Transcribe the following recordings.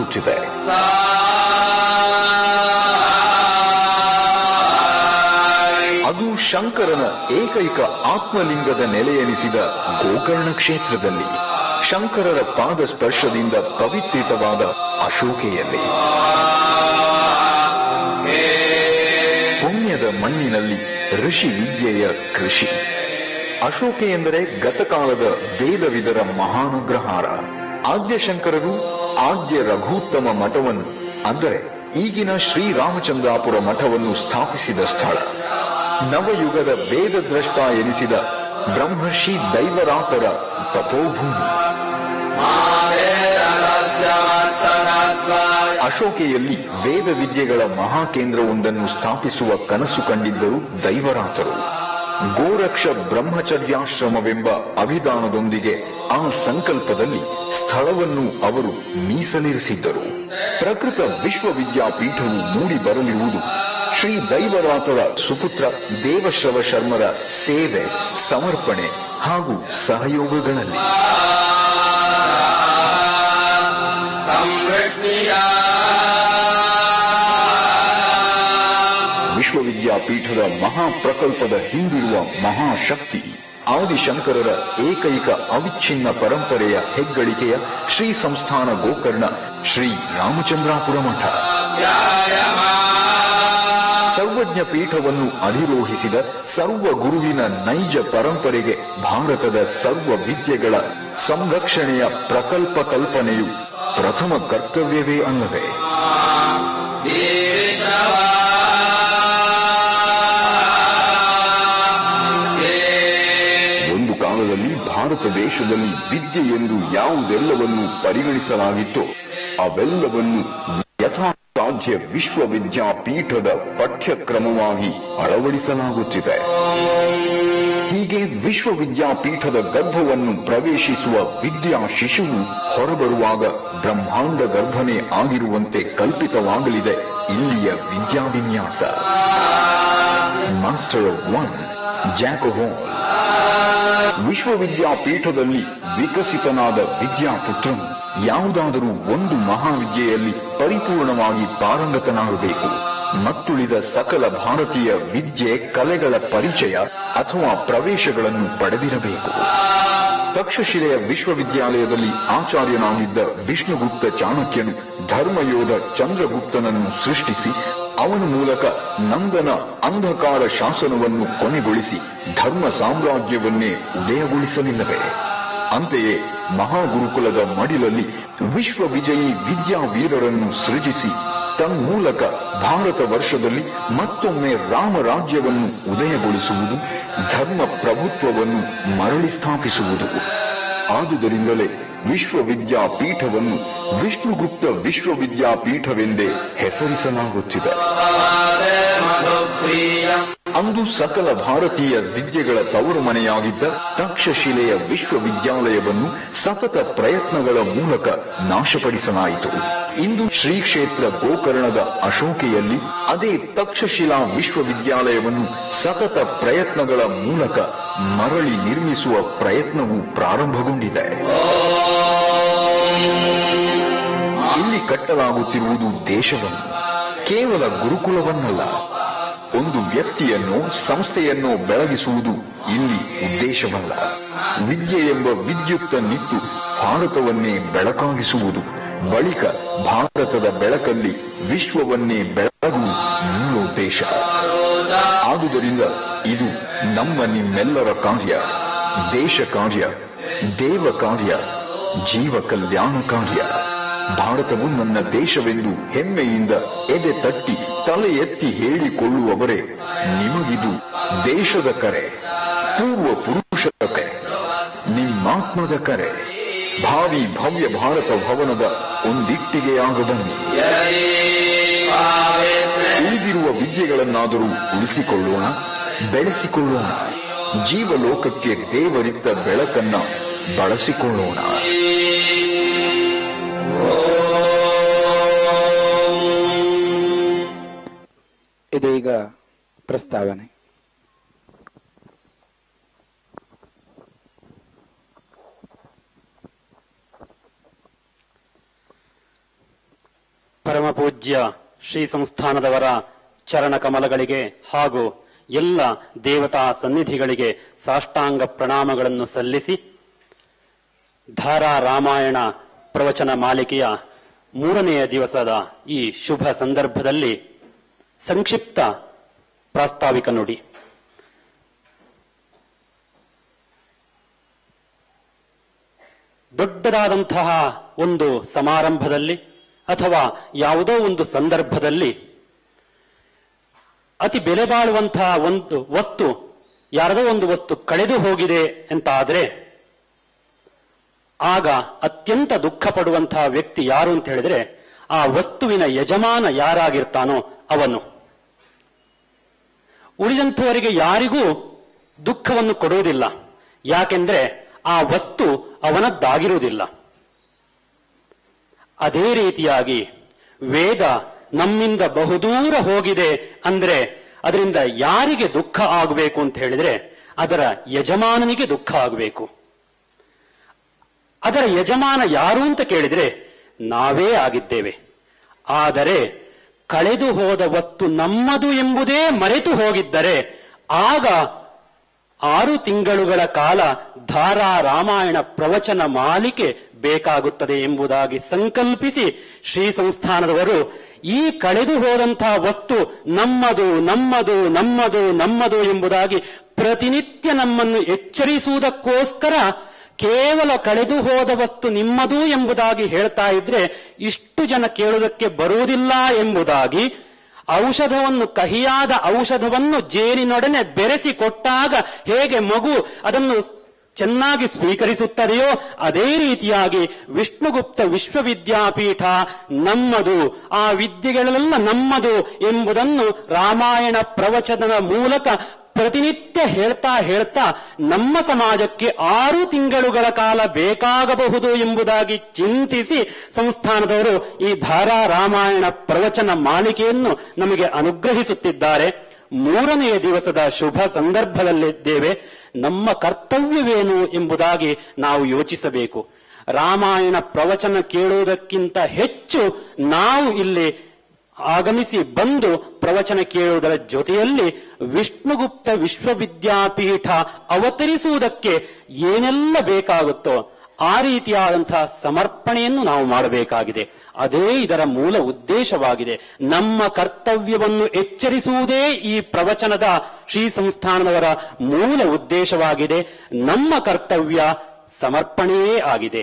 ನಡೆಸುತ್ತಿದೆ ಅದು ಶಂಕರನ ಏಕೈಕ ಆತ್ಮಲಿಂಗದ ನೆಲೆಯೆನಿಸಿದ ಗೋಕರ್ಣ ಕ್ಷೇತ್ರದಲ್ಲಿ ಶಂಕರರ ಪಾದ ಸ್ಪರ್ಶದಿಂದ ಪವಿತ್ರಿತವಾದ ಅಶೋಕೆಯಲ್ಲಿ ಪುಣ್ಯದ ಮಣ್ಣಿನಲ್ಲಿ ಋಷಿ ವಿದ್ಯೆಯ ಕೃಷಿ ಅಶೋಕೆ ಎಂದರೆ ಗತಕಾಲದ ವೇದವಿದರ ಮಹಾನುಗ್ರಹಾರ ಆದ್ಯಶಂಕರರು ಆದ್ಯ ರಘುತ್ತಮ ಮಠವನ್ನು ಅಂದರೆ ಈಗಿನ ಶ್ರೀರಾಮಚಂದ್ರಾಪುರ ಮಠವನ್ನು ಸ್ಥಾಪಿಸಿದ ಸ್ಥಳ ನವಯುಗದ ವೇದದ್ರಷ್ಟ ಎನಿಸಿದ ಬ್ರಹ್ಮರ್ಷಿ ದೈವರಾತರ ತಪೋಭೂಮಿ ಅಶೋಕೆಯಲ್ಲಿ ವೇದ ವಿದ್ಯೆಗಳ ಮಹಾಕೇಂದ್ರವೊಂದನ್ನು ಸ್ಥಾಪಿಸುವ ಕನಸು ಕಂಡಿದ್ದರು ದೈವರಾತರು ಗೋರಕ್ಷ ಬ್ರಹ್ಮಚರ್ಯಾಶ್ರಮವೆಂಬ ಅಭಿದಾನದೊಂದಿಗೆ ಆ ಸಂಕಲ್ಪದಲ್ಲಿ ಸ್ಥಳವನ್ನು ಅವರು ಮೀಸಲಿರಿಸಿದ್ದರು ಪ್ರಕೃತ ವಿಶ್ವವಿದ್ಯಾಪೀಠವು ಮೂಡಿ ಬರಲಿರುವುದು ಶ್ರೀ ದೈವರಾತರ ಸುಪುತ್ರ ದೇವಶ್ರವ ಶರ್ಮರ ಸೇವೆ ಸಮರ್ಪಣೆ ಹಾಗೂ ಸಹಯೋಗಗಳಲ್ಲಿ ವಿಶ್ವವಿದ್ಯಾಪೀಠದ ಮಹಾಪ್ರಕಲ್ಪದ ಹಿಂದಿರುವ ಮಹಾಶಕ್ತಿ ಆದಿಶಂಕರರ ಏಕೈಕ ಅವಿಚ್ಛಿನ್ನ ಪರಂಪರೆಯ ಹೆಗ್ಗಳಿಕೆಯ ಶ್ರೀ ಸಂಸ್ಥಾನ ಗೋಕರ್ಣ ಶ್ರೀ ರಾಮಚಂದ್ರಾಪುರ ಮಠ ಸರ್ವಜ್ಞ ಪೀಠವನ್ನು ಅಧಿರೋಹಿಸಿದ ಸರ್ವ ಗುರುವಿನ ನೈಜ ಪರಂಪರೆಗೆ ಭಾರತದ ಸರ್ವ ವಿದ್ಯೆಗಳ ಸಂರಕ್ಷಣೆಯ ಪ್ರಕಲ್ಪ ಕಲ್ಪನೆಯು ಪ್ರಥಮ ಕರ್ತವ್ಯವೇ ಅಲ್ಲವೇ ಒಂದು ಕಾಲದಲ್ಲಿ ಭಾರತ ದೇಶದಲ್ಲಿ ವಿದ್ಯೆ ಎಂದು ಯಾವುದೆಲ್ಲವನ್ನು ಪರಿಗಣಿಸಲಾಗಿತ್ತೋ ಅವೆಲ್ಲವನ್ನು ಯಥಾಸಾಧ್ಯ ವಿಶ್ವವಿದ್ಯಾಪೀಠದ ಪಠ್ಯಕ್ರಮವಾಗಿ ಅಳವಡಿಸಲಾಗುತ್ತಿದೆ ಹೀಗೆ ವಿಶ್ವವಿದ್ಯಾಪೀಠದ ಗರ್ಭವನ್ನು ಪ್ರವೇಶಿಸುವ ವಿದ್ಯಾ ಶಿಶುವು ಹೊರಬರುವಾಗ ಬ್ರಹ್ಮಾಂಡ ಗರ್ಭನೆ ಆಗಿರುವಂತೆ ಕಲ್ಪಿತವಾಗಲಿದೆ ಇಲ್ಲಿಯ ವಿದ್ಯಾವಿನ್ಯಾಸ master of one jack of all ವಿಶ್ವವಿದ್ಯಾಪೀಠದಲ್ಲಿ ವಿಕಸಿತನಾದ ವಿದ್ಯಾಪುತ್ರನು ಯಾವುದಾದರೂ ಒಂದು ಮಹಾವಿದ್ಯೆಯಲ್ಲಿ ಪರಿಪೂರ್ಣವಾಗಿ ಪಾರಂಗತನಾಗಬೇಕು ಮತ್ತುಳಿದ ಸಕಲ ಭಾರತೀಯ ವಿದ್ಯೆ ಕಲೆಗಳ ಪರಿಚಯ ಅಥವಾ ಪ್ರವೇಶಗಳನ್ನು ಪಡೆದಿರಬೇಕು ತಕ್ಷಶಿಲೆಯ ವಿಶ್ವವಿದ್ಯಾಲಯದಲ್ಲಿ ಆಚಾರ್ಯನಾಗಿದ್ದ ವಿಷ್ಣುಗುಪ್ತ ಚಾಣಕ್ಯನು ಧರ್ಮಯೋಧ ಚಂದ್ರಗುಪ್ತನನ್ನು ಸೃಷ್ಟಿಸಿ ಅವನ ಮೂಲಕ ನಂದನ ಅಂಧಕಾರ ಶಾಸನವನ್ನು ಕೊನೆಗೊಳಿಸಿ ಧರ್ಮ ಸಾಮ್ರಾಜ್ಯವನ್ನೇ ಉದಯಗೊಳಿಸಲಿಲ್ಲವೇ ಅಂತೆಯೇ ಮಹಾಗುರುಕುಲದ ಮಡಿಲಲ್ಲಿ ವಿಶ್ವವಿಜಯಿ ವಿದ್ಯಾವೀರರನ್ನು ಸೃಜಿಸಿ ತನ್ಮೂಲಕ ಭಾರತ ವರ್ಷದಲ್ಲಿ ಮತ್ತೊಮ್ಮೆ ರಾಮರಾಜ್ಯವನ್ನು ಉದಯಗೊಳಿಸುವುದು ಧರ್ಮ ಪ್ರಭುತ್ವವನ್ನು ಮರಳಿ ಸ್ಥಾಪಿಸುವುದು ಆದುದರಿಂದಲೇ ವಿಶ್ವವಿದ್ಯಾಪೀಠವನ್ನು ವಿಷ್ಣುಗುಪ್ತ ವಿಶ್ವವಿದ್ಯಾಪೀಠವೆಂದೇ ಹೆಸರಿಸಲಾಗುತ್ತಿದೆ ಅಂದು ಸಕಲ ಭಾರತೀಯ ವಿದ್ಯೆಗಳ ತವರು ಮನೆಯಾಗಿದ್ದ ತಕ್ಷಶಿಲೆಯ ವಿಶ್ವವಿದ್ಯಾಲಯವನ್ನು ಸತತ ಪ್ರಯತ್ನಗಳ ಮೂಲಕ ನಾಶಪಡಿಸಲಾಯಿತು ಇಂದು ಶ್ರೀ ಕ್ಷೇತ್ರ ಗೋಕರ್ಣದ ಅಶೋಕೆಯಲ್ಲಿ ಅದೇ ತಕ್ಷಶಿಲಾ ವಿಶ್ವವಿದ್ಯಾಲಯವನ್ನು ಸತತ ಪ್ರಯತ್ನಗಳ ಮೂಲಕ ಮರಳಿ ನಿರ್ಮಿಸುವ ಪ್ರಯತ್ನವು ಪ್ರಾರಂಭಗೊಂಡಿದೆ ಇಲ್ಲಿ ಕಟ್ಟಲಾಗುತ್ತಿರುವುದು ದೇಶವನ್ನು ಕೇವಲ ಗುರುಕುಲವನ್ನಲ್ಲ ಒಂದು ವ್ಯಕ್ತಿಯನ್ನು ಸಂಸ್ಥೆಯನ್ನು ಬೆಳಗಿಸುವುದು ಇಲ್ಲಿ ಉದ್ದೇಶವಲ್ಲ ವಿದ್ಯೆ ಎಂಬ ವಿದ್ಯುಕ್ತ ನಿತ್ತು ಭಾರತವನ್ನೇ ಬೆಳಕಾಗಿಸುವುದು ಬಳಿಕ ಭಾರತದ ಬೆಳಕಲ್ಲಿ ವಿಶ್ವವನ್ನೇ ಬೆಳಗುವುದು ಮೂಲೋದ್ದೇಶ ಆದುದರಿಂದ ಇದು ನಮ್ಮ ನಿಮ್ಮೆಲ್ಲರ ಕಾರ್ಯ ದೇಶ ಕಾರ್ಯ ದೇವ ಕಾರ್ಯ ಜೀವ ಕಲ್ಯಾಣ ಕಾರ್ಯ ಭಾರತವು ನನ್ನ ದೇಶವೆಂದು ಹೆಮ್ಮೆಯಿಂದ ಎದೆ ತಟ್ಟಿ ತಲೆ ಎತ್ತಿ ಹೇಳಿಕೊಳ್ಳುವವರೇ ನಿಮಗಿದು ದೇಶದ ಕರೆ ಪೂರ್ವ ಪುರುಷರ ಕರೆ ನಿಮ್ಮಾತ್ಮದ ಕರೆ ಭಾವಿ ಭವ್ಯ ಭಾರತ ಭವನದ ಒಂದಿಟ್ಟಿಗೆಯಾಗ ಬನ್ನಿ ಉಳಿದಿರುವ ವಿದ್ಯೆಗಳನ್ನಾದರೂ ಉಳಿಸಿಕೊಳ್ಳೋಣ ಬೆಳೆಸಿಕೊಳ್ಳೋಣ ಜೀವಲೋಕಕ್ಕೆ ದೇವರಿದ್ದ ಬೆಳಕನ್ನ ಬಳಸಿಕೊಳ್ಳೋಣ ಇದೀಗ ಪ್ರಸ್ತಾವನೆ ಪರಮಪೂಜ್ಯ ಶ್ರೀ ಸಂಸ್ಥಾನದವರ ಚರಣ ಕಮಲಗಳಿಗೆ ಹಾಗೂ ಎಲ್ಲ ದೇವತಾ ಸನ್ನಿಧಿಗಳಿಗೆ ಸಾಷ್ಟಾಂಗ ಪ್ರಣಾಮಗಳನ್ನು ಸಲ್ಲಿಸಿ ಧಾರಾ ರಾಮಾಯಣ ಪ್ರವಚನ ಮಾಲಿಕೆಯ ಮೂರನೆಯ ದಿವಸದ ಈ ಶುಭ ಸಂದರ್ಭದಲ್ಲಿ ಸಂಕ್ಷಿಪ್ತ ಪ್ರಾಸ್ತಾವಿಕ ನುಡಿ ದೊಡ್ಡದಾದಂತಹ ಒಂದು ಸಮಾರಂಭದಲ್ಲಿ ಅಥವಾ ಯಾವುದೋ ಒಂದು ಸಂದರ್ಭದಲ್ಲಿ ಅತಿ ಬೆಲೆ ಬಾಳುವಂತಹ ಒಂದು ವಸ್ತು ಯಾರದೋ ಒಂದು ವಸ್ತು ಕಳೆದು ಹೋಗಿದೆ ಅಂತ ಆದ್ರೆ ಆಗ ಅತ್ಯಂತ ದುಃಖ ಪಡುವಂತಹ ವ್ಯಕ್ತಿ ಯಾರು ಅಂತ ಹೇಳಿದ್ರೆ ಆ ವಸ್ತುವಿನ ಯಜಮಾನ ಯಾರಾಗಿರ್ತಾನೋ ಅವನು ಉಳಿದಂಥವರಿಗೆ ಯಾರಿಗೂ ದುಃಖವನ್ನು ಕೊಡುವುದಿಲ್ಲ ಯಾಕೆಂದ್ರೆ ಆ ವಸ್ತು ಅವನದ್ದಾಗಿರುವುದಿಲ್ಲ ಅದೇ ರೀತಿಯಾಗಿ ವೇದ ನಮ್ಮಿಂದ ಬಹುದೂರ ಹೋಗಿದೆ ಅಂದ್ರೆ ಅದರಿಂದ ಯಾರಿಗೆ ದುಃಖ ಆಗಬೇಕು ಅಂತ ಹೇಳಿದ್ರೆ ಅದರ ಯಜಮಾನನಿಗೆ ದುಃಖ ಆಗಬೇಕು ಅದರ ಯಜಮಾನ ಯಾರು ಅಂತ ಕೇಳಿದ್ರೆ ನಾವೇ ಆಗಿದ್ದೇವೆ ಆದರೆ ಕಳೆದು ಹೋದ ವಸ್ತು ನಮ್ಮದು ಎಂಬುದೇ ಮರೆತು ಹೋಗಿದ್ದರೆ ಆಗ ಆರು ತಿಂಗಳುಗಳ ಕಾಲ ಧಾರಾ ರಾಮಾಯಣ ಪ್ರವಚನ ಮಾಲಿಕೆ ಬೇಕಾಗುತ್ತದೆ ಎಂಬುದಾಗಿ ಸಂಕಲ್ಪಿಸಿ ಶ್ರೀ ಸಂಸ್ಥಾನದವರು ಈ ಕಳೆದು ಹೋದಂತಹ ವಸ್ತು ನಮ್ಮದು ನಮ್ಮದು ನಮ್ಮದು ನಮ್ಮದು ಎಂಬುದಾಗಿ ಪ್ರತಿನಿತ್ಯ ನಮ್ಮನ್ನು ಎಚ್ಚರಿಸುವುದಕ್ಕೋಸ್ಕರ ಕೇವಲ ಕಳೆದು ಹೋದ ವಸ್ತು ನಿಮ್ಮದು ಎಂಬುದಾಗಿ ಹೇಳ್ತಾ ಇದ್ರೆ ಇಷ್ಟು ಜನ ಕೇಳುವುದಕ್ಕೆ ಬರುವುದಿಲ್ಲ ಎಂಬುದಾಗಿ ಔಷಧವನ್ನು ಕಹಿಯಾದ ಔಷಧವನ್ನು ಜೇನಿನೊಡನೆ ಬೆರೆಸಿ ಕೊಟ್ಟಾಗ ಹೇಗೆ ಮಗು ಅದನ್ನು ಚೆನ್ನಾಗಿ ಸ್ವೀಕರಿಸುತ್ತದೆಯೋ ಅದೇ ರೀತಿಯಾಗಿ ವಿಷ್ಣುಗುಪ್ತ ವಿಶ್ವವಿದ್ಯಾಪೀಠ ನಮ್ಮದು ಆ ವಿದ್ಯೆಗಳೆಲ್ಲ ನಮ್ಮದು ಎಂಬುದನ್ನು ರಾಮಾಯಣ ಪ್ರವಚನದ ಮೂಲಕ ಪ್ರತಿನಿತ್ಯ ಹೇಳ್ತಾ ಹೇಳ್ತಾ ನಮ್ಮ ಸಮಾಜಕ್ಕೆ ಆರು ತಿಂಗಳುಗಳ ಕಾಲ ಬೇಕಾಗಬಹುದು ಎಂಬುದಾಗಿ ಚಿಂತಿಸಿ ಸಂಸ್ಥಾನದವರು ಈ ಧಾರಾ ರಾಮಾಯಣ ಪ್ರವಚನ ಮಾಲಿಕೆಯನ್ನು ನಮಗೆ ಅನುಗ್ರಹಿಸುತ್ತಿದ್ದಾರೆ ಮೂರನೆಯ ದಿವಸದ ಶುಭ ಸಂದರ್ಭದಲ್ಲಿದ್ದೇವೆ ನಮ್ಮ ಕರ್ತವ್ಯವೇನು ಎಂಬುದಾಗಿ ನಾವು ಯೋಚಿಸಬೇಕು ರಾಮಾಯಣ ಪ್ರವಚನ ಕೇಳುವುದಕ್ಕಿಂತ ಹೆಚ್ಚು ನಾವು ಇಲ್ಲಿ ಆಗಮಿಸಿ ಬಂದು ಪ್ರವಚನ ಕೇಳುವುದರ ಜೊತೆಯಲ್ಲಿ ವಿಷ್ಣುಗುಪ್ತ ವಿಶ್ವವಿದ್ಯಾಪೀಠ ಅವತರಿಸುವುದಕ್ಕೆ ಏನೆಲ್ಲ ಬೇಕಾಗುತ್ತೋ ಆ ರೀತಿಯಾದಂತಹ ಸಮರ್ಪಣೆಯನ್ನು ನಾವು ಮಾಡಬೇಕಾಗಿದೆ ಅದೇ ಇದರ ಮೂಲ ಉದ್ದೇಶವಾಗಿದೆ ನಮ್ಮ ಕರ್ತವ್ಯವನ್ನು ಎಚ್ಚರಿಸುವುದೇ ಈ ಪ್ರವಚನದ ಶ್ರೀ ಸಂಸ್ಥಾನದವರ ಮೂಲ ಉದ್ದೇಶವಾಗಿದೆ ನಮ್ಮ ಕರ್ತವ್ಯ ಸಮರ್ಪಣೆಯೇ ಆಗಿದೆ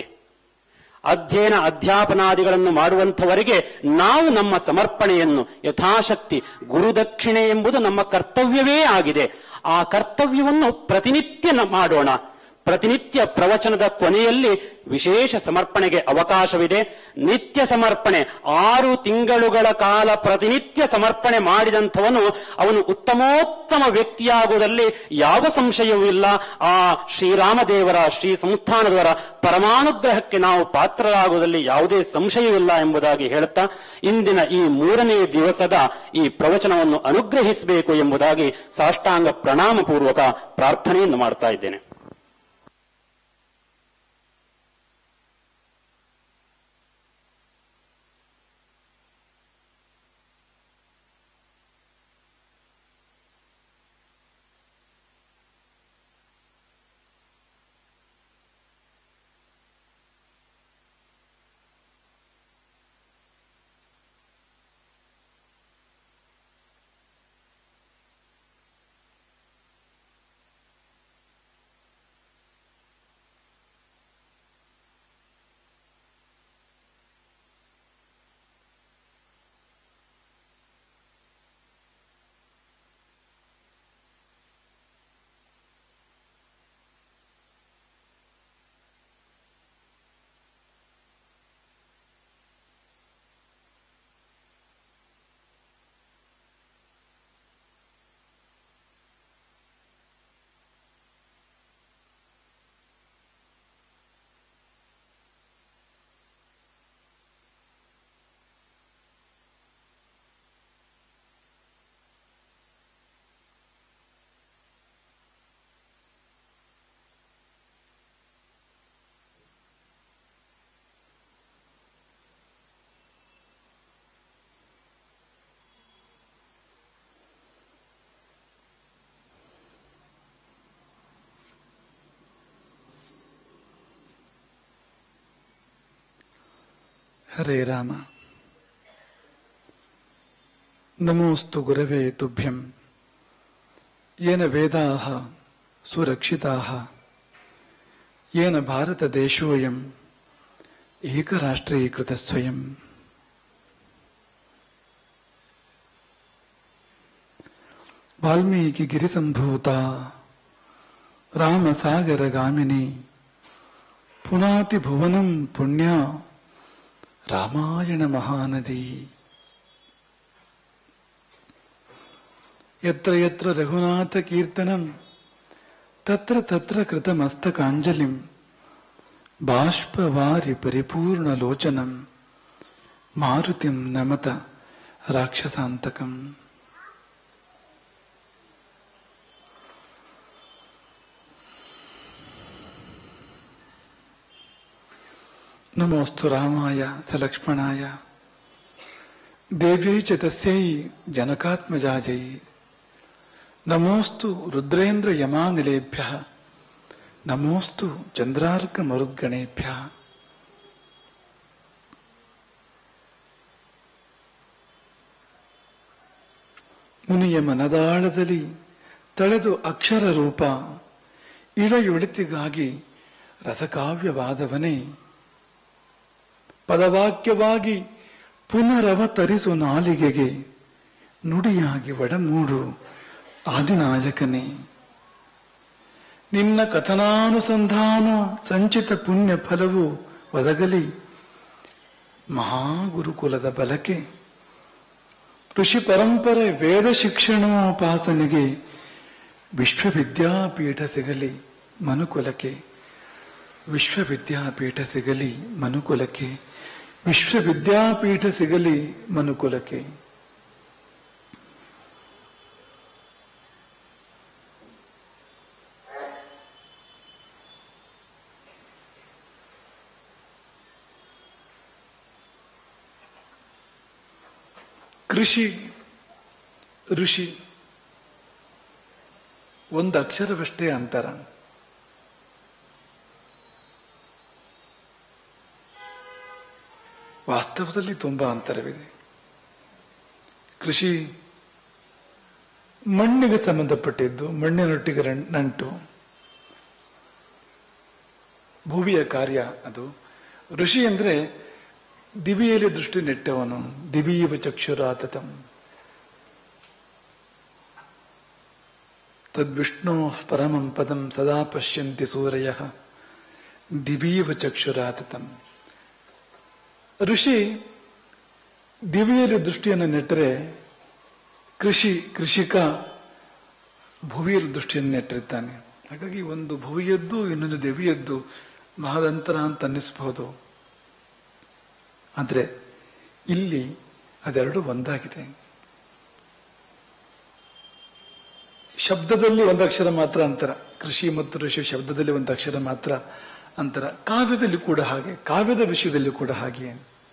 ಅಧ್ಯಯನ ಅಧ್ಯಾಪನಾದಿಗಳನ್ನು ಮಾಡುವಂಥವರಿಗೆ ನಾವು ನಮ್ಮ ಸಮರ್ಪಣೆಯನ್ನು ಯಥಾಶಕ್ತಿ ಗುರುದಕ್ಷಿಣೆ ಎಂಬುದು ನಮ್ಮ ಕರ್ತವ್ಯವೇ ಆಗಿದೆ ಆ ಕರ್ತವ್ಯವನ್ನು ಪ್ರತಿನಿತ್ಯ ನ- ಮಾಡೋಣ ಪ್ರತಿನಿತ್ಯ ಪ್ರವಚನದ ಕೊನೆಯಲ್ಲಿ ವಿಶೇಷ ಸಮರ್ಪಣೆಗೆ ಅವಕಾಶವಿದೆ ನಿತ್ಯ ಸಮರ್ಪಣೆ ಆರು ತಿಂಗಳುಗಳ ಕಾಲ ಪ್ರತಿನಿತ್ಯ ಸಮರ್ಪಣೆ ಮಾಡಿದಂಥವನು ಅವನು ಉತ್ತಮೋತ್ತಮ ವ್ಯಕ್ತಿಯಾಗುವುದರಲ್ಲಿ ಯಾವ ಸಂಶಯವೂ ಇಲ್ಲ ಆ ಶ್ರೀರಾಮದೇವರ ಶ್ರೀ ಸಂಸ್ಥಾನದವರ ಪರಮಾನುಗ್ರಹಕ್ಕೆ ನಾವು ಪಾತ್ರರಾಗುವುದರಲ್ಲಿ ಯಾವುದೇ ಸಂಶಯವಿಲ್ಲ ಎಂಬುದಾಗಿ ಹೇಳುತ್ತಾ ಇಂದಿನ ಈ ಮೂರನೇ ದಿವಸದ ಈ ಪ್ರವಚನವನ್ನು ಅನುಗ್ರಹಿಸಬೇಕು ಎಂಬುದಾಗಿ ಸಾಷ್ಟಾಂಗ ಪ್ರಣಾಮ ಪೂರ್ವಕ ಪ್ರಾರ್ಥನೆಯನ್ನು ಮಾಡ್ತಾ ಇದ್ದೇನೆ ಹರೇ ರಾಮ ನಮೋಸ್ತು ಗುರವೇ ತುಭ್ಯಂ ಯೇನ ವೇದಾಃ ಸುರಕ್ಷಿತಾಃ ಯೇನ ಭಾರತದೇಶೋಯಂ ಏಕರಾಷ್ಟ್ರೀಕೃತ ಸ್ವಯಂ ವಾಲ್ಮೀಕಿ ಗಿರಿಸಂಭೂತ ರಾಮಸಾಗರಗಾಮಿನಿ ಪುನಾತಿ ಭುವನಂ ಪುಣ್ಯ ರಾಮಾಯಣ ಮಹಾನದಿ ಯತ್ರ ಯತ್ರ ರಘುನಾಥ ಕೀರ್ತನಂ ತತ್ರ ತತ್ರ ಕೃತಮಸ್ತಕಾಂಜಲಿಂ ಬಾಷ್ಪವಾರಿ ಪರಿಪೂರ್ಣ ಲೋಚನಂ ಮಾರುತಿಂ ನಮತ ರಾಕ್ಷಸಾಂತಕಂ ನಮೋಸ್ತು ರಾಮಾಯ ಸಲಕ್ಷ್ಮಣಾಯ ದೇವ್ಯೈ ಚ ತಸ್ಯೈ ಜನಕಾತ್ಮಜಾಜೈ ನಮೋಸ್ತು ರುದ್ರೇಂದ್ರ ಯಮಾನಿಲೇಭ್ಯ ನಮೋಸ್ತು ಚಂದ್ರಾರ್ಕ ಮರುದ್ಗಣೇಭ್ಯ ಮುನಿಯ ಮನದಾಳದಲ್ಲಿ ತಳೆದು ಅಕ್ಷರ ರೂಪ ಇಳೆಯೊಳಿತಿಗಾಗಿ ರಸಕಾವ್ಯವಾದವನೇ ಪದವಾಕ್ಯವಾಗಿ ಪುನರವತರಿಸು ನಾಲಿಗೆಗೆ ನುಡಿಯಾಗಿ ಒಡಮೂಡು ಆದಿನಾಯಕನೇ ನಿನ್ನ ಕಥನಾನುಸಂಧಾನ ಸಂಚಿತ ಪುಣ್ಯ ಫಲವು ಒದಗಲಿ ಮಹಾಗುರುಕುಲದ ಬಲಕೆ ಋಷಿ ಪರಂಪರೆ ವೇದ ಶಿಕ್ಷಣೋಪಾಸನೆಗೆ ವಿಶ್ವವಿದ್ಯಾಪೀಠ ಸಿಗಲಿ ಮನುಕುಲಕ್ಕೆ ವಿಶ್ವವಿದ್ಯಾಪೀಠ ಸಿಗಲಿ ಮನುಕುಲಕ್ಕೆ ವಿಶ್ವವಿದ್ಯಾಪೀಠ ಸಿಗಲಿ ಮನುಕುಲಕ್ಕೆ ಕೃಷಿ ಋಷಿ ಒಂದು ಅಕ್ಷರವಷ್ಟೇ ಅಂತರ ವಾಸ್ತವದಲ್ಲಿ ತುಂಬಾ ಅಂತರವಿದೆ ಕೃಷಿ ಮಣ್ಣಿಗೆ ಸಂಬಂಧಪಟ್ಟಿದ್ದು ಮಣ್ಣಿನೊಟ್ಟಿಗೆ ರನ್- ನಂಟು ಭುವಿಯ ಕಾರ್ಯ ಅದು ಋಷಿ ಅಂದ್ರೆ ದಿವಿಯಲ್ಲಿ ದೃಷ್ಟಿ ನೆಟ್ಟವನು ದಿವೀವ ಚಕ್ಷುರಾತತಂ ತದ್ವಿಷ್ಣು ಪರಮಂ ಪದಂ ಸದಾ ಪಶ್ಯಂತಿ ಸೂರ್ಯ ದಿವೀವ ಚಕ್ಷುರಾತತಂ ಋಷಿ ದಿವಿಯಲ್ಲಿ ದೃಷ್ಟಿಯನ್ನು ನೆಟ್ಟರೆ ಕೃಷಿ ಕೃಷಿಕ ಭುವಿಯಲ್ಲಿ ದೃಷ್ಟಿಯನ್ನು ನೆಟ್ಟಿರ್ತಾನೆ ಹಾಗಾಗಿ ಒಂದು ಭುವಿಯದ್ದು ಇನ್ನೊಂದು ದಿವಿಯದ್ದು ಮಹದಂತರ ಅಂತ ಅನ್ನಿಸಬಹುದು ಆದ್ರೆ ಇಲ್ಲಿ ಅದೆರಡು ಒಂದಾಗಿದೆ ಶಬ್ದದಲ್ಲಿ ಒಂದು ಅಕ್ಷರ ಮಾತ್ರ ಅಂತರ ಕೃಷಿ ಮತ್ತು ಋಷಿ ಶಬ್ದದಲ್ಲಿ ಒಂದು ಅಕ್ಷರ ಮಾತ್ರ ಅಂತರ ಕಾವ್ಯದಲ್ಲಿ ಕೂಡ ಹಾಗೆ ಕಾವ್ಯದ ವಿಷಯದಲ್ಲಿ ಕೂಡ ಹಾಗೆ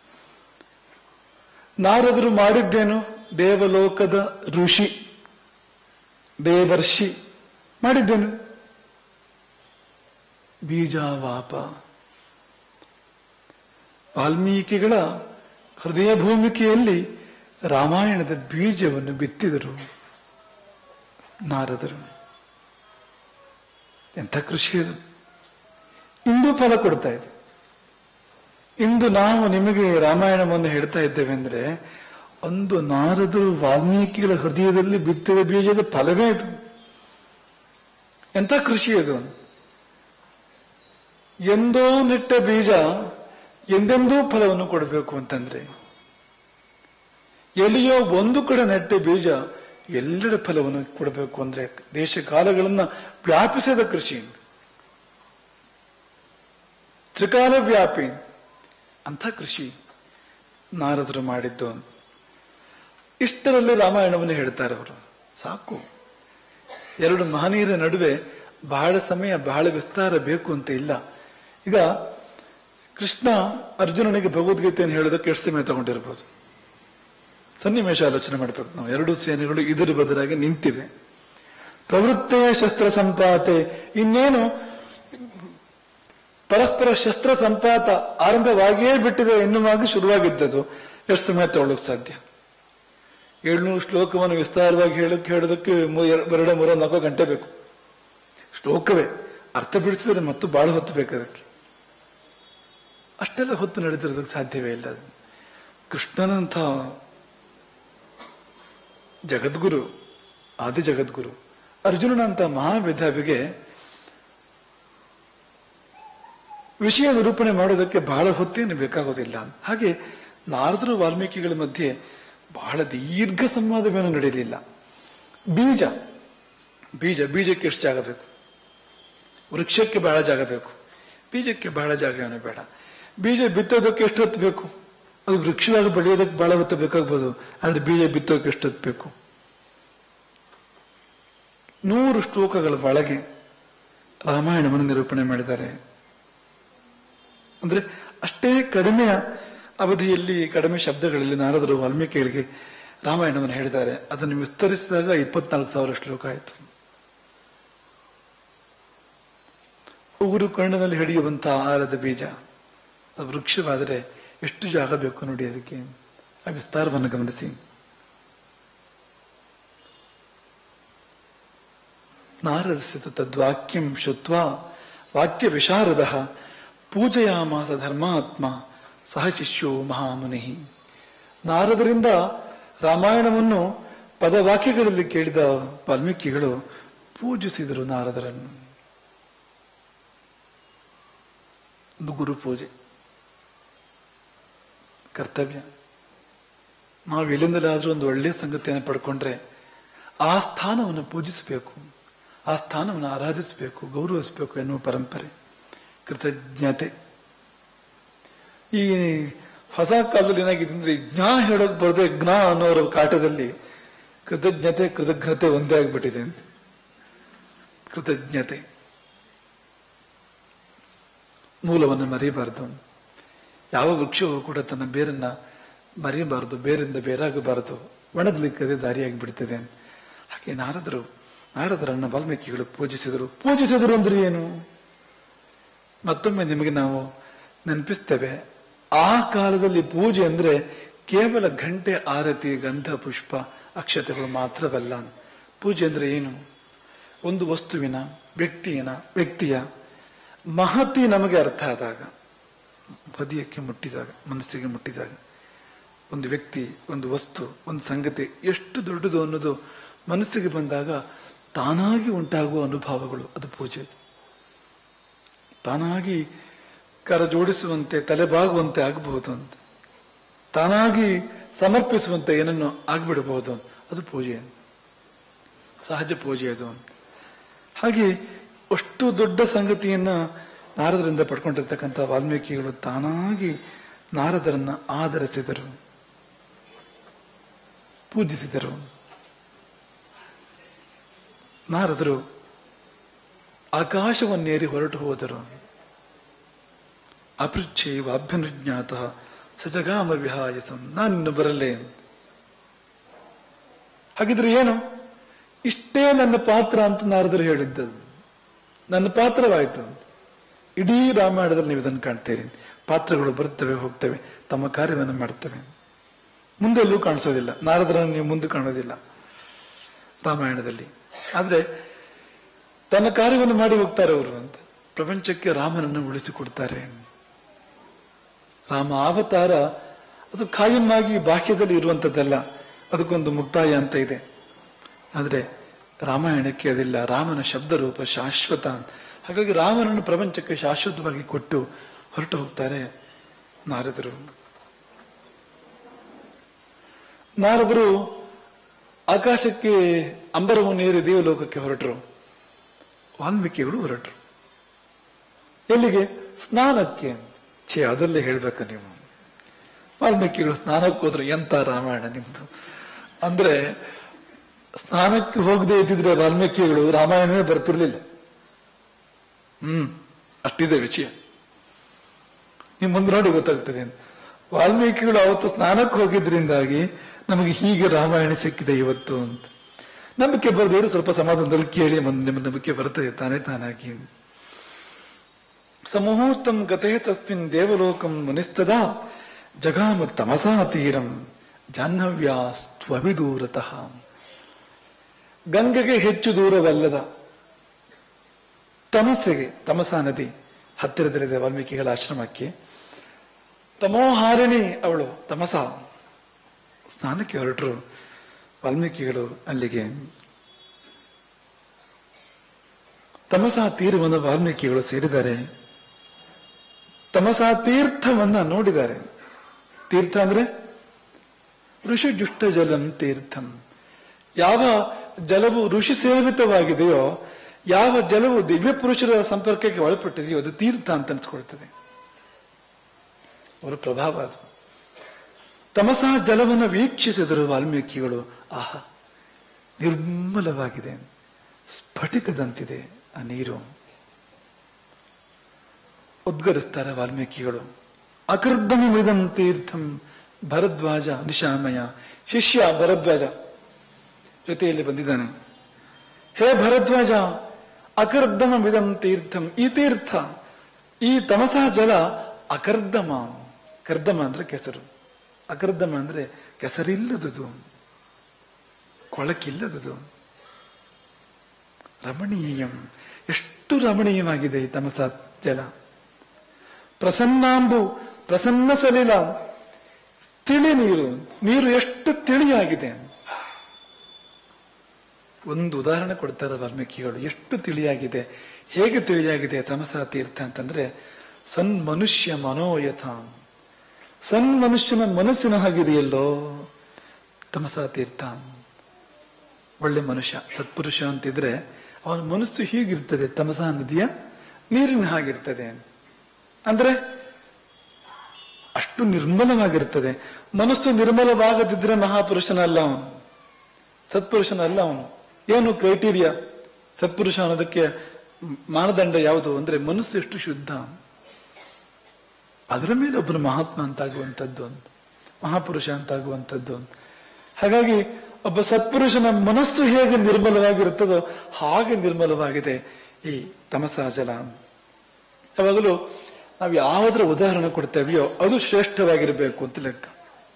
ನಾರದರು ಮಾಡಿದ್ದೇನು ದೇವಲೋಕದ ಋಷಿ ದೇವರ್ಷಿ ಮಾಡಿದ್ದೇನು ಬೀಜಾವಾಪ ವಾಲ್ಮೀಕಿಗಳ ಹೃದಯ ಭೂಮಿಕೆಯಲ್ಲಿ ರಾಮಾಯಣದ ಬೀಜವನ್ನು ಬಿತ್ತಿದರು ನಾರದರು ಎಂಥ ಕೃಷಿ ಅದು ಇಂದು ಫಲ ಕೊಡ್ತಾ ಇದೆ ಇಂದು ನಾವು ನಿಮಗೆ ರಾಮಾಯಣವನ್ನು ಹೇಳ್ತಾ ಇದ್ದೇವೆ ಅಂದ್ರೆ ಒಂದು ನಾರದರು ವಾಲ್ಮೀಕಿಗಳ ಹೃದಯದಲ್ಲಿ ಬಿತ್ತಿದ ಬೀಜದ ಫಲವೇ ಇದು ಎಂಥ ಕೃಷಿ ಅದು ಎಂದೋ ನೆಟ್ಟ ಬೀಜ ಎಂದೆಂದೂ ಫಲವನ್ನು ಕೊಡಬೇಕು ಅಂತಂದ್ರೆ ಎಲ್ಲಿಯೋ ಒಂದು ಕಡೆ ನೆಟ್ಟ ಬೀಜ ಎಲ್ಲೆಡೆ ಫಲವನ್ನು ಕೊಡಬೇಕು ಅಂದ್ರೆ ದೇಶ ಕಾಲಗಳನ್ನ ವ್ಯಾಪಿಸಿದ ಕೃಷಿ ತ್ರಿಕಾಲ ವ್ಯಾಪಿ ಅಂಥ ಕೃಷಿ ನಾರದರು ಮಾಡಿದ್ದು ಇಷ್ಟರಲ್ಲಿ ರಾಮಾಯಣವನ್ನು ಹೇಳ್ತಾರೆ ಅವರು ಸಾಕು ಎರಡು ಮಹನೀಯರ ನಡುವೆ ಬಹಳ ಸಮಯ ಬಹಳ ವಿಸ್ತಾರ ಬೇಕು ಅಂತ ಇಲ್ಲ ಈಗ ಕೃಷ್ಣ ಅರ್ಜುನನಿಗೆ ಭಗವದ್ಗೀತೆಯನ್ನು ಹೇಳೋದಕ್ಕೆ ಎಷ್ಟು ಸಮಯ ತಗೊಂಡಿರ್ಬೋದು ಸನ್ನಿವೇಶ ಆಲೋಚನೆ ಮಾಡಬೇಕು ನಾವು ಎರಡು ಸೇನೆಗಳು ಇದರ ಬದಲಾಗಿ ನಿಂತಿವೆ ಪ್ರವೃತ್ತೇ ಶಸ್ತ್ರ ಸಂಪಾತೆ ಇನ್ನೇನು ಪರಸ್ಪರ ಶಸ್ತ್ರ ಸಂಪಾತ ಆರಂಭವಾಗಿಯೇ ಬಿಟ್ಟಿದೆ ಎನ್ನುವಾಗ ಶುರುವಾಗಿದ್ದದು ಎಷ್ಟು ಸಮಯ ತಗೊಳ್ಳೋಕೆ ಸಾಧ್ಯ ಏಳ್ನೂರು ಶ್ಲೋಕವನ್ನು ವಿಸ್ತಾರವಾಗಿ ಹೇಳಕ್ಕೆ ಹೇಳೋದಕ್ಕೆ ಮೂ- ಎರ- ಎರಡು ಮೂರು ನಾಲ್ಕು ಗಂಟೆ ಬೇಕು ಶ್ಲೋಕವೇ ಅರ್ಥ ಬಿಡಿಸಿದ್ರೆ ಮತ್ತು ಬಹಳ ಹೊತ್ತು ಬೇಕು ಅದಕ್ಕೆ ಅಷ್ಟೆಲ್ಲ ಹೊತ್ತು ನಡೆದಿರೋದಕ್ಕೆ ಸಾಧ್ಯವೇ ಇಲ್ಲ ಅದು ಕೃಷ್ಣನಂಥ ಜಗದ್ಗುರು ಆದಿ ಜಗದ್ಗುರು ಅರ್ಜುನನಂತ ಮಹಾವಿಧಾವಿಗೆ ವಿಷಯ ನಿರೂಪಣೆ ಮಾಡೋದಕ್ಕೆ ಬಹಳ ಹೊತ್ತೇನು ಬೇಕಾಗೋದಿಲ್ಲ ಹಾಗೆ ನಾರದರು ವಾಲ್ಮೀಕಿಗಳ ಮಧ್ಯೆ ಬಹಳ ದೀರ್ಘ ಸಂವಾದವೇನು ನಡೆಯಲಿಲ್ಲ ಬೀಜ ಬೀಜ ಬೀಜಕ್ಕೆ ಎಷ್ಟು ಜಾಗ ಬೇಕು ವೃಕ್ಷಕ್ಕೆ ಬಹಳ ಜಾಗ ಬೇಕು ಬೀಜಕ್ಕೆ ಬಹಳ ಜಾಗ ಏನು ಬೇಡ ಬೀಜ ಬಿತ್ತೋದಕ್ಕೆ ಎಷ್ಟು ಹೊತ್ತು ಬೇಕು ಅದು ವೃಕ್ಷವಾಗಿ ಬೆಳೆಯೋದಕ್ಕೆ ಬಹಳ ಹೊತ್ತು ಬೇಕಾಗ್ಬೋದು ಆದ್ರೆ ಬೀಜ ಬಿತ್ತೋಕೆ ಎಷ್ಟು ಹೊತ್ತು ಬೇಕು ನೂರು ಶ್ಲೋಕಗಳ ಒಳಗೆ ರಾಮಾಯಣವನ್ನು ನಿರೂಪಣೆ ಮಾಡಿದ್ದಾರೆ ಅಂದ್ರೆ ಅಷ್ಟೇ ಕಡಿಮೆ ಅವಧಿಯಲ್ಲಿ ಕಡಿಮೆ ಶಬ್ದಗಳಲ್ಲಿ ನಾರದರು ವಾಲ್ಮೀಕಿಗಳಿಗೆ ರಾಮಾಯಣವನ್ನು ಹೇಳಿದ್ದಾರೆ ಅದನ್ನು ವಿಸ್ತರಿಸಿದಾಗ ಇಪ್ಪತ್ನಾಲ್ಕು ಸಾವಿರ ಶ್ಲೋಕ ಆಯಿತು ಉಗುರು ಕಣ್ಣಿನಲ್ಲಿ ಹಿಡಿಯುವಂತಹ ಆಲದ ಬೀಜ ಅದು ವೃಕ್ಷವಾದರೆ ಎಷ್ಟು ಜಾಗ ಬೇಕು ನೋಡಿ ಅದಕ್ಕೆ ಆ ವಿಸ್ತಾರವನ್ನು ಗಮನಿಸಿ ನಾರದಸ್ಯತು ತದ್ವಾಕ್ಯಂ ಶುತ್ವ ವಾಕ್ಯ ವಿಶಾರದ ಪೂಜಯಾಮಾಸ ಧರ್ಮಾತ್ಮ ಸಹ ಶಿಷ್ಯೋ ಮಹಾಮುನಿ ನಾರದರಿಂದ ರಾಮಾಯಣವನ್ನು ಪದವಾಕ್ಯಗಳಲ್ಲಿ ಕೇಳಿದ ವಾಲ್ಮೀಕಿಗಳು ಪೂಜಿಸಿದರು ನಾರದರನ್ನು ಒಂದು ಗುರು ಪೂಜೆ ಕರ್ತವ್ಯ ನಾವು ಎಲ್ಲಿಂದಲಾದ್ರೂ ಒಂದು ಒಳ್ಳೆಯ ಸಂಗತಿಯನ್ನು ಪಡ್ಕೊಂಡ್ರೆ ಆ ಸ್ಥಾನವನ್ನು ಪೂಜಿಸಬೇಕು ಆ ಸ್ಥಾನವನ್ನು ಆರಾಧಿಸಬೇಕು ಗೌರವಿಸಬೇಕು ಎನ್ನುವ ಪರಂಪರೆ ಕೃತಜ್ಞತೆ ಈ ಹೊಸ ಕಾಲದಲ್ಲಿ ಏನಾಗಿದೆ ಅಂದ್ರೆ ಜ್ಞಾ ಹೇಳೋಕ್ ಬರದೆ ಜ್ಞಾ ಅನ್ನೋರ ಕಾಟದಲ್ಲಿ ಕೃತಜ್ಞತೆ ಕೃತಜ್ಞತೆ ಒಂದೇ ಆಗ್ಬಿಟ್ಟಿದೆ ಅಂತ ಕೃತಜ್ಞತೆ ಮೂಲವನ್ನು ಮರೆಯಬಾರದು ಯಾವ ವೃಕ್ಷವೂ ಕೂಡ ತನ್ನ ಬೇರನ್ನ ಮರೆಯಬಾರದು ಬೇರಿಂದ ಬೇರಾಗಬಾರದು ಒಣಗ್ಲಿಕ್ಕೆ ಅದೇ ದಾರಿಯಾಗಿ ಬಿಡ್ತದೆ ಹಾಗೆ ನಾರದರು ನಾರದರನ್ನ ವಾಲ್ಮೀಕಿಗಳು ಪೂಜಿಸಿದರು ಪೂಜಿಸಿದರು ಅಂದ್ರೆ ಏನು ಮತ್ತೊಮ್ಮೆ ನಿಮಗೆ ನಾವು ನೆನಪಿಸ್ತೇವೆ ಆ ಕಾಲದಲ್ಲಿ ಪೂಜೆ ಅಂದ್ರೆ ಕೇವಲ ಗಂಟೆ ಆರತಿ ಗಂಧ ಪುಷ್ಪ ಅಕ್ಷತೆಗಳು ಮಾತ್ರವಲ್ಲ ಪೂಜೆ ಅಂದ್ರೆ ಏನು ಒಂದು ವಸ್ತುವಿನ ವ್ಯಕ್ತಿಯನ ವ್ಯಕ್ತಿಯ ಮಹತಿ ನಮಗೆ ಅರ್ಥ ಆದಾಗ ಹೃದಯಕ್ಕೆ ಮುಟ್ಟಿದಾಗ ಮನಸ್ಸಿಗೆ ಮುಟ್ಟಿದಾಗ ಒಂದು ವ್ಯಕ್ತಿ ಒಂದು ವಸ್ತು ಒಂದು ಸಂಗತಿ ಎಷ್ಟು ದೊಡ್ಡದು ಅನ್ನೋದು ಮನಸ್ಸಿಗೆ ಬಂದಾಗ ತಾನಾಗಿ ಉಂಟಾಗುವ ಅನುಭವಗಳು ಅದು ಪೂಜೆ ತಾನಾಗಿ ಕರ ಜೋಡಿಸುವಂತೆ ತಲೆಬಾಗುವಂತೆ ಆಗಬಹುದು ಅಂತ ತಾನಾಗಿ ಸಮರ್ಪಿಸುವಂತೆ ಏನನ್ನು ಆಗ್ಬಿಡಬಹುದು ಅದು ಪೂಜೆ ಸಹಜ ಪೂಜೆ ಅದು ಹಾಗೆ ಅಷ್ಟು ದೊಡ್ಡ ಸಂಗತಿಯನ್ನ ನಾರದರಿಂದ ಪಡ್ಕೊಂಡಿರ್ತಕ್ಕಂಥ ವಾಲ್ಮೀಕಿಗಳು ತಾನಾಗಿ ನಾರದರನ್ನ ಆಧರಿಸಿದರು ಪೂಜಿಸಿದರು ನಾರದರು ಆಕಾಶವನ್ನೇರಿ ಹೊರಟು ಹೋದರು ಅಪೃಚ್ಛೇವ ಅಭ್ಯನುಜ್ಞಾತ ಸಜಗಾಮ ವಿಹಾಯಸಂ ನಾನಿನ್ನು ಬರಲೇ ಹಾಗಿದ್ರೆ ಏನು ಇಷ್ಟೇ ನನ್ನ ಪಾತ್ರ ಅಂತ ನಾರದರು ಹೇಳಿದ್ದದು ನನ್ನ ಪಾತ್ರವಾಯಿತು ಇಡೀ ರಾಮಾಯಣದಲ್ಲಿ ನೀವು ಇದನ್ನು ಕಾಣ್ತೀರಿ ಪಾತ್ರಗಳು ಬರ್ತವೆ ಹೋಗ್ತವೆ ತಮ್ಮ ಕಾರ್ಯವನ್ನು ಮಾಡ್ತವೆ ಮುಂದೆಲ್ಲೂ ಕಾಣಿಸೋದಿಲ್ಲ ನಾರದರನ್ನು ನೀವು ಮುಂದೆ ಕಾಣೋದಿಲ್ಲ ರಾಮಾಯಣದಲ್ಲಿ ಆದ್ರೆ ತನ್ನ ಕಾರ್ಯವನ್ನು ಮಾಡಿ ಹೋಗ್ತಾರೆ ಅವರು ಅಂತ ಪ್ರಪಂಚಕ್ಕೆ ರಾಮನನ್ನು ಉಳಿಸಿಕೊಡ್ತಾರೆ ರಾಮ ಅವತಾರ ಅದು ಖಾಯಮ್ಮಾಗಿ ಬಾಹ್ಯದಲ್ಲಿ ಇರುವಂತದ್ದಲ್ಲ ಅದಕ್ಕೊಂದು ಮುಕ್ತಾಯ ಅಂತ ಇದೆ ಆದ್ರೆ ರಾಮಾಯಣಕ್ಕೆ ಅದಿಲ್ಲ ರಾಮನ ಶಬ್ದ ರೂಪ ಶಾಶ್ವತ ಹಾಗಾಗಿ ರಾಮನನ್ನು ಪ್ರಪಂಚಕ್ಕೆ ಶಾಶ್ವತವಾಗಿ ಕೊಟ್ಟು ಹೊರಟು ಹೋಗ್ತಾರೆ ನಾರದರು ನಾರದರು ಆಕಾಶಕ್ಕೆ ಅಂಬರವನ್ನು ಏರಿ ದೇವಲೋಕಕ್ಕೆ ಹೊರಟರು ವಾಲ್ಮೀಕಿಗಳು ಹೊರಟರು ಎಲ್ಲಿಗೆ ಸ್ನಾನಕ್ಕೆ ಛೇ ಅದಲ್ಲೇ ಹೇಳ್ಬೇಕ ನೀವು ವಾಲ್ಮೀಕಿಗಳು ಸ್ನಾನಕ್ಕೆ ಹೋದ್ರು ಎಂತ ರಾಮಾಯಣ ನಿಮ್ದು ಅಂದ್ರೆ ಸ್ನಾನಕ್ಕೆ ಹೋಗದೆ ಇದ್ದಿದ್ರೆ ವಾಲ್ಮೀಕಿಗಳು ರಾಮಾಯಣವೇ ಬರ್ತಿರ್ಲಿಲ್ಲ ಹ್ಮ್ ಅಷ್ಟಿದೆ ವಿಷಯ ನಿಮ್ ಮುಂದೆ ನೋಡಿ ಗೊತ್ತಾಗ್ತದೆ ವಾಲ್ಮೀಕಿಗಳು ಅವತ್ತು ಸ್ನಾನಕ್ಕೆ ಹೋಗಿದ್ರಿಂದಾಗಿ ನಮಗೆ ಹೀಗೆ ರಾಮಾಯಣ ಸಿಕ್ಕಿದೆ ಇವತ್ತು ಅಂತ ನಂಬಿಕೆ ಬರದೇರು ಸ್ವಲ್ಪ ಸಮಾಧಾನದಲ್ಲಿ ಕೇಳಿ ಒಂದು ನಿಮ್ಮ ನಂಬಿಕೆ ಬರ್ತದೆ ತಾನೇ ತಾನಾಗಿ ಸಮುಹೂರ್ತಂ ಗತೆ ತಸ್ಮಿನ್ ದೇವಲೋಕಂ ಮುನಿಸ್ತದ ಜಗಾಮ ತಮಸಾ ತೀರಂ ಜಾಹ್ನವ್ಯಾಸ್ತ್ವವಿದೂರತಃ ಗಂಗೆಗೆ ಹೆಚ್ಚು ದೂರವಲ್ಲದ ತಮಸ್ಸೆಗೆ ತಮಸಾ ನದಿ ಹತ್ತಿರದಲ್ಲಿದೆ ವಾಲ್ಮೀಕಿಗಳ ಆಶ್ರಮಕ್ಕೆ ತಮೋಹಾರಿಣಿ ಅವಳು ತಮಸ ಸ್ನಾನಕ್ಕೆ ಹೊರಟರು ವಾಲ್ಮೀಕಿಗಳು ಅಲ್ಲಿಗೆ ತಮಸಾ ತೀರವನ್ನು ವಾಲ್ಮೀಕಿಗಳು ಸೇರಿದ್ದಾರೆ ತಮಸಾ ತೀರ್ಥವನ್ನ ನೋಡಿದ್ದಾರೆ ತೀರ್ಥ ಅಂದ್ರೆ ಋಷಿ ಜುಷ್ಟ ಜಲಂ ತೀರ್ಥಂ ಯಾವ ಜಲವು ಋಷಿ ಸೇವಿತವಾಗಿದೆಯೋ ಯಾವ ಜಲವು ದಿವ್ಯ ಪುರುಷರ ಸಂಪರ್ಕಕ್ಕೆ ಒಳಪಟ್ಟಿದೆಯೋ ಅದು ತೀರ್ಥ ಅಂತ ಅನ್ಸ್ಕೊಳ್ತದೆ ಅವರ ಪ್ರಭಾವ ಅದು ತಮಸಾ ಜಲವನ್ನು ವೀಕ್ಷಿಸಿದರು ವಾಲ್ಮೀಕಿಗಳು ಆಹಾ ನಿರ್ಮಲವಾಗಿದೆ ಸ್ಫಟಿಕದಂತಿದೆ ಆ ನೀರು ಉದ್ಗರಿಸ್ತಾರೆ ವಾಲ್ಮೀಕಿಗಳು ಅಕರ್ದಮ ಮಿದಂ ತೀರ್ಥಂ ಭರದ್ವಾಜ ನಿಶಾಮಯ ಶಿಷ್ಯ ಭರದ್ವಾಜ ಜೊತೆಯಲ್ಲಿ ಬಂದಿದ್ದಾನೆ ಹೇ ಭರದ್ವಾಜ ಅಕರ್ದಮ ಮಿದಂ ತೀರ್ಥಂ ಈ ತೀರ್ಥ ಈ ತಮಸಾ ಜಲ ಅಕರ್ದಮ ಕರ್ದಮ ಅಂದ್ರೆ ಕೆಸರು ಅಕರ್ದಮ ಅಂದ್ರೆ ಕೆಸರಿಲ್ಲದುದು ಕೊಳಕಿಲ್ಲದುದು ರಮಣೀಯಂ ಎಷ್ಟು ರಮಣೀಯವಾಗಿದೆ ಈ ತಮಸಾ ಜಲ ಪ್ರಸನ್ನಾಂಬು ಪ್ರಸನ್ನ ಸಲಿಲ ತಿಳಿ ನೀರು ನೀರು ಎಷ್ಟು ತಿಳಿಯಾಗಿದೆ ಒಂದು ಉದಾಹರಣೆ ಕೊಡ್ತಾರೆ ವಾಲ್ಮೀಕಿಗಳು ಎಷ್ಟು ತಿಳಿಯಾಗಿದೆ ಹೇಗೆ ತಿಳಿಯಾಗಿದೆ ತಮಸಾ ತೀರ್ಥ ಅಂತಂದ್ರೆ ಸನ್ ಮನುಷ್ಯ ಮನೋಯಥ ಸನ್ ಮನುಷ್ಯನ ಮನಸ್ಸಿನ ಹಾಗಿದೆಯಲ್ಲೋ ತಮಸಾ ತೀರ್ಥ ಒಳ್ಳೆ ಮನುಷ್ಯ ಸತ್ಪುರುಷ ಅಂತಿದ್ರೆ ಅವನ ಮನಸ್ಸು ಹೀಗಿರ್ತದೆ ತಮಸಾ ನದಿಯ ನೀರಿನ ಹಾಗಿರ್ತದೆ ಅಂದ್ರೆ ಅಷ್ಟು ನಿರ್ಮಲವಾಗಿರ್ತದೆ ಮನಸ್ಸು ನಿರ್ಮಲವಾಗದಿದ್ರೆ ಮಹಾಪುರುಷನಲ್ಲ ಅವನು ಸತ್ಪುರುಷನಲ್ಲ ಅವನು ಏನು ಕ್ರೈಟೀರಿಯಾ ಸತ್ಪುರುಷ ಅನ್ನೋದಕ್ಕೆ ಮಾನದಂಡ ಯಾವುದು ಅಂದ್ರೆ ಮನಸ್ಸು ಎಷ್ಟು ಶುದ್ಧ ಅದರ ಮೇಲೆ ಒಬ್ಬನು ಮಹಾತ್ಮ ಅಂತಾಗುವಂಥದ್ದು ಅಂತ ಮಹಾಪುರುಷ ಅಂತಾಗುವಂಥದ್ದು ಅಂತ ಹಾಗಾಗಿ ಒಬ್ಬ ಸತ್ಪುರುಷನ ಮನಸ್ಸು ಹೇಗೆ ನಿರ್ಮಲವಾಗಿರುತ್ತದೋ ಹಾಗೆ ನಿರ್ಮಲವಾಗಿದೆ ಈ ತಮಸಾ ಜಲ ಯಾವಾಗಲೂ ನಾವು ಯಾವುದರ ಉದಾಹರಣೆ ಕೊಡ್ತೇವೆಯೋ ಅದು ಶ್ರೇಷ್ಠವಾಗಿರಬೇಕು ಅಂತ ಲೆಕ್ಕ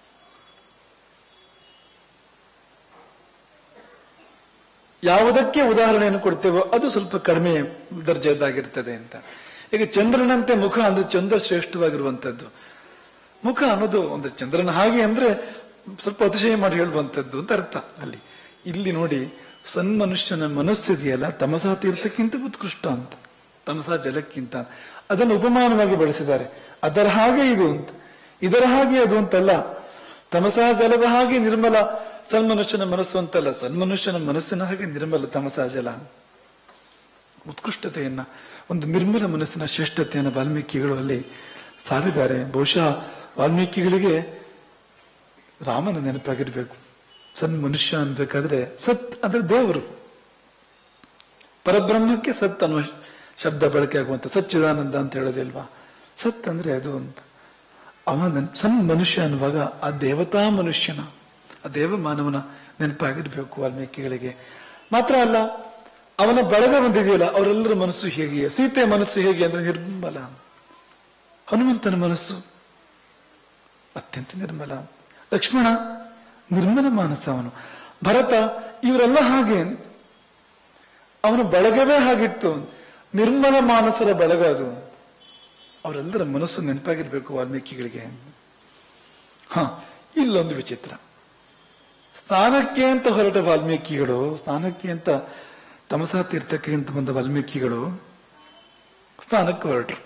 ಯಾವುದಕ್ಕೆ ಉದಾಹರಣೆಯನ್ನು ಕೊಡ್ತೇವೋ ಅದು ಸ್ವಲ್ಪ ಕಡಿಮೆ ದರ್ಜೆಯದ್ದಾಗಿರ್ತದೆ ಅಂತ ಈಗ ಚಂದ್ರನಂತೆ ಮುಖ ಅಂದ್ರೆ ಚಂದ್ರ ಶ್ರೇಷ್ಠವಾಗಿರುವಂತದ್ದು ಮುಖ ಅನ್ನೋದು ಒಂದು ಚಂದ್ರನ ಹಾಗೆ ಅಂದ್ರೆ ಸ್ವಲ್ಪ ಅತಿಶಯ ಮಾಡಿ ಹೇಳುವಂತದ್ದು ಅಂತ ಅರ್ಥ ಅಲ್ಲಿ ಇಲ್ಲಿ ನೋಡಿ ಸನ್ಮನುಷ್ಯನ ಮನಸ್ಥಿತಿಯಲ್ಲ ತಮಸಾ ತೀರ್ಥಕ್ಕಿಂತ ಉತ್ಕೃಷ್ಟ ಅಂತ ತಮಸಾ ಜಲಕ್ಕಿಂತ ಅದನ್ನು ಉಪಮಾನವಾಗಿ ಬಳಸಿದ್ದಾರೆ ಅದರ ಹಾಗೆ ಇದು ಅಂತ ಇದರ ಹಾಗೆ ಅದು ಅಂತಲ್ಲ ತಮಸಾ ಜಲದ ಹಾಗೆ ನಿರ್ಮಲ ಸನ್ಮನುಷ್ಯನ ಮನಸ್ಸು ಅಂತಲ್ಲ ಸನ್ಮನುಷ್ಯನ ಮನಸ್ಸಿನ ಹಾಗೆ ನಿರ್ಮಲ ತಮಸಾ ಜಲ ಉತ್ಕೃಷ್ಟತೆಯನ್ನ ಒಂದು ನಿರ್ಮಲ ಮನಸ್ಸಿನ ಶ್ರೇಷ್ಠತೆಯನ್ನು ವಾಲ್ಮೀಕಿಗಳು ಅಲ್ಲಿ ಸಾರಿದ್ದಾರೆ ಬಹುಶಃ ವಾಲ್ಮೀಕಿಗಳಿಗೆ ರಾಮನ ನೆನಪಾಗಿರ್ಬೇಕು ಸನ್ ಮನುಷ್ಯ ಅನ್ಬೇಕಾದ್ರೆ ಸತ್ ಅಂದ್ರೆ ದೇವರು ಪರಬ್ರಹ್ಮಕ್ಕೆ ಸತ್ ಅನ್ನುವ ಶಬ್ದ ಬಳಕೆ ಆಗುವಂತ ಸಚ್ಚಿದಾನಂದ ಅಂತ ಹೇಳೋದಿಲ್ವಾ ಸತ್ ಅಂದ್ರೆ ಅದು ಅಂತ ಅವನ ಸನ್ ಮನುಷ್ಯ ಅನ್ನುವಾಗ ಆ ದೇವತಾ ಮನುಷ್ಯನ ಆ ದೇವ ಮಾನವನ ನೆನಪಾಗಿರ್ಬೇಕು ವಾಲ್ಮೀಕಿಗಳಿಗೆ ಮಾತ್ರ ಅಲ್ಲ ಅವನ ಬಳಗ ಬಂದಿದೆಯಲ್ಲ ಅವರೆಲ್ಲರ ಮನಸ್ಸು ಹೇಗೆ ಸೀತೆಯ ಮನಸ್ಸು ಹೇಗೆ ಅಂದ್ರೆ ನಿರ್ಮಲ ಹನುಮಂತನ ಮನಸ್ಸು ಅತ್ಯಂತ ನಿರ್ಮಲ ಲಕ್ಷ್ಮಣ ನಿರ್ಮಲ ಮಾನಸ ಅವನು ಭರತ ಇವರೆಲ್ಲ ಹಾಗೆ ಅವನ ಬಳಗವೇ ಹಾಗಿತ್ತು ನಿರ್ಮಲ ಮಾನಸರ ಬಳಗ ಅದು ಅವರೆಲ್ಲರ ಮನಸ್ಸು ನೆನಪಾಗಿರ್ಬೇಕು ವಾಲ್ಮೀಕಿಗಳಿಗೆ ಹ ಇಲ್ಲೊಂದು ವಿಚಿತ್ರ ಸ್ನಾನಕ್ಕೆ ಅಂತ ಹೊರಟ ವಾಲ್ಮೀಕಿಗಳು ಸ್ನಾನಕ್ಕೆ ಅಂತ ತಮಸಾ ತೀರ್ಥಕ್ಕೆ ಅಂತ ಬಂದ ವಾಲ್ಮೀಕಿಗಳು ಸ್ನಾನಕ್ಕೆ ಹೊರಟರು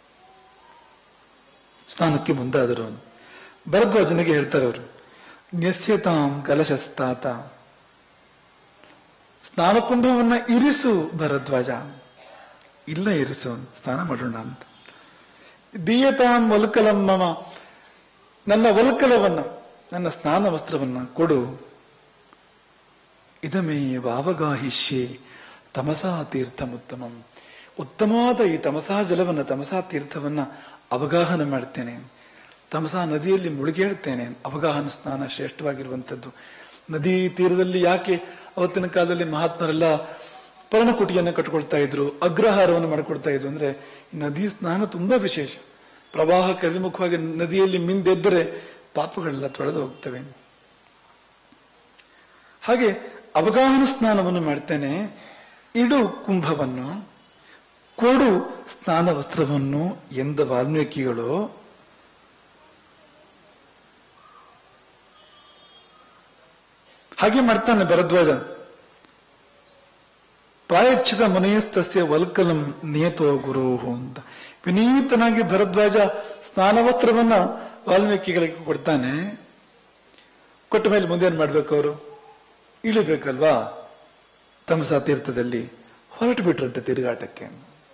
ಸ್ನಾನಕ್ಕೆ ಮುಂದಾದರು ಭರದ್ವಾಜನಿಗೆ ಹೇಳ್ತಾರೆ ಅವರು ನ್ಯಸ್ಯತಾಂ ಕಲಶಸ್ತಾತ ಸ್ನಾನ ಕುಂಭವನ್ನ ಇರಿಸು ಭರದ್ವಾಜ ಇಲ್ಲ ಇರಿಸು ಸ್ನಾನ ಮಾಡೋಣ ಅಂತ ದೀಯತಾಂ ವಲ್ಕಲಂ ಮಮ ನನ್ನ ವಲ್ಕಲವನ್ನ ನನ್ನ ಸ್ನಾನ ವಸ್ತ್ರವನ್ನ ಕೊಡು ಇದಮೇ ವಾವಗಾಹಿಷ್ಯೆ ತಮಸಾ ತೀರ್ಥಮುತ್ತಮಂ ಉತ್ತಮವಾದ ಈ ತಮಸಾ ಜಲವನ್ನ ತಮಸಾ ತೀರ್ಥವನ್ನ ಅವಗಾಹನ ಮಾಡ್ತೇನೆ ತಮಸಾ ನದಿಯಲ್ಲಿ ಮುಳುಗೇಳ್ತೇನೆ ಅವಗಾಹನ ಸ್ನಾನ ಶ್ರೇಷ್ಠವಾಗಿರುವಂಥದ್ದು ನದಿ ತೀರದಲ್ಲಿ ಯಾಕೆ ಅವತ್ತಿನ ಕಾಲದಲ್ಲಿ ಮಹಾತ್ಮರೆಲ್ಲ ಪರ್ಣಕುಟಿಯನ್ನು ಕಟ್ಕೊಳ್ತಾ ಇದ್ರು ಅಗ್ರಹಾರವನ್ನು ಮಾಡಿಕೊಳ್ತಾ ಇದ್ರು ಅಂದ್ರೆ ಈ ನದಿ ಸ್ನಾನ ತುಂಬಾ ವಿಶೇಷ ಪ್ರವಾಹಕ್ಕೆ ಅಭಿಮುಖವಾಗಿ ನದಿಯಲ್ಲಿ ಮಿಂದೆದ್ದರೆ ಪಾಪಗಳೆಲ್ಲ ತೊಳೆದು ಹೋಗ್ತವೆ ಹಾಗೆ ಅವಗಾಹನ ಸ್ನಾನವನ್ನು ಮಾಡ್ತೇನೆ ಇಡು ಕುಂಭವನ್ನು ಕೊಡು ಸ್ನಾನ ವಸ್ತ್ರವನ್ನು ಎಂದ ವಾಲ್ಮೀಕಿಗಳು ಹಾಗೆ ಮಾಡ್ತಾನೆ ಭರದ್ವಾಜ ಪ್ರಾಯಚ್ಛಿತ ಮನೆಯಸ್ತಸ್ಯ ವಲ್ಕಲಂ ನಿಯತೋ ಗುರು ಅಂತ ವಿನೀತನಾಗಿ ಭರದ್ವಾಜ ಸ್ನಾನ ವಸ್ತ್ರವನ್ನ ವಾಲ್ಮೀಕಿಗಳಿಗೆ ಕೊಡ್ತಾನೆ ಕೊಟ್ಟ ಮೇಲೆ ಮುಂದೇನ್ ಮಾಡ್ಬೇಕು ಅವರು ಇಳಿಬೇಕಲ್ವಾ ತಮಸಾ ತೀರ್ಥದಲ್ಲಿ ಹೊರಟು ಬಿಟ್ರಂತೆ ತಿರುಗಾಟಕ್ಕೆ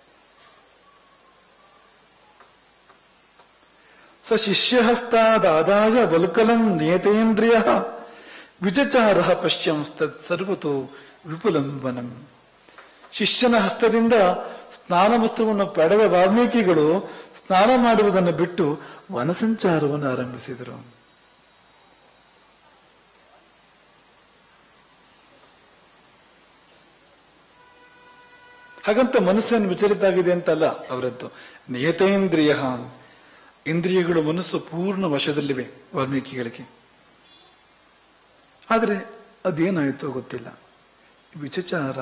ಸ ಶಿಷ್ಯಹಸ್ತಾದಾದಾಯ ವಲ್ಕಲಂ ನಿಯತೇಂದ್ರಿಯ ವಿಚಚಾರ ಪಶ್ಯಂಸ್ತತ್ ಸರ್ವತೋ ವಿಪುಲಂ ವನಂ ಶಿಷ್ಯನ ಹಸ್ತದಿಂದ ಸ್ನಾನ ವಸ್ತ್ರವನ್ನು ಪಡೆದ ವಾಲ್ಮೀಕಿಗಳು ಸ್ನಾನ ಮಾಡುವುದನ್ನು ಬಿಟ್ಟು ವನಸಂಚಾರವನ್ನು ಆರಂಭಿಸಿದರು ಹಾಗಂತ ಮನಸ್ಸನ್ನು ವಿಚಲಿತ ಆಗಿದೆ ಅಂತಲ್ಲ ಅವರದ್ದು ನಿಯತೇಂದ್ರಿಯ ಇಂದ್ರಿಯಗಳು ಮನಸ್ಸು ಪೂರ್ಣ ವಶದಲ್ಲಿವೆ ವಾಲ್ಮೀಕಿಗಳಿಗೆ ಆದರೆ ಅದೇನಾಯಿತೋ ಗೊತ್ತಿಲ್ಲ ವಿಚಚಾರ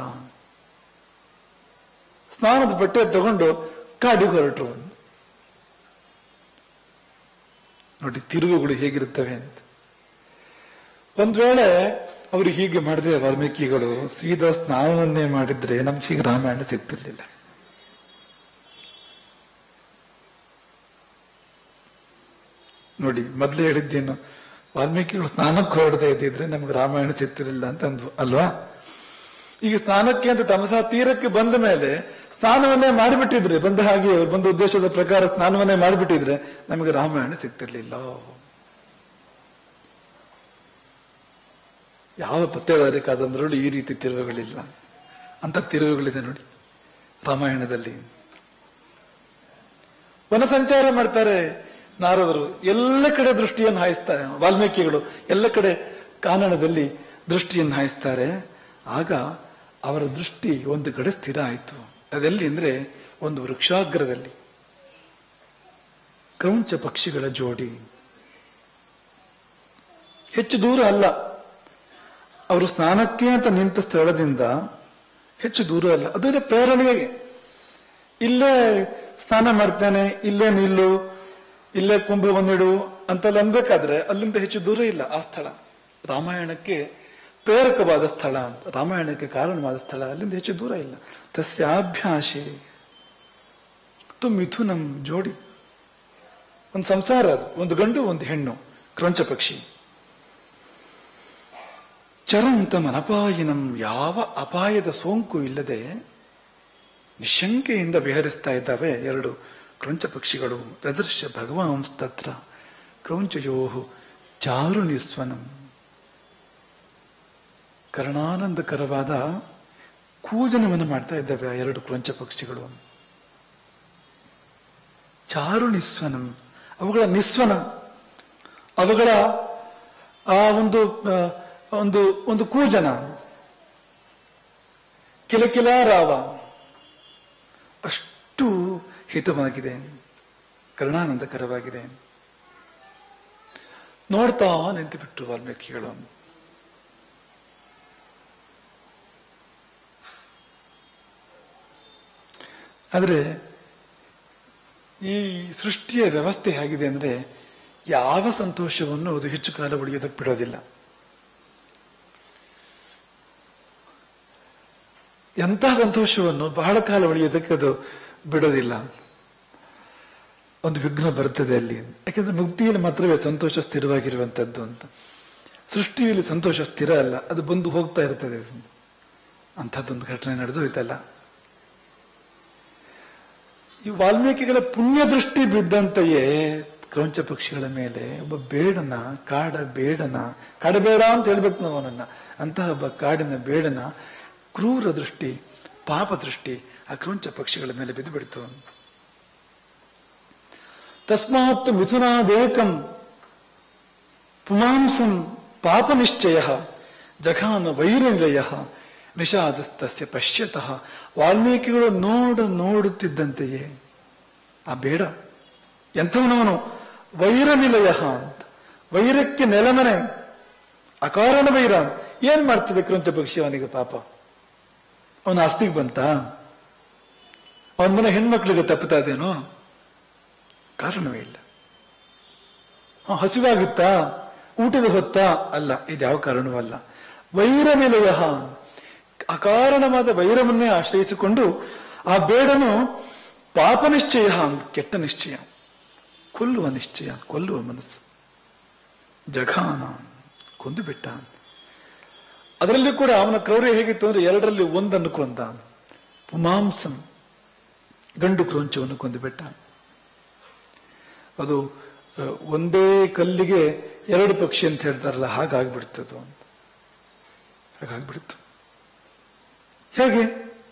ಸ್ನಾನದ ಬಟ್ಟೆ ತಗೊಂಡು ಕಾಡಿಗೆ ಹೊರಟರು ನೋಡಿ ತಿರುವುಗಳು ಹೇಗಿರುತ್ತವೆ ಅಂತ ಒಂದ್ ವೇಳೆ ಅವರು ಹೀಗೆ ಮಾಡಿದೆ ವಾಲ್ಮೀಕಿಗಳು ಸೀದಾ ಸ್ನಾನವನ್ನೇ ಮಾಡಿದ್ರೆ ನಮ್ಗೆ ಹೀಗೆ ರಾಮಾಯಣ ಸಿಗ್ತಿರ್ಲಿಲ್ಲ ನೋಡಿ ಮೊದ್ಲೇ ಹೇಳಿದ್ದೇನು ವಾಲ್ಮೀಕಿಗಳು ಸ್ನಾನಕ್ಕೆ ಹೊರಡದೆ ಇದ್ದಿದ್ರೆ ನಮ್ಗೆ ರಾಮಾಯಣ ಸಿಗ್ತಿರ್ಲಿಲ್ಲ ಅಂತ ಅಂದ್ವು ಅಲ್ವಾ ಈಗ ಸ್ನಾನಕ್ಕೆ ಅಂತ ತಮಸಾ ತೀರಕ್ಕೆ ಬಂದ ಮೇಲೆ ಸ್ನಾನವನ್ನೇ ಮಾಡಿಬಿಟ್ಟಿದ್ರೆ ಬಂದ ಹಾಗೆ ಅವ್ರು ಬಂದ ಉದ್ದೇಶದ ಪ್ರಕಾರ ಸ್ನಾನವನ್ನೇ ಮಾಡಿಬಿಟ್ಟಿದ್ರೆ ನಮಗೆ ರಾಮಾಯಣ ಸಿಗ್ತಿರ್ಲಿಲ್ಲ ಯಾವ ಪತ್ತೆದಾರಿ ಕಾದಂಬರಿಗಳು ಈ ರೀತಿ ತಿರುವುಗಳಿಲ್ಲ ಅಂತ ತಿರುವುಗಳಿದೆ ನೋಡಿ ರಾಮಾಯಣದಲ್ಲಿ ವನ ಸಂಚಾರ ಮಾಡ್ತಾರೆ ನಾರದರು ಎಲ್ಲ ಕಡೆ ದೃಷ್ಟಿಯನ್ನು ಹಾಯಿಸ್ತಾರೆ ವಾಲ್ಮೀಕಿಗಳು ಎಲ್ಲ ಕಡೆ ಕಾನನದಲ್ಲಿ ದೃಷ್ಟಿಯನ್ನು ಹಾಯಿಸ್ತಾರೆ ಆಗ ಅವರ ದೃಷ್ಟಿ ಒಂದು ಕಡೆ ಸ್ಥಿರ ಆಯಿತು ಅದೆಲ್ಲಿ ಅಂದ್ರೆ ಒಂದು ವೃಕ್ಷಾಗ್ರದಲ್ಲಿ ಕ್ರೌಂಚ ಪಕ್ಷಿಗಳ ಜೋಡಿ ಹೆಚ್ಚು ದೂರ ಅಲ್ಲ ಅವರು ಸ್ನಾನಕ್ಕೆ ಅಂತ ನಿಂತ ಸ್ಥಳದಿಂದ ಹೆಚ್ಚು ದೂರ ಅಲ್ಲ ಅದರ ಪ್ರೇರಣೆಗೆ ಇಲ್ಲೇ ಸ್ನಾನ ಮಾಡ್ತಾನೆ ಇಲ್ಲೇ ನಿಲ್ಲು ಇಲ್ಲೇ ಕುಂಭವನ್ನಿಡು ಅಂತೆಲ್ಲ ಅನ್ಬೇಕಾದ್ರೆ ಅಲ್ಲಿಂದ ಹೆಚ್ಚು ದೂರ ಇಲ್ಲ ಆ ಸ್ಥಳ ರಾಮಾಯಣಕ್ಕೆ ಪ್ರೇರಕವಾದ ಸ್ಥಳ ಅಂತ ರಾಮಾಯಣಕ್ಕೆ ಕಾರಣವಾದ ಸ್ಥಳ ಅಲ್ಲಿಂದ ಹೆಚ್ಚು ದೂರ ಇಲ್ಲ ತಸ್ಯಾಭ್ಯಾಸೆ ತು ಮಿಥುನಂ ಜೋಡಿ ಒಂದು ಸಂಸಾರ ಅದು ಒಂದು ಗಂಡು ಒಂದು ಹೆಣ್ಣು ಕ್ರಂಚ ಪಕ್ಷಿ ಚರಂತಂ ಅನಪಾಯಿನಂ ಯಾವ ಅಪಾಯದ ಸೋಂಕು ಇಲ್ಲದೆ ನಿಶಂಕೆಯಿಂದ ವಿಹರಿಸ್ತಾ ಇದ್ದಾವೆ ಎರಡು ಕ್ರಂಚ ಪಕ್ಷಿಗಳು ಅದೃಶ್ಯ ಭಗವಾಂಸ್ತತ್ರ ಕ್ರೌಂಚಯೋಹು ಚಾರು ನಿಸ್ವನಂ ಕರ್ಣಾನಂದಕರವಾದ ಕೂಜನವನ್ನು ಮಾಡ್ತಾ ಇದ್ದಾವೆ ಆ ಎರಡು ಕ್ರಂಚ ಪಕ್ಷಿಗಳು ಚಾರು ನಿಸ್ವನಂ ಅವುಗಳ ನಿಸ್ವನ ಅವುಗಳ ಆ ಒಂದು ಆ, ಒಂದು ಒಂದು ಕೂಜನ ಕಿಲಕಿಲ ರಾವ ಅಷ್ಟು ಹಿತವಾಗಿದೆ ಕರುಣಾನಂದಕರವಾಗಿದೆ ನೋಡ್ತಾ ನಿಂತು ಬಿಟ್ರು ವಾಲ್ಮೀಕಿಗಳು ಆದ್ರೆ ಈ ಸೃಷ್ಟಿಯ ವ್ಯವಸ್ಥೆ ಹೇಗಿದೆ ಅಂದ್ರೆ ಯಾವ ಸಂತೋಷವನ್ನು ಅದು ಹೆಚ್ಚು ಕಾಲ ಉಳಿಯೋದಕ್ಕೆ ಬಿಡೋದಿಲ್ಲ ಎಂತಹ ಸಂತೋಷವನ್ನು ಬಹಳ ಕಾಲ ಉಳಿಯೋದಕ್ಕೆ ಅದು ಬಿಡೋದಿಲ್ಲ ಒಂದು ವಿಘ್ನ ಬರ್ತದೆ ಅಲ್ಲಿ ಯಾಕೆಂದ್ರೆ ಮುಕ್ತಿಯಲ್ಲಿ ಮಾತ್ರವೇ ಸಂತೋಷ ಸ್ಥಿರವಾಗಿರುವಂತದ್ದು ಅಂತ ಸೃಷ್ಟಿಯಲ್ಲಿ ಸಂತೋಷ ಸ್ಥಿರ ಅಲ್ಲ ಅದು ಬಂದು ಹೋಗ್ತಾ ಇರ್ತದೆ ಅಂಥದ್ದೊಂದು ಘಟನೆ ನಡೆದು ಹೋಯ್ತಲ್ಲ ಈ ವಾಲ್ಮೀಕಿಗಳ ಪುಣ್ಯ ದೃಷ್ಟಿ ಬಿದ್ದಂತೆಯೇ ಕ್ರೌಂಚ ಪಕ್ಷಿಗಳ ಮೇಲೆ ಒಬ್ಬ ಬೇಡನ ಕಾಡ ಬೇಡನ ಕಾಡಬೇಡ ಅಂತ ಹೇಳ್ಬೇಕು ನಾವು ಅವನನ್ನ ಅಂತಹ ಒಬ್ಬ ಕಾಡಿನ ಬೇಡನ ಕ್ರೂರ ದೃಷ್ಟಿ ಪಾಪ ದೃಷ್ಟಿ ಆ ಕ್ರೌಂಚ ಪಕ್ಷಿಗಳ ಮೇಲೆ ಬಿದ್ದು ಬಿಡ್ತು ತಸ್ಮಾತ್ ಮಿಥುನಾದೇಕಂ ಪುಮಾಂಸಂ ಪಾಪ ನಿಶ್ಚಯ ಜಘಾನ ವೈರನಿಲಯ ನಿಷಾದಸ್ತಸ್ಯ ಪಶ್ಯತಃ ವಾಲ್ಮೀಕಿಗಳು ನೋಡ ನೋಡುತ್ತಿದ್ದಂತೆಯೇ ಆ ಬೇಡ ಎಂಥವನವನು ವೈರ ನಿಲಯ ಅಂತ ವೈರಕ್ಕೆ ನೆಲಮನೆ ಅಕಾರಣ ವೈರ ಏನ್ ಮಾಡ್ತಿದೆ ಕ್ರಂಚ ಪಕ್ಷಿ ಅವನಿಗೆ ಪಾಪ ಅವನ ಆಸ್ತಿಗೆ ಬಂತ ಅವನ ಮನೆ ಹೆಣ್ಮಕ್ಳಿಗೆ ತಪ್ಪುತ್ತಾ ಇದೇನೋ ಕಾರಣವೇ ಇಲ್ಲ ಹ, ಹಸಿವಾಗಿತ್ತಾ ಊಟದ ಹೊತ್ತ ಅಲ್ಲ ಇದ್ಯಾವ ಕಾರಣವೂ ಅಲ್ಲ ವೈರ ನಿಲಯ ಅಕಾರಣವಾದ ವೈರವನ್ನೇ ಆಶ್ರಯಿಸಿಕೊಂಡು ಆ ಬೇಡನು ಪಾಪ ನಿಶ್ಚಯ ಕೆಟ್ಟ ನಿಶ್ಚಯ ಕೊಲ್ಲುವ ನಿಶ್ಚಯ ಕೊಲ್ಲುವ ಮನಸ್ಸು ಜಘಾನ ಕೊಂದು ಬಿಟ್ಟ ಅದರಲ್ಲಿ ಕೂಡ ಅವನ ಕ್ರೌರ್ಯ ಹೇಗಿತ್ತು ಅಂದ್ರೆ ಎರಡರಲ್ಲಿ ಒಂದನ್ನು ಕೊಂದ ಪುಮಾಂಸಂ ಗಂಡು ಕ್ರೋಂಚವನ್ನು ಕೊಂದು ಬಿಟ್ಟ ಅದು ಆ, ಒಂದೇ ಕಲ್ಲಿಗೆ ಎರಡು ಪಕ್ಷಿ ಅಂತ ಹೇಳ್ತಾರಲ್ಲ ಹಾಗಾಗ್ಬಿಡ್ತು ಅದು ಅಂತ ಹಾಗಾಗ್ಬಿಡ್ತು ಹೇಗೆ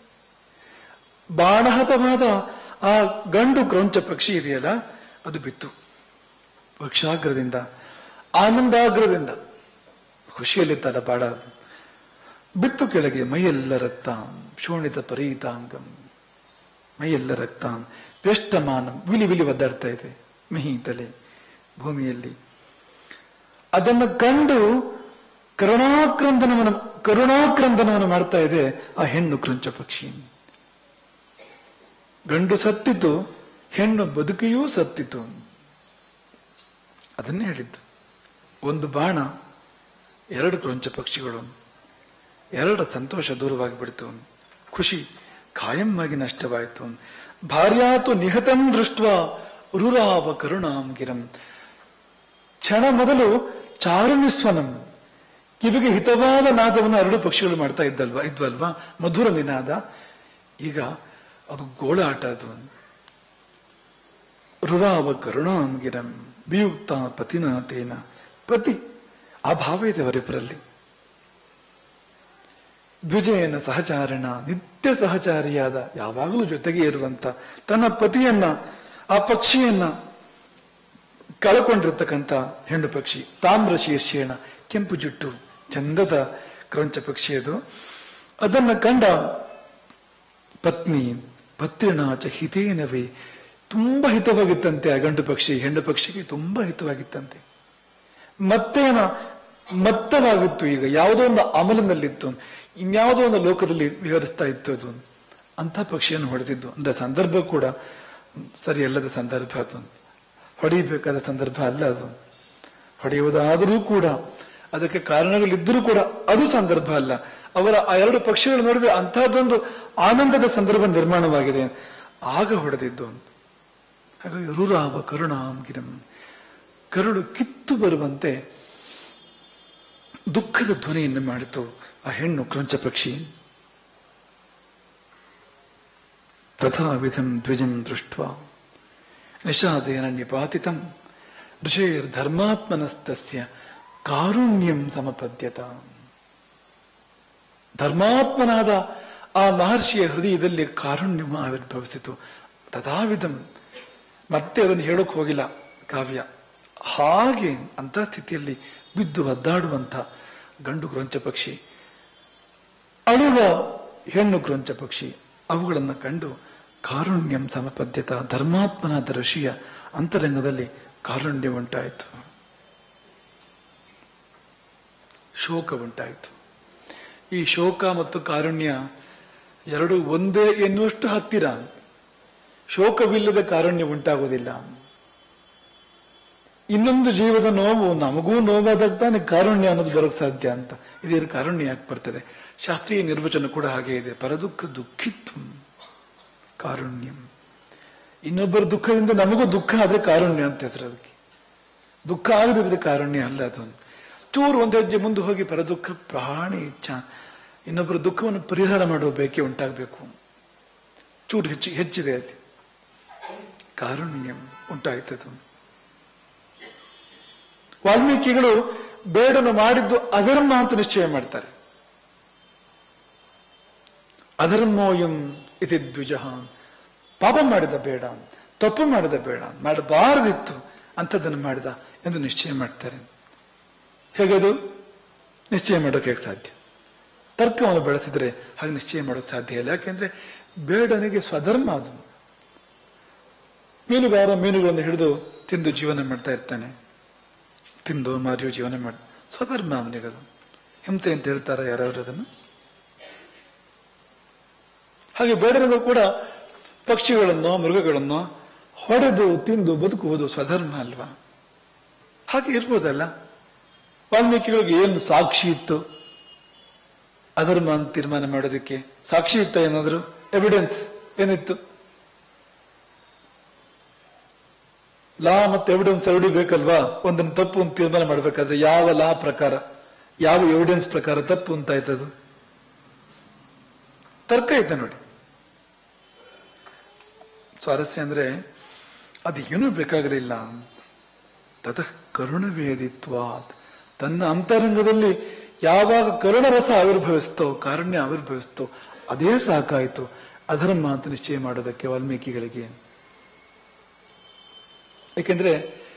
ಬಾಣಹತವಾದ ಆ ಗಂಡು ಕ್ರೌಂಚ ಪಕ್ಷಿ ಇದೆಯಲ್ಲ ಅದು ಬಿತ್ತು ವಕ್ಷಾಗ್ರದಿಂದ ಆನಂದಾಗ್ರದಿಂದ ಖುಷಿಯಲ್ಲಿತ್ತಲ್ಲ ಬಾಡ ಅದು ಬಿತ್ತು ಕೆಳಗೆ ಮೈಯೆಲ್ಲ ರಕ್ತ ಶೋಣಿತ ಪರೀತಾಂಗಂ ಮೈಯೆಲ್ಲ ರಕ್ತ ವ್ಯಷ್ಟಮಾನ ವಿಲಿ ವಿಲಿ ಒದ್ದಾಡ್ತಾ ಇದೆ ಮಿಹಿ ತಲೆ ಭೂಮಿಯಲ್ಲಿ ಅದನ್ನು ಕಂಡು ಕರುಣಾಕ್ರಂದನವನ್ನು ಕರುಣಾಕ್ರಂದನವನ್ನು ಮಾಡ್ತಾ ಇದೆ ಆ ಹೆಣ್ಣು ಕ್ರಂಚ ಪಕ್ಷಿ ಗಂಡು ಸತ್ತಿತು ಹೆಣ್ಣು ಬದುಕಿಯೂ ಸತ್ತಿತು ಅದನ್ನೇ ಹೇಳಿದ್ದು ಒಂದು ಬಾಣ ಎರಡು ಕ್ರಂಚ ಪಕ್ಷಿಗಳು ಎರಡ ಸಂತೋಷ ದೂರವಾಗಿ ಬಿಡ್ತು ಖುಷಿ ಕಾಯಮ್ಮಾಗಿ ನಷ್ಟವಾಯಿತು ಭಾರ್ಯಾತು ನಿಹತಂ ದೃಷ್ಟ ರುರಾವ ಕರುಣಾಂ ಗಿರಂ ಕ್ಷಣ ಮೊದಲು ಚಾರುನಿಸ್ವನಂ ಕಿವಿಗೆ ಹಿತವಾದ ನಾದವನ್ನು ಎರಡು ಪಕ್ಷಿಗಳು ಮಾಡ್ತಾ ಇದ್ದಲ್ವಾ ಇದ್ವಲ್ವಾ ಮಧುರ ನಿನಾದ ಈಗ ಅದು ಗೋಳಾಟ ಅದು ರುರಾವ ಕರುಣಾಂ ಗಿರಂ ವಿಯುಕ್ತ ಪತಿನಾಥೇನ ಪತಿ ಆ ಭಾವ ಇದೆ ಅವರಿಬ್ಬರಲ್ಲಿ ದ್ವಿಜಯನ ಸಹಚಾರಣ ನಿತ್ಯ ಸಹಚಾರಿಯಾದ ಯಾವಾಗಲೂ ಜೊತೆಗೆ ಇರುವಂತ ತನ್ನ ಪತಿಯನ್ನ ಆ ಪಕ್ಷಿಯನ್ನ ಕಳಕೊಂಡಿರ್ತಕ್ಕಂಥ ಹೆಣ್ಣು ಪಕ್ಷಿ ತಾಮ್ರ ಶೀರ್ಷೇಣ ಕೆಂಪು ಜುಟ್ಟು ಚಂದದ ಕ್ರಂಚ ಪಕ್ಷಿ ಅದು ಅದನ್ನ ಕಂಡ ಪತ್ನಿ ಪತ್ರಿಣಾಚ ಹಿತೇನವೇ ತುಂಬಾ ಹಿತವಾಗಿತ್ತಂತೆ ಆ ಗಂಡು ಪಕ್ಷಿ ಹೆಣ್ಣು ಪಕ್ಷಿಗೆ ತುಂಬಾ ಹಿತವಾಗಿತ್ತಂತೆ ಮತ್ತೇನ ಮತ್ತವಾಗಿತ್ತು ಈಗ ಯಾವುದೋ ಒಂದು ಅಮಲಿನಲ್ಲಿತ್ತು ಇನ್ಯಾವುದೋ ಒಂದು ಲೋಕದಲ್ಲಿ ವಿಹರಿಸ್ತಾ ಇತ್ತು ಅದು ಅಂತ ಪಕ್ಷಿಯನ್ನು ಹೊಡೆದಿದ್ದು ಅಂದ್ರೆ ಸಂದರ್ಭ ಕೂಡ ಸರಿಯಲ್ಲದ ಸಂದರ್ಭ ಅದು ಹೊಡೆಯಬೇಕಾದ ಸಂದರ್ಭ ಅಲ್ಲ ಅದು ಹೊಡೆಯುವುದಾದರೂ ಕೂಡ ಅದಕ್ಕೆ ಕಾರಣಗಳಿದ್ದರೂ ಕೂಡ ಅದು ಸಂದರ್ಭ ಅಲ್ಲ ಅವರ ಆ ಎರಡು ಪಕ್ಷಿಗಳ ನಡುವೆ ಅಂತಹದ್ದೊಂದು ಆನಂದದ ಸಂದರ್ಭ ನಿರ್ಮಾಣವಾಗಿದೆ ಆಗ ಹೊಡೆದಿದ್ದು ಹಾಗಾಗಿ ರುರಾವ ಕರುಣಾಂ ಗಿರಂ ಕರುಳು ಕಿತ್ತು ಬರುವಂತೆ ದುಃಖದ ಧ್ವನಿಯನ್ನು ಮಾಡಿತು ಆ ಹೆಣ್ಣು ಕ್ರಂಚ ಪಕ್ಷಿ ತಥಾವಿಧಂ ದ್ವಿಜಂ ದೃಷ್ಟ ನಿಷಾದೇನ ನಿಪಾತಿತಂ ಋಷೇರ್ಧರ್ಮಾತ್ಮನಸ್ತಸ್ಯ ಕಾರುಣ್ಯಂ ಸಮಪದ್ಯತ ಧರ್ಮಾತ್ಮನಾದ ಆ ಮಹರ್ಷಿಯ ಹೃದಯದಲ್ಲಿ ಕಾರುಣ್ಯ ಆವಿರ್ಭವಿಸಿತು ತಥಾವಿಧಂ ಮತ್ತೆ ಅದನ್ನು ಹೇಳೋಕ್ ಹೋಗಿಲ್ಲ ಕಾವ್ಯ ಹಾಗೆ ಅಂತ ಸ್ಥಿತಿಯಲ್ಲಿ ಬಿದ್ದು ಒದ್ದಾಡುವಂತ ಗಂಡು ಕ್ರಂಚ ಪಕ್ಷಿ ಅಳುವ ಹೆಣ್ಣು ಕ್ರಂಚ ಪಕ್ಷಿ ಅವುಗಳನ್ನು ಕಂಡು ಕಾರುಣ್ಯಂ ಸಮಪದ್ಯತ ಧರ್ಮಾತ್ಮನಾದ ಋಷಿಯ ಅಂತರಂಗದಲ್ಲಿ ಕಾರುಣ್ಯ ಉಂಟಾಯಿತು ಶೋಕ ಉಂಟಾಯಿತು ಈ ಶೋಕ ಮತ್ತು ಕಾರುಣ್ಯ ಎರಡು ಒಂದೇ ಎನ್ನುವಷ್ಟು ಹತ್ತಿರ ಶೋಕವಿಲ್ಲದ ಕಾರುಣ್ಯ ಉಂಟಾಗುವುದಿಲ್ಲ ಇನ್ನೊಂದು ಜೀವದ ನೋವು ನಮಗೂ ನೋವಾದಾಗ ತಾನೆ ಕಾರುಣ್ಯ ಅನ್ನೋದು ಬರೋಕ್ ಸಾಧ್ಯ ಅಂತ ಇದೇ ಕಾರುಣ್ಯ ಯಾಕೆ ಬರ್ತದೆ ಶಾಸ್ತ್ರೀಯ ನಿರ್ವಚನ ಕೂಡ ಹಾಗೆ ಇದೆ ಪರದುಃಖ ದುಃಖಿತ್ವ ಕಾರುಣ್ಯಂ ಇನ್ನೊಬ್ಬರ ದುಃಖದಿಂದ ನಮಗೂ ದುಃಖ ಆದ್ರೆ ಕಾರುಣ್ಯ ಅಂತ ಹೆಸರು ಅದಕ್ಕೆ ದುಃಖ ಆಗದಿದ್ರೆ ಕಾರುಣ್ಯ ಅಲ್ಲ ಅದು ಚೂರು ಒಂದು ಹೆಜ್ಜೆ ಮುಂದೆ ಹೋಗಿ ಪರದುಃಖ ಪ್ರಾಣಿ ಇಚ್ಛಾ ಇನ್ನೊಬ್ಬರ ದುಃಖವನ್ನು ಪರಿಹಾರ ಮಾಡುವ ಬೇಕೆ ಉಂಟಾಗಬೇಕು ಚೂರು ಹೆಚ್ಚು ಹೆಚ್ಚಿದೆ ಅದು ಕಾರುಣ್ಯಂ ಉಂಟಾಯ್ತದು ವಾಲ್ಮೀಕಿಗಳು ಬೇಡನ್ನು ಮಾಡಿದ್ದು ಅಧರ್ಮ ಅಂತ ನಿಶ್ಚಯ ಮಾಡ್ತಾರೆ ಅಧರ್ಮೋಯಂ ಇತಿ ದ್ವಿಜ ಪಾಪ ಮಾಡಿದ ಬೇಡ ತಪ್ಪು ಮಾಡಿದ ಬೇಡ ಮಾಡಬಾರದಿತ್ತು ಅಂಥದ್ದನ್ನು ಮಾಡಿದ ಎಂದು ನಿಶ್ಚಯ ಮಾಡ್ತಾರೆ ಹೇಗದು ನಿಶ್ಚಯ ಮಾಡೋಕೆ ಸಾಧ್ಯ ತರ್ಕವನ್ನು ಬೆಳೆಸಿದ್ರೆ ಹಾಗೆ ನಿಶ್ಚಯ ಮಾಡೋಕೆ ಸಾಧ್ಯ ಇಲ್ಲ ಯಾಕೆಂದ್ರೆ ಬೇಡನಿಗೆ ಸ್ವಧರ್ಮ ಅದು ಮೀನುಗಾರ ಮೀನುಗಳನ್ನು ಹಿಡಿದು ತಿಂದು ಜೀವನ ಮಾಡ್ತಾ ಇರ್ತಾನೆ ತಿಂದು ಮಾರಿಯೋ ಜೀವನ ಮಾಡ ಸ್ವಧರ್ಮ ಅವನಿಗದು ಹಿಂಸೆ ಅಂತ ಹೇಳ್ತಾರ ಯಾರಾದ್ರೂ ಅದನ್ನು ಹಾಗೆ ಬೇಡರಿಗೂ ಕೂಡ ಪಕ್ಷಿಗಳನ್ನು ಮೃಗಗಳನ್ನು ಹೊಡೆದು ತಿಂದು ಬದುಕುವುದು ಸ್ವಧರ್ಮ ಅಲ್ವಾ ಹಾಗೆ ಇರ್ಬೋದಲ್ಲ ವಾಲ್ಮೀಕಿಗಳಿಗೆ ಏನು ಸಾಕ್ಷಿ ಇತ್ತು ಅಧರ್ಮ ಅಂತ ತೀರ್ಮಾನ ಮಾಡೋದಕ್ಕೆ ಸಾಕ್ಷಿ ಇತ್ತ ಏನಾದ್ರು ಎವಿಡೆನ್ಸ್ ಏನಿತ್ತು ಲಾ ಮತ್ತೆ ಎವಿಡೆನ್ಸ್ ಎರಡು ಬೇಕಲ್ವಾ ಒಂದನ್ನು ತಪ್ಪು ಅಂತ ತೀರ್ಮಾನ ಮಾಡ್ಬೇಕಾದ್ರೆ ಯಾವ ಲಾ ಪ್ರಕಾರ ಯಾವ ಎವಿಡೆನ್ಸ್ ಪ್ರಕಾರ ತಪ್ಪು ಅಂತ ಆಯ್ತದು ತರ್ಕ ಐತೆ ನೋಡಿ ಸ್ವಾರಸ್ಯ ಅಂದ್ರೆ ಅದು ಏನೂ ಬೇಕಾಗಲಿಲ್ಲ ತತಃ ಕರುಣವೇದಿತ್ವಾತ್ ತನ್ನ ಅಂತರಂಗದಲ್ಲಿ ಯಾವಾಗ ಕರುಣರಸ ಆವಿರ್ಭವಿಸ್ತೋ ಕಾರುಣ್ಯ ಆವಿರ್ಭವಿಸ್ತೋ ಅದೇ ಸಾಕಾಯಿತು ಅಧರ್ಮ ಅಂತ ನಿಶ್ಚಯ ಮಾಡೋದಕ್ಕೆ ವಾಲ್ಮೀಕಿಗಳಿಗೆ ಏಕೆಂದ್ರೆ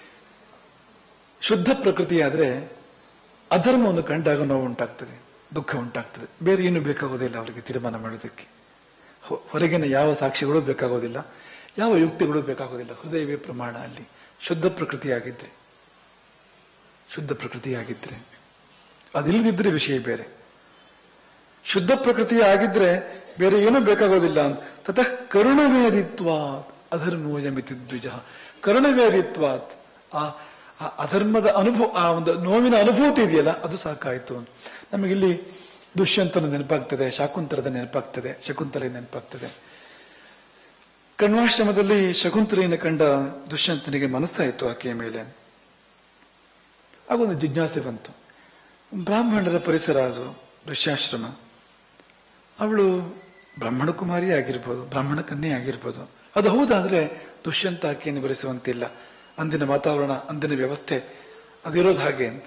ಶುದ್ಧ ಪ್ರಕೃತಿಯಾದ್ರೆ ಅಧರ್ಮವನ್ನು ಕಂಡಾಗ ನೋವು ಉಂಟಾಗ್ತದೆ ದುಃಖ ಉಂಟಾಗ್ತದೆ ಬೇರೆ ಏನು ಬೇಕಾಗೋದಿಲ್ಲ ಅವರಿಗೆ ತೀರ್ಮಾನ ಮಾಡೋದಕ್ಕೆ ಹೊ- ಹೊರಗಿನ ಯಾವ ಸಾಕ್ಷಿಗಳು ಬೇಕಾಗೋದಿಲ್ಲ ಯಾವ ಯುಕ್ತಿಗಳು ಬೇಕಾಗೋದಿಲ್ಲ ಹೃದಯವೇ ಪ್ರಮಾಣ ಅಲ್ಲಿ ಶುದ್ಧ ಪ್ರಕೃತಿಯಾಗಿದ್ರೆ ಶುದ್ಧ ಪ್ರಕೃತಿಯಾಗಿದ್ರೆ ಅದಿಲ್ಲದಿದ್ರೆ ವಿಷಯ ಬೇರೆ ಶುದ್ಧ ಪ್ರಕೃತಿ ಆಗಿದ್ರೆ ಬೇರೆ ಏನೂ ಬೇಕಾಗೋದಿಲ್ಲ ಅಂತ ತತಃ ಕರುಣವೇದಿತ್ವಾತ್ ಅಧರ್ಮೋಜಮಿತಿ ದ್ವಿಜ ಕರುಣವೇದಿತ್ವಾತ್ ಆ ಆ ಅಧರ್ಮದ ಅನುಭವ ಆ ಒಂದು ನೋವಿನ ಅನುಭೂತಿ ಇದೆಯಲ್ಲ ಅದು ಸಾಕಾಯ್ತು ನಮಗಿಲ್ಲಿ ದುಷ್ಯಂತನ ನೆನಪಾಗ್ತದೆ ಶಾಕುಂತರದ ನೆನಪಾಗ್ತದೆ ಶಕುಂತಲೆ ನೆನಪಾಗ್ತದೆ ಕಣ್ವಾಶ್ರಮದಲ್ಲಿ ಶಕುಂತಲೆಯನ್ನು ಕಂಡ ದುಷ್ಯಂತನಿಗೆ ಮನಸ್ಸಾಯಿತು ಆಕೆಯ ಮೇಲೆ ಆಗೊಂದು ಜಿಜ್ಞಾಸೆ ಬಂತು ಬ್ರಾಹ್ಮಣರ ಪರಿಸರ ಅದು ಋಷ್ಯಾಶ್ರಮ ಅವಳು ಬ್ರಾಹ್ಮಣ ಕುಮಾರಿ ಆಗಿರ್ಬೋದು ಬ್ರಾಹ್ಮಣ ಕನ್ಯೆ ಆಗಿರ್ಬೋದು ಅದು ಹೌದಾದ್ರೆ ದುಷ್ಯಂತ ಆಕೆಯನ್ನು ಬರೆಸುವಂತಿಲ್ಲ ಅಂದಿನ ವಾತಾವರಣ ಅಂದಿನ ವ್ಯವಸ್ಥೆ ಅದಿರೋದು ಹಾಗೆ ಅಂತ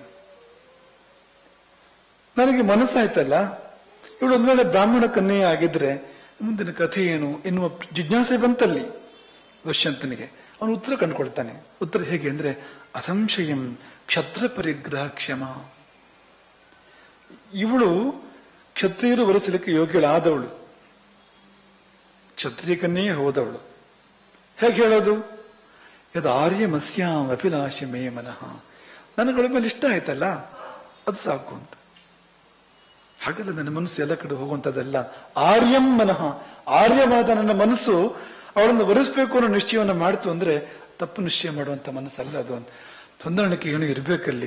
ನನಗೆ ಮನಸ್ಸಾಯ್ತಲ್ಲ ಇವಳು ಒಂದ್ ವೇಳೆ ಬ್ರಾಹ್ಮಣ ಕನ್ಯೆ ಆಗಿದ್ರೆ ಮುಂದಿನ ಕಥೆ ಏನು ಎನ್ನುವ ಜಿಜ್ಞಾಸೆ ಬಂತಲ್ಲಿ ದುಷ್ಯಂತನಿಗೆ ಅವನು ಉತ್ತರ ಕಂಡುಕೊಳ್ತಾನೆ ಉತ್ತರ ಹೇಗೆ ಅಂದ್ರೆ ಅಸಂಶಯಂ ಕ್ಷತ್ರ ಪರಿಗ್ರಹ ಕ್ಷಮ ಇವಳು ಕ್ಷತ್ರಿಯರು ಬರೆಸಲಿಕ್ಕೆ ಯೋಗ್ಯಳಾದವಳು ಕ್ಷತ್ರಿಯ ಕನ್ಯೆಯೇ ಹೋದವಳು ಹೇಗೆ ಹೇಳೋದು ಯದ ಆರ್ಯ ಮಸ್ಯಾಂ ಅಭಿಲಾಷೆ ಮೇ ಮನಃ ನನಗಳ ಮೇಲೆ ಇಷ್ಟ ಆಯ್ತಲ್ಲ ಅದು ಸಾಕು ಅಂತ ಹಾಗಲ್ಲ ನನ್ನ ಮನಸ್ಸು ಎಲ್ಲ ಕಡೆ ಹೋಗುವಂತದ್ದಲ್ಲ ಆರ್ಯಂ ಮನಃ ಆರ್ಯವಾದ ನನ್ನ ಮನಸ್ಸು ಅವಳನ್ನು ವರಿಸ್ಬೇಕು ಅನ್ನೋ ನಿಶ್ಚಯವನ್ನು ಮಾಡ್ತು ಅಂದ್ರೆ ತಪ್ಪು ನಿಶ್ಚಯ ಮಾಡುವಂತ ಮನಸ್ಸಲ್ಲ ಅದು ಅಂತ ಹೊಂದಾಣಿಕೆ ಏನು ಇರ್ಬೇಕಲ್ಲಿ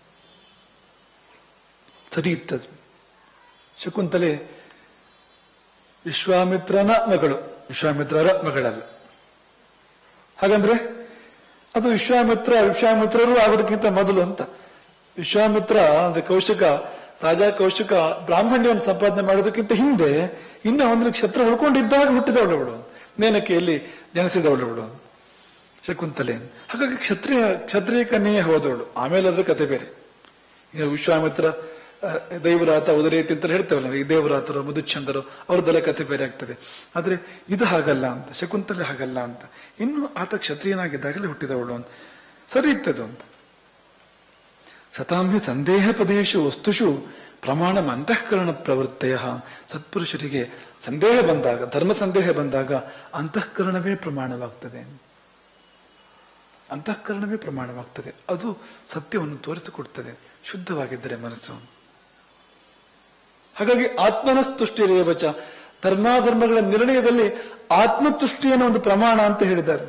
ಸರಿ ಇತ್ತದು ಶಕುಂತಲೆ ವಿಶ್ವಾಮಿತ್ರನ ಮಗಳು ವಿಶ್ವಾಮಿತ್ರರ ಮಗಳಲ್ಲ ಹಾಗಂದ್ರೆ ಅದು ವಿಶ್ವಾಮಿತ್ರ ವಿಶ್ವಾಮಿತ್ರರು ಆಗೋದಕ್ಕಿಂತ ಮೊದಲು ಅಂತ ವಿಶ್ವಾಮಿತ್ರ ಅಂದ್ರೆ ಕೌಶಿಕ ರಾಜ ಕೌಶಿಕ ಬ್ರಾಹ್ಮಣ್ಯವನ್ನು ಸಂಪಾದನೆ ಮಾಡೋದಕ್ಕಿಂತ ಹಿಂದೆ ಇನ್ನ ಒಂದು ಕ್ಷತ್ರ ಉಳ್ಕೊಂಡಿದ್ದಾಗ ಹುಟ್ಟಿದವಳು ಅವಳು ಮೇನಕೆಯಲ್ಲಿ ಜನಿಸಿದವಳು ಅವಳು ಶಕುಂತಲೆ ಹಾಗಾಗಿ ಕ್ಷತ್ರಿಯ ಕ್ಷತ್ರಿಯ ಕನ್ಯೆಯೇ ಹೋದವಳು ಆಮೇಲೆ ಅದ್ರ ಕತೆ ಬೇರೆ ಈಗ ವಿಶ್ವಾಮಿತ್ರ ಆ, ದೈವರಾತ ಉದರೇತಿ ಅಂತ ಹೇಳ್ತೇವಲ್ಲ ಈ ದೇವರಾತರು ಮಧುಚಂದರು ಅವ್ರದ್ದೆಲ್ಲ ಕತೆ ಬೇರೆ ಆಗ್ತದೆ ಆದ್ರೆ ಇದು ಹಾಗಲ್ಲ ಅಂತ ಶಕುಂತಲೆ ಹಾಗಲ್ಲ ಅಂತ ಇನ್ನು ಆತ ಕ್ಷತ್ರಿಯನಾಗಿದ್ದಾಗಲೇ ಹುಟ್ಟಿದವಳು ಅಂತ ಸರಿ ಇತ್ತದು ಅಂತ ಸತಾಮ್ಯ ಸಂದೇಹ ಪದೇಶು ವಸ್ತುಷು ಪ್ರಮಾಣ ಅಂತಃಕರಣ ಪ್ರವೃತ್ತಯ ಸತ್ಪುರುಷರಿಗೆ ಸಂದೇಹ ಬಂದಾಗ ಧರ್ಮ ಸಂದೇಹ ಬಂದಾಗ ಅಂತಃಕರಣವೇ ಪ್ರಮಾಣವಾಗ್ತದೆ ಅಂತಃಕರಣವೇ ಪ್ರಮಾಣವಾಗ್ತದೆ ಅದು ಸತ್ಯವನ್ನು ತೋರಿಸಿಕೊಡ್ತದೆ ಶುದ್ಧವಾಗಿದ್ದರೆ ಮನಸ್ಸು ಹಾಗಾಗಿ ಆತ್ಮನಸ್ತುಷ್ಟಿರೇವಚ ಧರ್ಮಾಧರ್ಮಗಳ ನಿರ್ಣಯದಲ್ಲಿ ಆತ್ಮತುಷ್ಟಿಯನ್ನು ಒಂದು ಪ್ರಮಾಣ ಅಂತ ಹೇಳಿದ್ದಾರೆ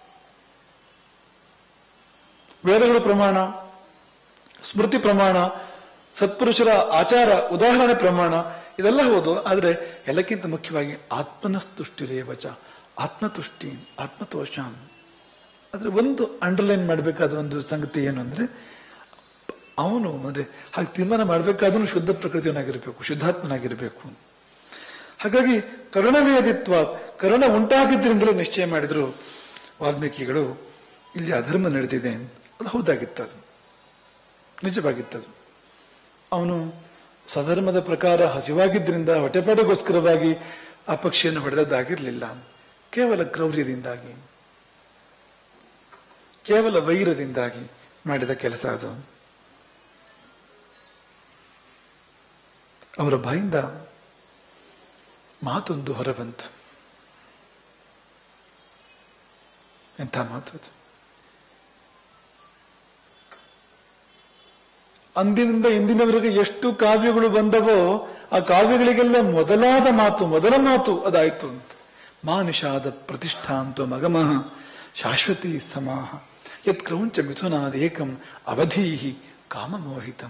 ವೇದಗಳ ಪ್ರಮಾಣ ಸ್ಮೃತಿ ಪ್ರಮಾಣ ಸತ್ಪುರುಷರ ಆಚಾರ ಉದಾಹರಣೆ ಪ್ರಮಾಣ ಇದೆಲ್ಲ ಹೌದು ಆದ್ರೆ ಎಲ್ಲಕ್ಕಿಂತ ಮುಖ್ಯವಾಗಿ ಆತ್ಮನಸ್ತುಷ್ಟಿರೇವಚ ಆತ್ಮತುಷ್ಟಿ ಆತ್ಮತೋಷ ಆದ್ರೆ ಒಂದು ಅಂಡರ್ಲೈನ್ ಮಾಡಬೇಕಾದ ಒಂದು ಸಂಗತಿ ಏನು ಅಂದ್ರೆ ಅವನು ಅಂದ್ರೆ ಹಾಗೆ ತೀರ್ಮಾನ ಮಾಡಬೇಕಾದ್ರೂ ಶುದ್ಧ ಪ್ರಕೃತಿಯನ್ನಾಗಿರ್ಬೇಕು ಶುದ್ಧಾತ್ಮನಾಗಿರ್ಬೇಕು ಹಾಗಾಗಿ ಕರುಣವೇದಿತ್ವ ಕರುಣ ಉಂಟಾಗಿದ್ದರಿಂದಲೇ ನಿಶ್ಚಯ ಮಾಡಿದ್ರು ವಾಲ್ಮೀಕಿಗಳು ಇಲ್ಲಿ ಅಧರ್ಮ ನಡೆದಿದೆ ಅದು ಹೌದಾಗಿತ್ತದು ನಿಜವಾಗಿತ್ತದು ಅವನು ಸ್ವಧರ್ಮದ ಪ್ರಕಾರ ಹಸಿವಾಗಿದ್ದರಿಂದ ಹೊಟ್ಟೆಪಾಡಿಗೋಸ್ಕರವಾಗಿ ಆ ಪಕ್ಷಿಯನ್ನು ಹೊಡೆದದ್ದಾಗಿರ್ಲಿಲ್ಲ ಕೇವಲ ಕ್ರೌರ್ಯದಿಂದಾಗಿ ಕೇವಲ ವೈರದಿಂದಾಗಿ ಮಾಡಿದ ಕೆಲಸ ಅದು ಅವರ ಬಾಯಿಂದ ಮಾತೊಂದು ಹೊರಬಂತು ಎಂಥ ಮಾತು ಅದು ಅಂದಿನಿಂದ ಇಂದಿನವರೆಗೆ ಎಷ್ಟು ಕಾವ್ಯಗಳು ಬಂದವೋ ಆ ಕಾವ್ಯಗಳಿಗೆಲ್ಲ ಮೊದಲಾದ ಮಾತು ಮೊದಲ ಮಾತು ಅದಾಯ್ತು ಅಂತ ಮಾ ನಿಷಾದ ಪ್ರತಿಷ್ಠಾಂತ ಮಗಮಃ ಶಾಶ್ವತಿ ಸಮಾಹ ಯತ್ ಕ್ರೌಂಚ ಮಿಥುನಾದೇಕಂ ಅವಧೀಹಿ ಕಾಮಮೋಹಿತಂ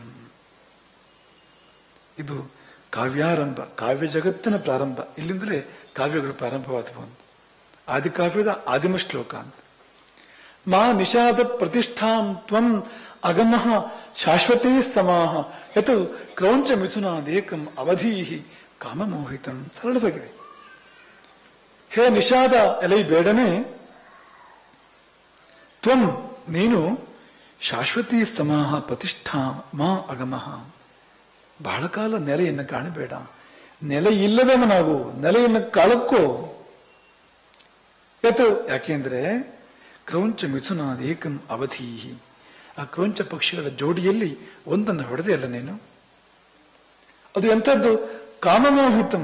ಇದು ಕಾವ್ಯಾರಂಭ ಕಾವ್ಯ ಜಗತ್ತಿನ ಪ್ರಾರಂಭ ಇಲ್ಲಿಂದಲೇ ಕಾವ್ಯಗಳು ಪ್ರಾರಂಭವಾದವು ಅಂತ ಆದಿಕಾವ್ಯದ ಆದಿಮ ಶ್ಲೋಕ ಅಂತ ಮಾ ನಿಷಾದ ಪ್ರತಿಷ್ಠಾಂ ತ್ವಂ ಅಗಮಃ ಶಾಶ್ವತೀ ಸಮಾಹ ಯತ್ ಕ್ರೌಂಚ ಮಿಥುನಾದೇಕಂ ಅವಧೀಹಿ ಕಾಮಮೋಹಿತಂ ಸರಳವಾಗಿದೆ ಹೇ ನಿಷಾದ ಎಲೈ ಬೇಡನೆ ತ್ವಂ ನೀನು ಶಾಶ್ವತೀ ಸಮಾಹ ಪ್ರತಿಷ್ಠಾ ಮಾ ಅಗಮಃ ಬಹಳ ಕಾಲ ನೆಲೆಯನ್ನು ಕಾಣಬೇಡ ನೆಲೆ ಇಲ್ಲದವನಾಗು ನೆಲೆಯನ್ನು ಕಾಳಕ್ಕೋ ಯತ್ ಯಾಕೆಂದ್ರೆ ಕ್ರೌಂಚ ಮಿಥುನಾದ ಏಕಂ ಅವಧೀಹಿ ಆ ಕ್ರೌಂಚ ಪಕ್ಷಿಗಳ ಜೋಡಿಯಲ್ಲಿ ಒಂದನ್ನು ಹೊಡೆದೆ ಅಲ್ಲ ನೀನು ಅದು ಎಂಥದ್ದು ಕಾಮಮೋಹಿತಂ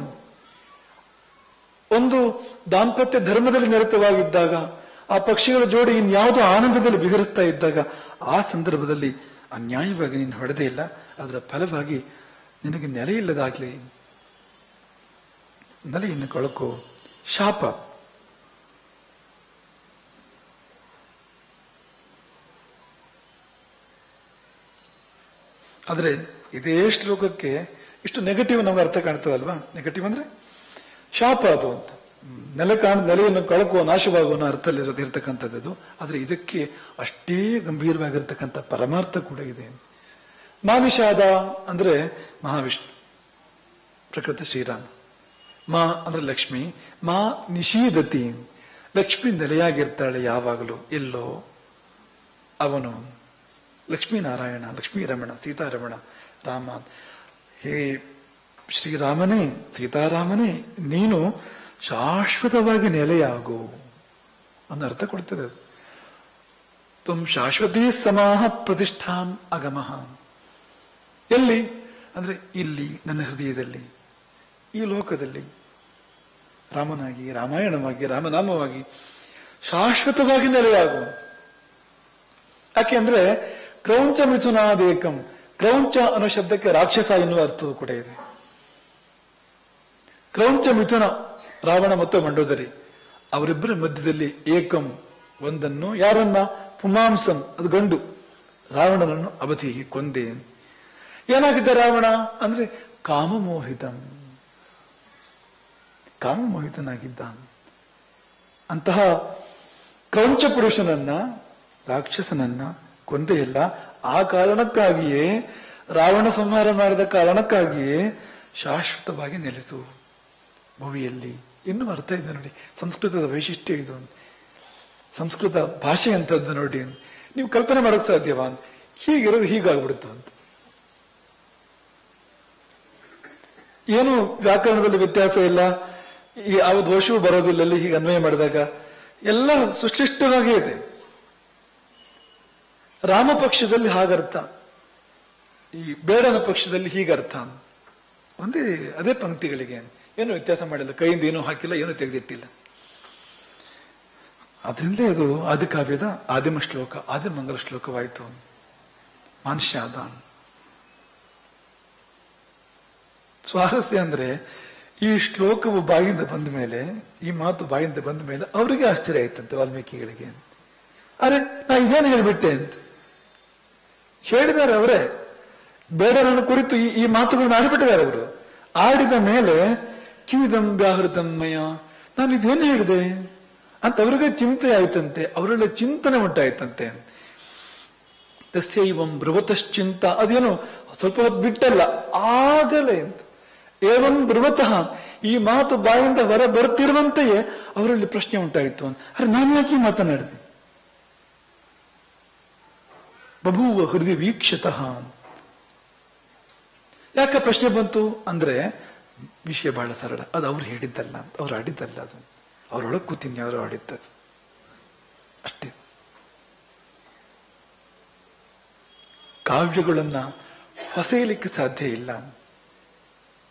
ಒಂದು ದಾಂಪತ್ಯ ಧರ್ಮದಲ್ಲಿ ನಿರತವಾಗಿದ್ದಾಗ ಆ ಪಕ್ಷಿಗಳ ಜೋಡಿ ಇನ್ಯಾವುದೋ ಆನಂದದಲ್ಲಿ ವಿಹರಿಸ್ತಾ ಇದ್ದಾಗ ಆ ಸಂದರ್ಭದಲ್ಲಿ ಅನ್ಯಾಯವಾಗಿ ನೀನು ಹೊಡೆದೇ ಇಲ್ಲ ಅದರ ಫಲವಾಗಿ ನಿನಗೆ ನೆಲೆ ಇಲ್ಲದಾಗ್ಲಿ ನೆಲೆಯನ್ನು ಕಳಕೋ ಶಾಪ ಆದ್ರೆ ಇದೇ ಶ್ಲೋಕಕ್ಕೆ ಇಷ್ಟು ನೆಗೆಟಿವ್ ನಮ್ಗೆ ಅರ್ಥ ಕಾಣ್ತದಲ್ವಾ ನೆಗೆಟಿವ್ ಅಂದ್ರೆ ಶಾಪ ಅದು ಅಂತ ಹ್ಮ್. ನೆಲೆ ಕಾಣ ನೆಲೆಯನ್ನು ಕಳಕುವ ನಾಶವಾಗುವ ಅನ್ನೋ ಅರ್ಥದಲ್ಲಿ ಜೊತೆ ಇರ್ತಕ್ಕಂಥದ್ದು ಆದ್ರೆ ಇದಕ್ಕೆ ಅಷ್ಟೇ ಗಂಭೀರವಾಗಿರ್ತಕ್ಕಂಥ ಪರಮಾರ್ಥ ಕೂಡ ಇದೆ ಮಾವಿಷಾದ ಅಂದ್ರೆ ಮಹಾವಿಷ್ಣು ಪ್ರಕೃತ ಶ್ರೀರಾಮ ಮಾ ಅಂದ್ರೆ ಲಕ್ಷ್ಮಿ ಮಾ ನಿಷೀದತಿ ಲಕ್ಷ್ಮಿ ನೆಲೆಯಾಗಿರ್ತಾಳೆ ಯಾವಾಗಲೂ ಎಲ್ಲೋ ಅವನು ಲಕ್ಷ್ಮೀನಾರಾಯಣ ಲಕ್ಷ್ಮೀರಮಣ ಸೀತಾರಮಣ ರಾಮ ಹೇ ಶ್ರೀರಾಮನೇ ಸೀತಾರಾಮನೇ ನೀನು ಶಾಶ್ವತವಾಗಿ ನೆಲೆಯಾಗು ಅನ್ನೋ ಅರ್ಥ ಕೊಡ್ತದೆ ಅದು ತುಂ ಶಾಶ್ವತೀ ಸಮಾಹ ಪ್ರತಿಷ್ಠಾಂ ಅಗಮಃ ಎಲ್ಲಿ ಅಂದ್ರೆ ಇಲ್ಲಿ ನನ್ನ ಹೃದಯದಲ್ಲಿ ಈ ಲೋಕದಲ್ಲಿ ರಾಮನಾಗಿ ರಾಮಾಯಣವಾಗಿ ರಾಮನಾಮವಾಗಿ ಶಾಶ್ವತವಾಗಿ ನೆಲೆಯಾಗು ಯಾಕೆ ಅಂದ್ರೆ ಕ್ರೌಂಚ ಮಿಥುನಾದೇಕಂ ಕ್ರೌಂಚ ಅನ್ನೋ ಶಬ್ದಕ್ಕೆ ರಾಕ್ಷಸ ಎನ್ನುವ ಅರ್ಥವೂ ಕೂಡ ಇದೆ ಕ್ರೌಂಚ ಮಿಥುನ ರಾವಣ ಮತ್ತು ಮಂಡೋದರಿ ಅವರಿಬ್ಬರ ಮಧ್ಯದಲ್ಲಿ ಏಕಂ ಒಂದನ್ನು ಯಾರನ್ನ ಪುಮಾಂಸಂ ಅದು ಗಂಡು ರಾವಣನನ್ನು ಅವಧಿಗೆ ಕೊಂದೆ ಏನಾಗಿದ್ದ ರಾವಣ ಅಂದ್ರೆ ಕಾಮಮೋಹಿತಂ ಕಾಮಮೋಹಿತನಾಗಿದ್ದ ಅಂತಹ ಕ್ರೌಂಚ ಪುರುಷನನ್ನ ರಾಕ್ಷಸನನ್ನ ಕೊಂದೆಯಲ್ಲ ಆ ಕಾರಣಕ್ಕಾಗಿಯೇ ರಾವಣ ಸಂಹಾರ ಮಾಡಿದ ಕಾರಣಕ್ಕಾಗಿಯೇ ಶಾಶ್ವತವಾಗಿ ನೆಲೆಸು ಭುವಿಯಲ್ಲಿ ಇನ್ನೂ ಅರ್ಥ ಇದೆ ನೋಡಿ ಸಂಸ್ಕೃತದ ವೈಶಿಷ್ಟ್ಯ ಇದು ಸಂಸ್ಕೃತ ಭಾಷೆ ಅಂತದ್ದು ನೋಡಿ ನೀವು ಕಲ್ಪನೆ ಮಾಡೋಕ್ ಸಾಧ್ಯವಾ ಅಂತ ಹೀಗಿರೋದು ಹೀಗಾಗ್ಬಿಡುತ್ತು ಅಂತ ಏನು ವ್ಯಾಕರಣದಲ್ಲಿ ವ್ಯತ್ಯಾಸ ಇಲ್ಲ ಈ ಯಾವ ದೋಷವೂ ಬರೋದಿಲ್ಲ ಅಲ್ಲಿ ಹೀಗೆ ಅನ್ವಯ ಮಾಡಿದಾಗ ಎಲ್ಲ ಸುಶ್ಲಿಷ್ಟವಾಗೇ ಇದೆ ರಾಮ ಪಕ್ಷದಲ್ಲಿ ಹಾಗರ್ಥ ಈ ಬೇಡನ ಪಕ್ಷದಲ್ಲಿ ಹೀಗರ್ಥ ಒಂದೇ ಅದೇ ಪಂಕ್ತಿಗಳಿಗೆ ಏನು ವ್ಯತ್ಯಾಸ ಮಾಡಿಲ್ಲ ಕೈಯಿಂದ ಏನೂ ಹಾಕಿಲ್ಲ ಏನೂ ತೆಗೆದಿಟ್ಟಿಲ್ಲ ಅದರಿಂದಲೇ ಅದು ಆದಿಕಾವ್ಯದ ಆದಿಮ ಶ್ಲೋಕ ಆದಿಮಂಗಲ ಶ್ಲೋಕವಾಯಿತು ಮಾನುಷ್ಯಾದ ಸ್ವಾರಸ್ಯ ಅಂದ್ರೆ ಈ ಶ್ಲೋಕವು ಬಾಯಿಂದ ಬಂದ ಮೇಲೆ ಈ ಮಾತು ಬಾಯಿಂದ ಬಂದ ಮೇಲೆ ಅವರಿಗೆ ಆಶ್ಚರ್ಯ ಆಯ್ತಂತೆ ವಾಲ್ಮೀಕಿಗಳಿಗೆ ಅರೆ ನಾ ಇದೇನು ಹೇಳ್ಬಿಟ್ಟೆ ಅಂತ ಹೇಳಿದ್ದಾರೆ ಅವರೇ ಬೇಡರನ್ನು ಕುರಿತು ಈ ಈ ಮಾತುಗಳನ್ನು ಆಡಿಬಿಟ್ಟಿದ್ದಾರೆ ಅವರು ಆಡಿದ ಮೇಲೆ ಕಿವಿದಂ ವ್ಯಾಹೃತಮ್ಮಯ್ಯ ನಾನು ಇದೇನು ಹೇಳಿದೆ ಅಂತ ಅವರಿಗೆ ಚಿಂತೆ ಆಯ್ತಂತೆ ಅವರೆಲ್ಲ ಚಿಂತನೆ ಉಂಟಾಯ್ತಂತೆ ತಸ್ಯೈವಂ ಬೃಹತಶ್ಚಿಂತ ಅದೇನು ಸ್ವಲ್ಪ ಹೊತ್ತು ಬಿಟ್ಟಲ್ಲ ಆಗಲೇ ಅಂತ ಏವಂ ಬೃಹತಃ ಈ ಮಾತು ಬಾಯಿಂದ ಹೊರ ಬರ್ತಿರುವಂತೆಯೇ ಅವರಲ್ಲಿ ಪ್ರಶ್ನೆ ಉಂಟಾಯಿತು ಅಂತ ಅರೆ ನಾನು ಯಾಕೆ ಮಾತನಾಡಿದೆ ಬಭೂವ ಹೃದಯ ವೀಕ್ಷತಃ ಯಾಕೆ ಪ್ರಶ್ನೆ ಬಂತು ಅಂದ್ರೆ ವಿಷಯ ಬಹಳ ಸರಳ ಅದು ಅವ್ರು ಹೇಳಿದ್ದಲ್ಲ ಅವ್ರು ಆಡಿದ್ದಲ್ಲ ಅದು ಅವರೊಳಗೆ ಕೂತಿನಿ ಅವರು ಆಡಿದ್ದದು ಅಷ್ಟೇ ಕಾವ್ಯಗಳನ್ನ ಹೊಸೆಯಲಿಕ್ಕೆ ಸಾಧ್ಯ ಇಲ್ಲ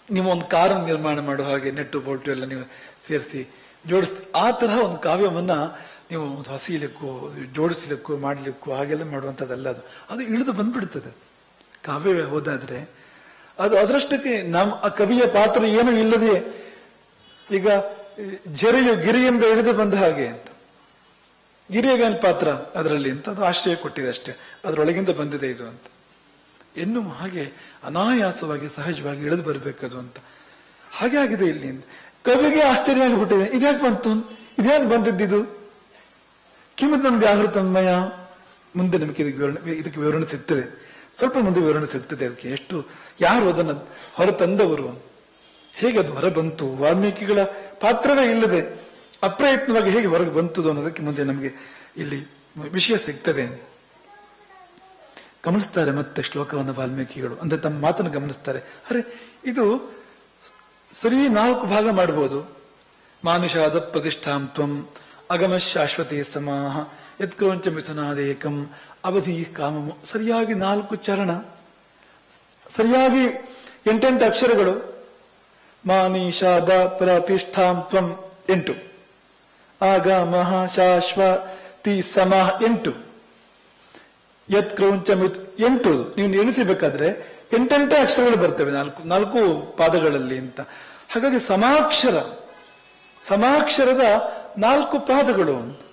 ನೀವು ಒಂದು ಕಾರನ್ನು ನಿರ್ಮಾಣ ಮಾಡುವ ಹಾಗೆ ನೆಟ್ಟು ಬೋಲ್ಟು ಎಲ್ಲ ನೀವು ಸೇರಿಸಿ ಜೋಡಿಸ್ ಆ ತರಹ ಒಂದು ಕಾವ್ಯವನ್ನ ನೀವು ಒಂದು ಹಸಿಲಿಕ್ಕೂ ಜೋಡಿಸ್ಲಿಕ್ಕೂ ಮಾಡ್ಲಿಕ್ಕೂ ಹಾಗೆಲ್ಲ ಮಾಡುವಂಥದ್ದಲ್ಲ ಅದು ಅದು ಇಳಿದು ಬಂದ್ಬಿಡ್ತದೆ ಕಾವ್ಯವೇ ಹೋದಾದ್ರೆ ಅದು ಅದರಷ್ಟಕ್ಕೆ ನಮ್ಮ ಆ ಕವಿಯ ಪಾತ್ರ ಏನೂ ಇಲ್ಲದೆ ಈಗ ಈ ಜರೆಯು ಗಿರಿಯಿಂದ ಇಳಿದು ಬಂದ ಹಾಗೆ ಅಂತ ಗಿರಿಯಗನ್ ಪಾತ್ರ ಅದರಲ್ಲಿ ಅಂತ ಅದು ಆಶ್ರಯ ಕೊಟ್ಟಿದೆ ಅಷ್ಟೇ ಅದರೊಳಗಿಂದ ಬಂದಿದೆ ಇದು ಅಂತ ಇನ್ನು ಹಾಗೆ ಅನಾಯಾಸವಾಗಿ ಸಹಜವಾಗಿ ಇಳಿದು ಬರಬೇಕದು ಅಂತ ಹಾಗೆ ಆಗಿದೆ ಇಲ್ಲಿ ಕವಿಗೆ ಆಶ್ಚರ್ಯ ಆಗಿಬಿಟ್ಟಿದೆ ಇದ್ಯಾಕೆ ಬಂತು ಇದೇನು ಬಂದಿದ್ದಿದು ಕಿಮ್ಮತ್ ವ್ಯಾಹೃತನ್ಮಯ ಮುಂದೆ ನಮಗೆ ಇದಕ್ಕೆ ವಿವರಣೆ ಇದಕ್ಕೆ ವಿವರಣೆ ಸಿಗ್ತದೆ ಸ್ವಲ್ಪ ಮುಂದೆ ವಿವರಣೆ ಸಿಗ್ತದೆ ಅದಕ್ಕೆ ಎಷ್ಟು ಯಾರು ಅದನ್ನು ಹೊರತಂದವರು ಹೇಗೆ ಅದು ಹೊರ ಬಂತು ವಾಲ್ಮೀಕಿಗಳ ಪಾತ್ರವೇ ಇಲ್ಲದೆ ಅಪ್ರಯತ್ನವಾಗಿ ಹೇಗೆ ಹೊರಗೆ ಬಂತದು ಅನ್ನೋದಕ್ಕೆ ಮುಂದೆ ನಮಗೆ ಇಲ್ಲಿ ವಿಷಯ ಸಿಗ್ತದೆ ಗಮನಿಸ್ತಾರೆ ಮತ್ತೆ ಶ್ಲೋಕವನ್ನು ವಾಲ್ಮೀಕಿಗಳು ಅಂದ್ರೆ ತಮ್ಮ ಮಾತನ್ನು ಗಮನಿಸ್ತಾರೆ ಅರೆ ಇದು ಸರಿ ನಾಲ್ಕು ಭಾಗ ಮಾಡಬಹುದು ಮಾನುಷಾದ ಪ್ರತಿಷ್ಠಾಂ ತ್ವಂ ಅಗಮ ಶಾಶ್ವತಿ ಸಮಾಹ ಯತ್ಕ್ರೋಂಚ ಮಿಥುನಾದೇಕಂ ಅವಧಿ ಕಾಮಮು ಸರಿಯಾಗಿ ನಾಲ್ಕು ಚರಣ ಸರಿಯಾಗಿ ಎಂಟೆಂಟು ಅಕ್ಷರಗಳು ಮಾನೀಷಾದ ಪ್ರತಿಷ್ಠಾಂ ತ್ವಂ ಎಂಟು ಆಗಮಃ ಶಾಶ್ವತಿ ಸಮಾಹ ಎಂಟು ಯತ್ ಕ್ರೌಂಚ ಮಿತ್ ಎಂಟು ನೀವು ಎಣಿಸಬೇಕಾದ್ರೆ ಎಂಟೆಂಟೇ ಅಕ್ಷರಗಳು ಬರ್ತವೆ ನಾಲ್ಕು ನಾಲ್ಕು ಪಾದಗಳಲ್ಲಿ ಅಂತ ಹಾಗಾಗಿ ಸಮಾಕ್ಷರ ಸಮಾಕ್ಷರದ ನಾಲ್ಕು ಪಾದಗಳು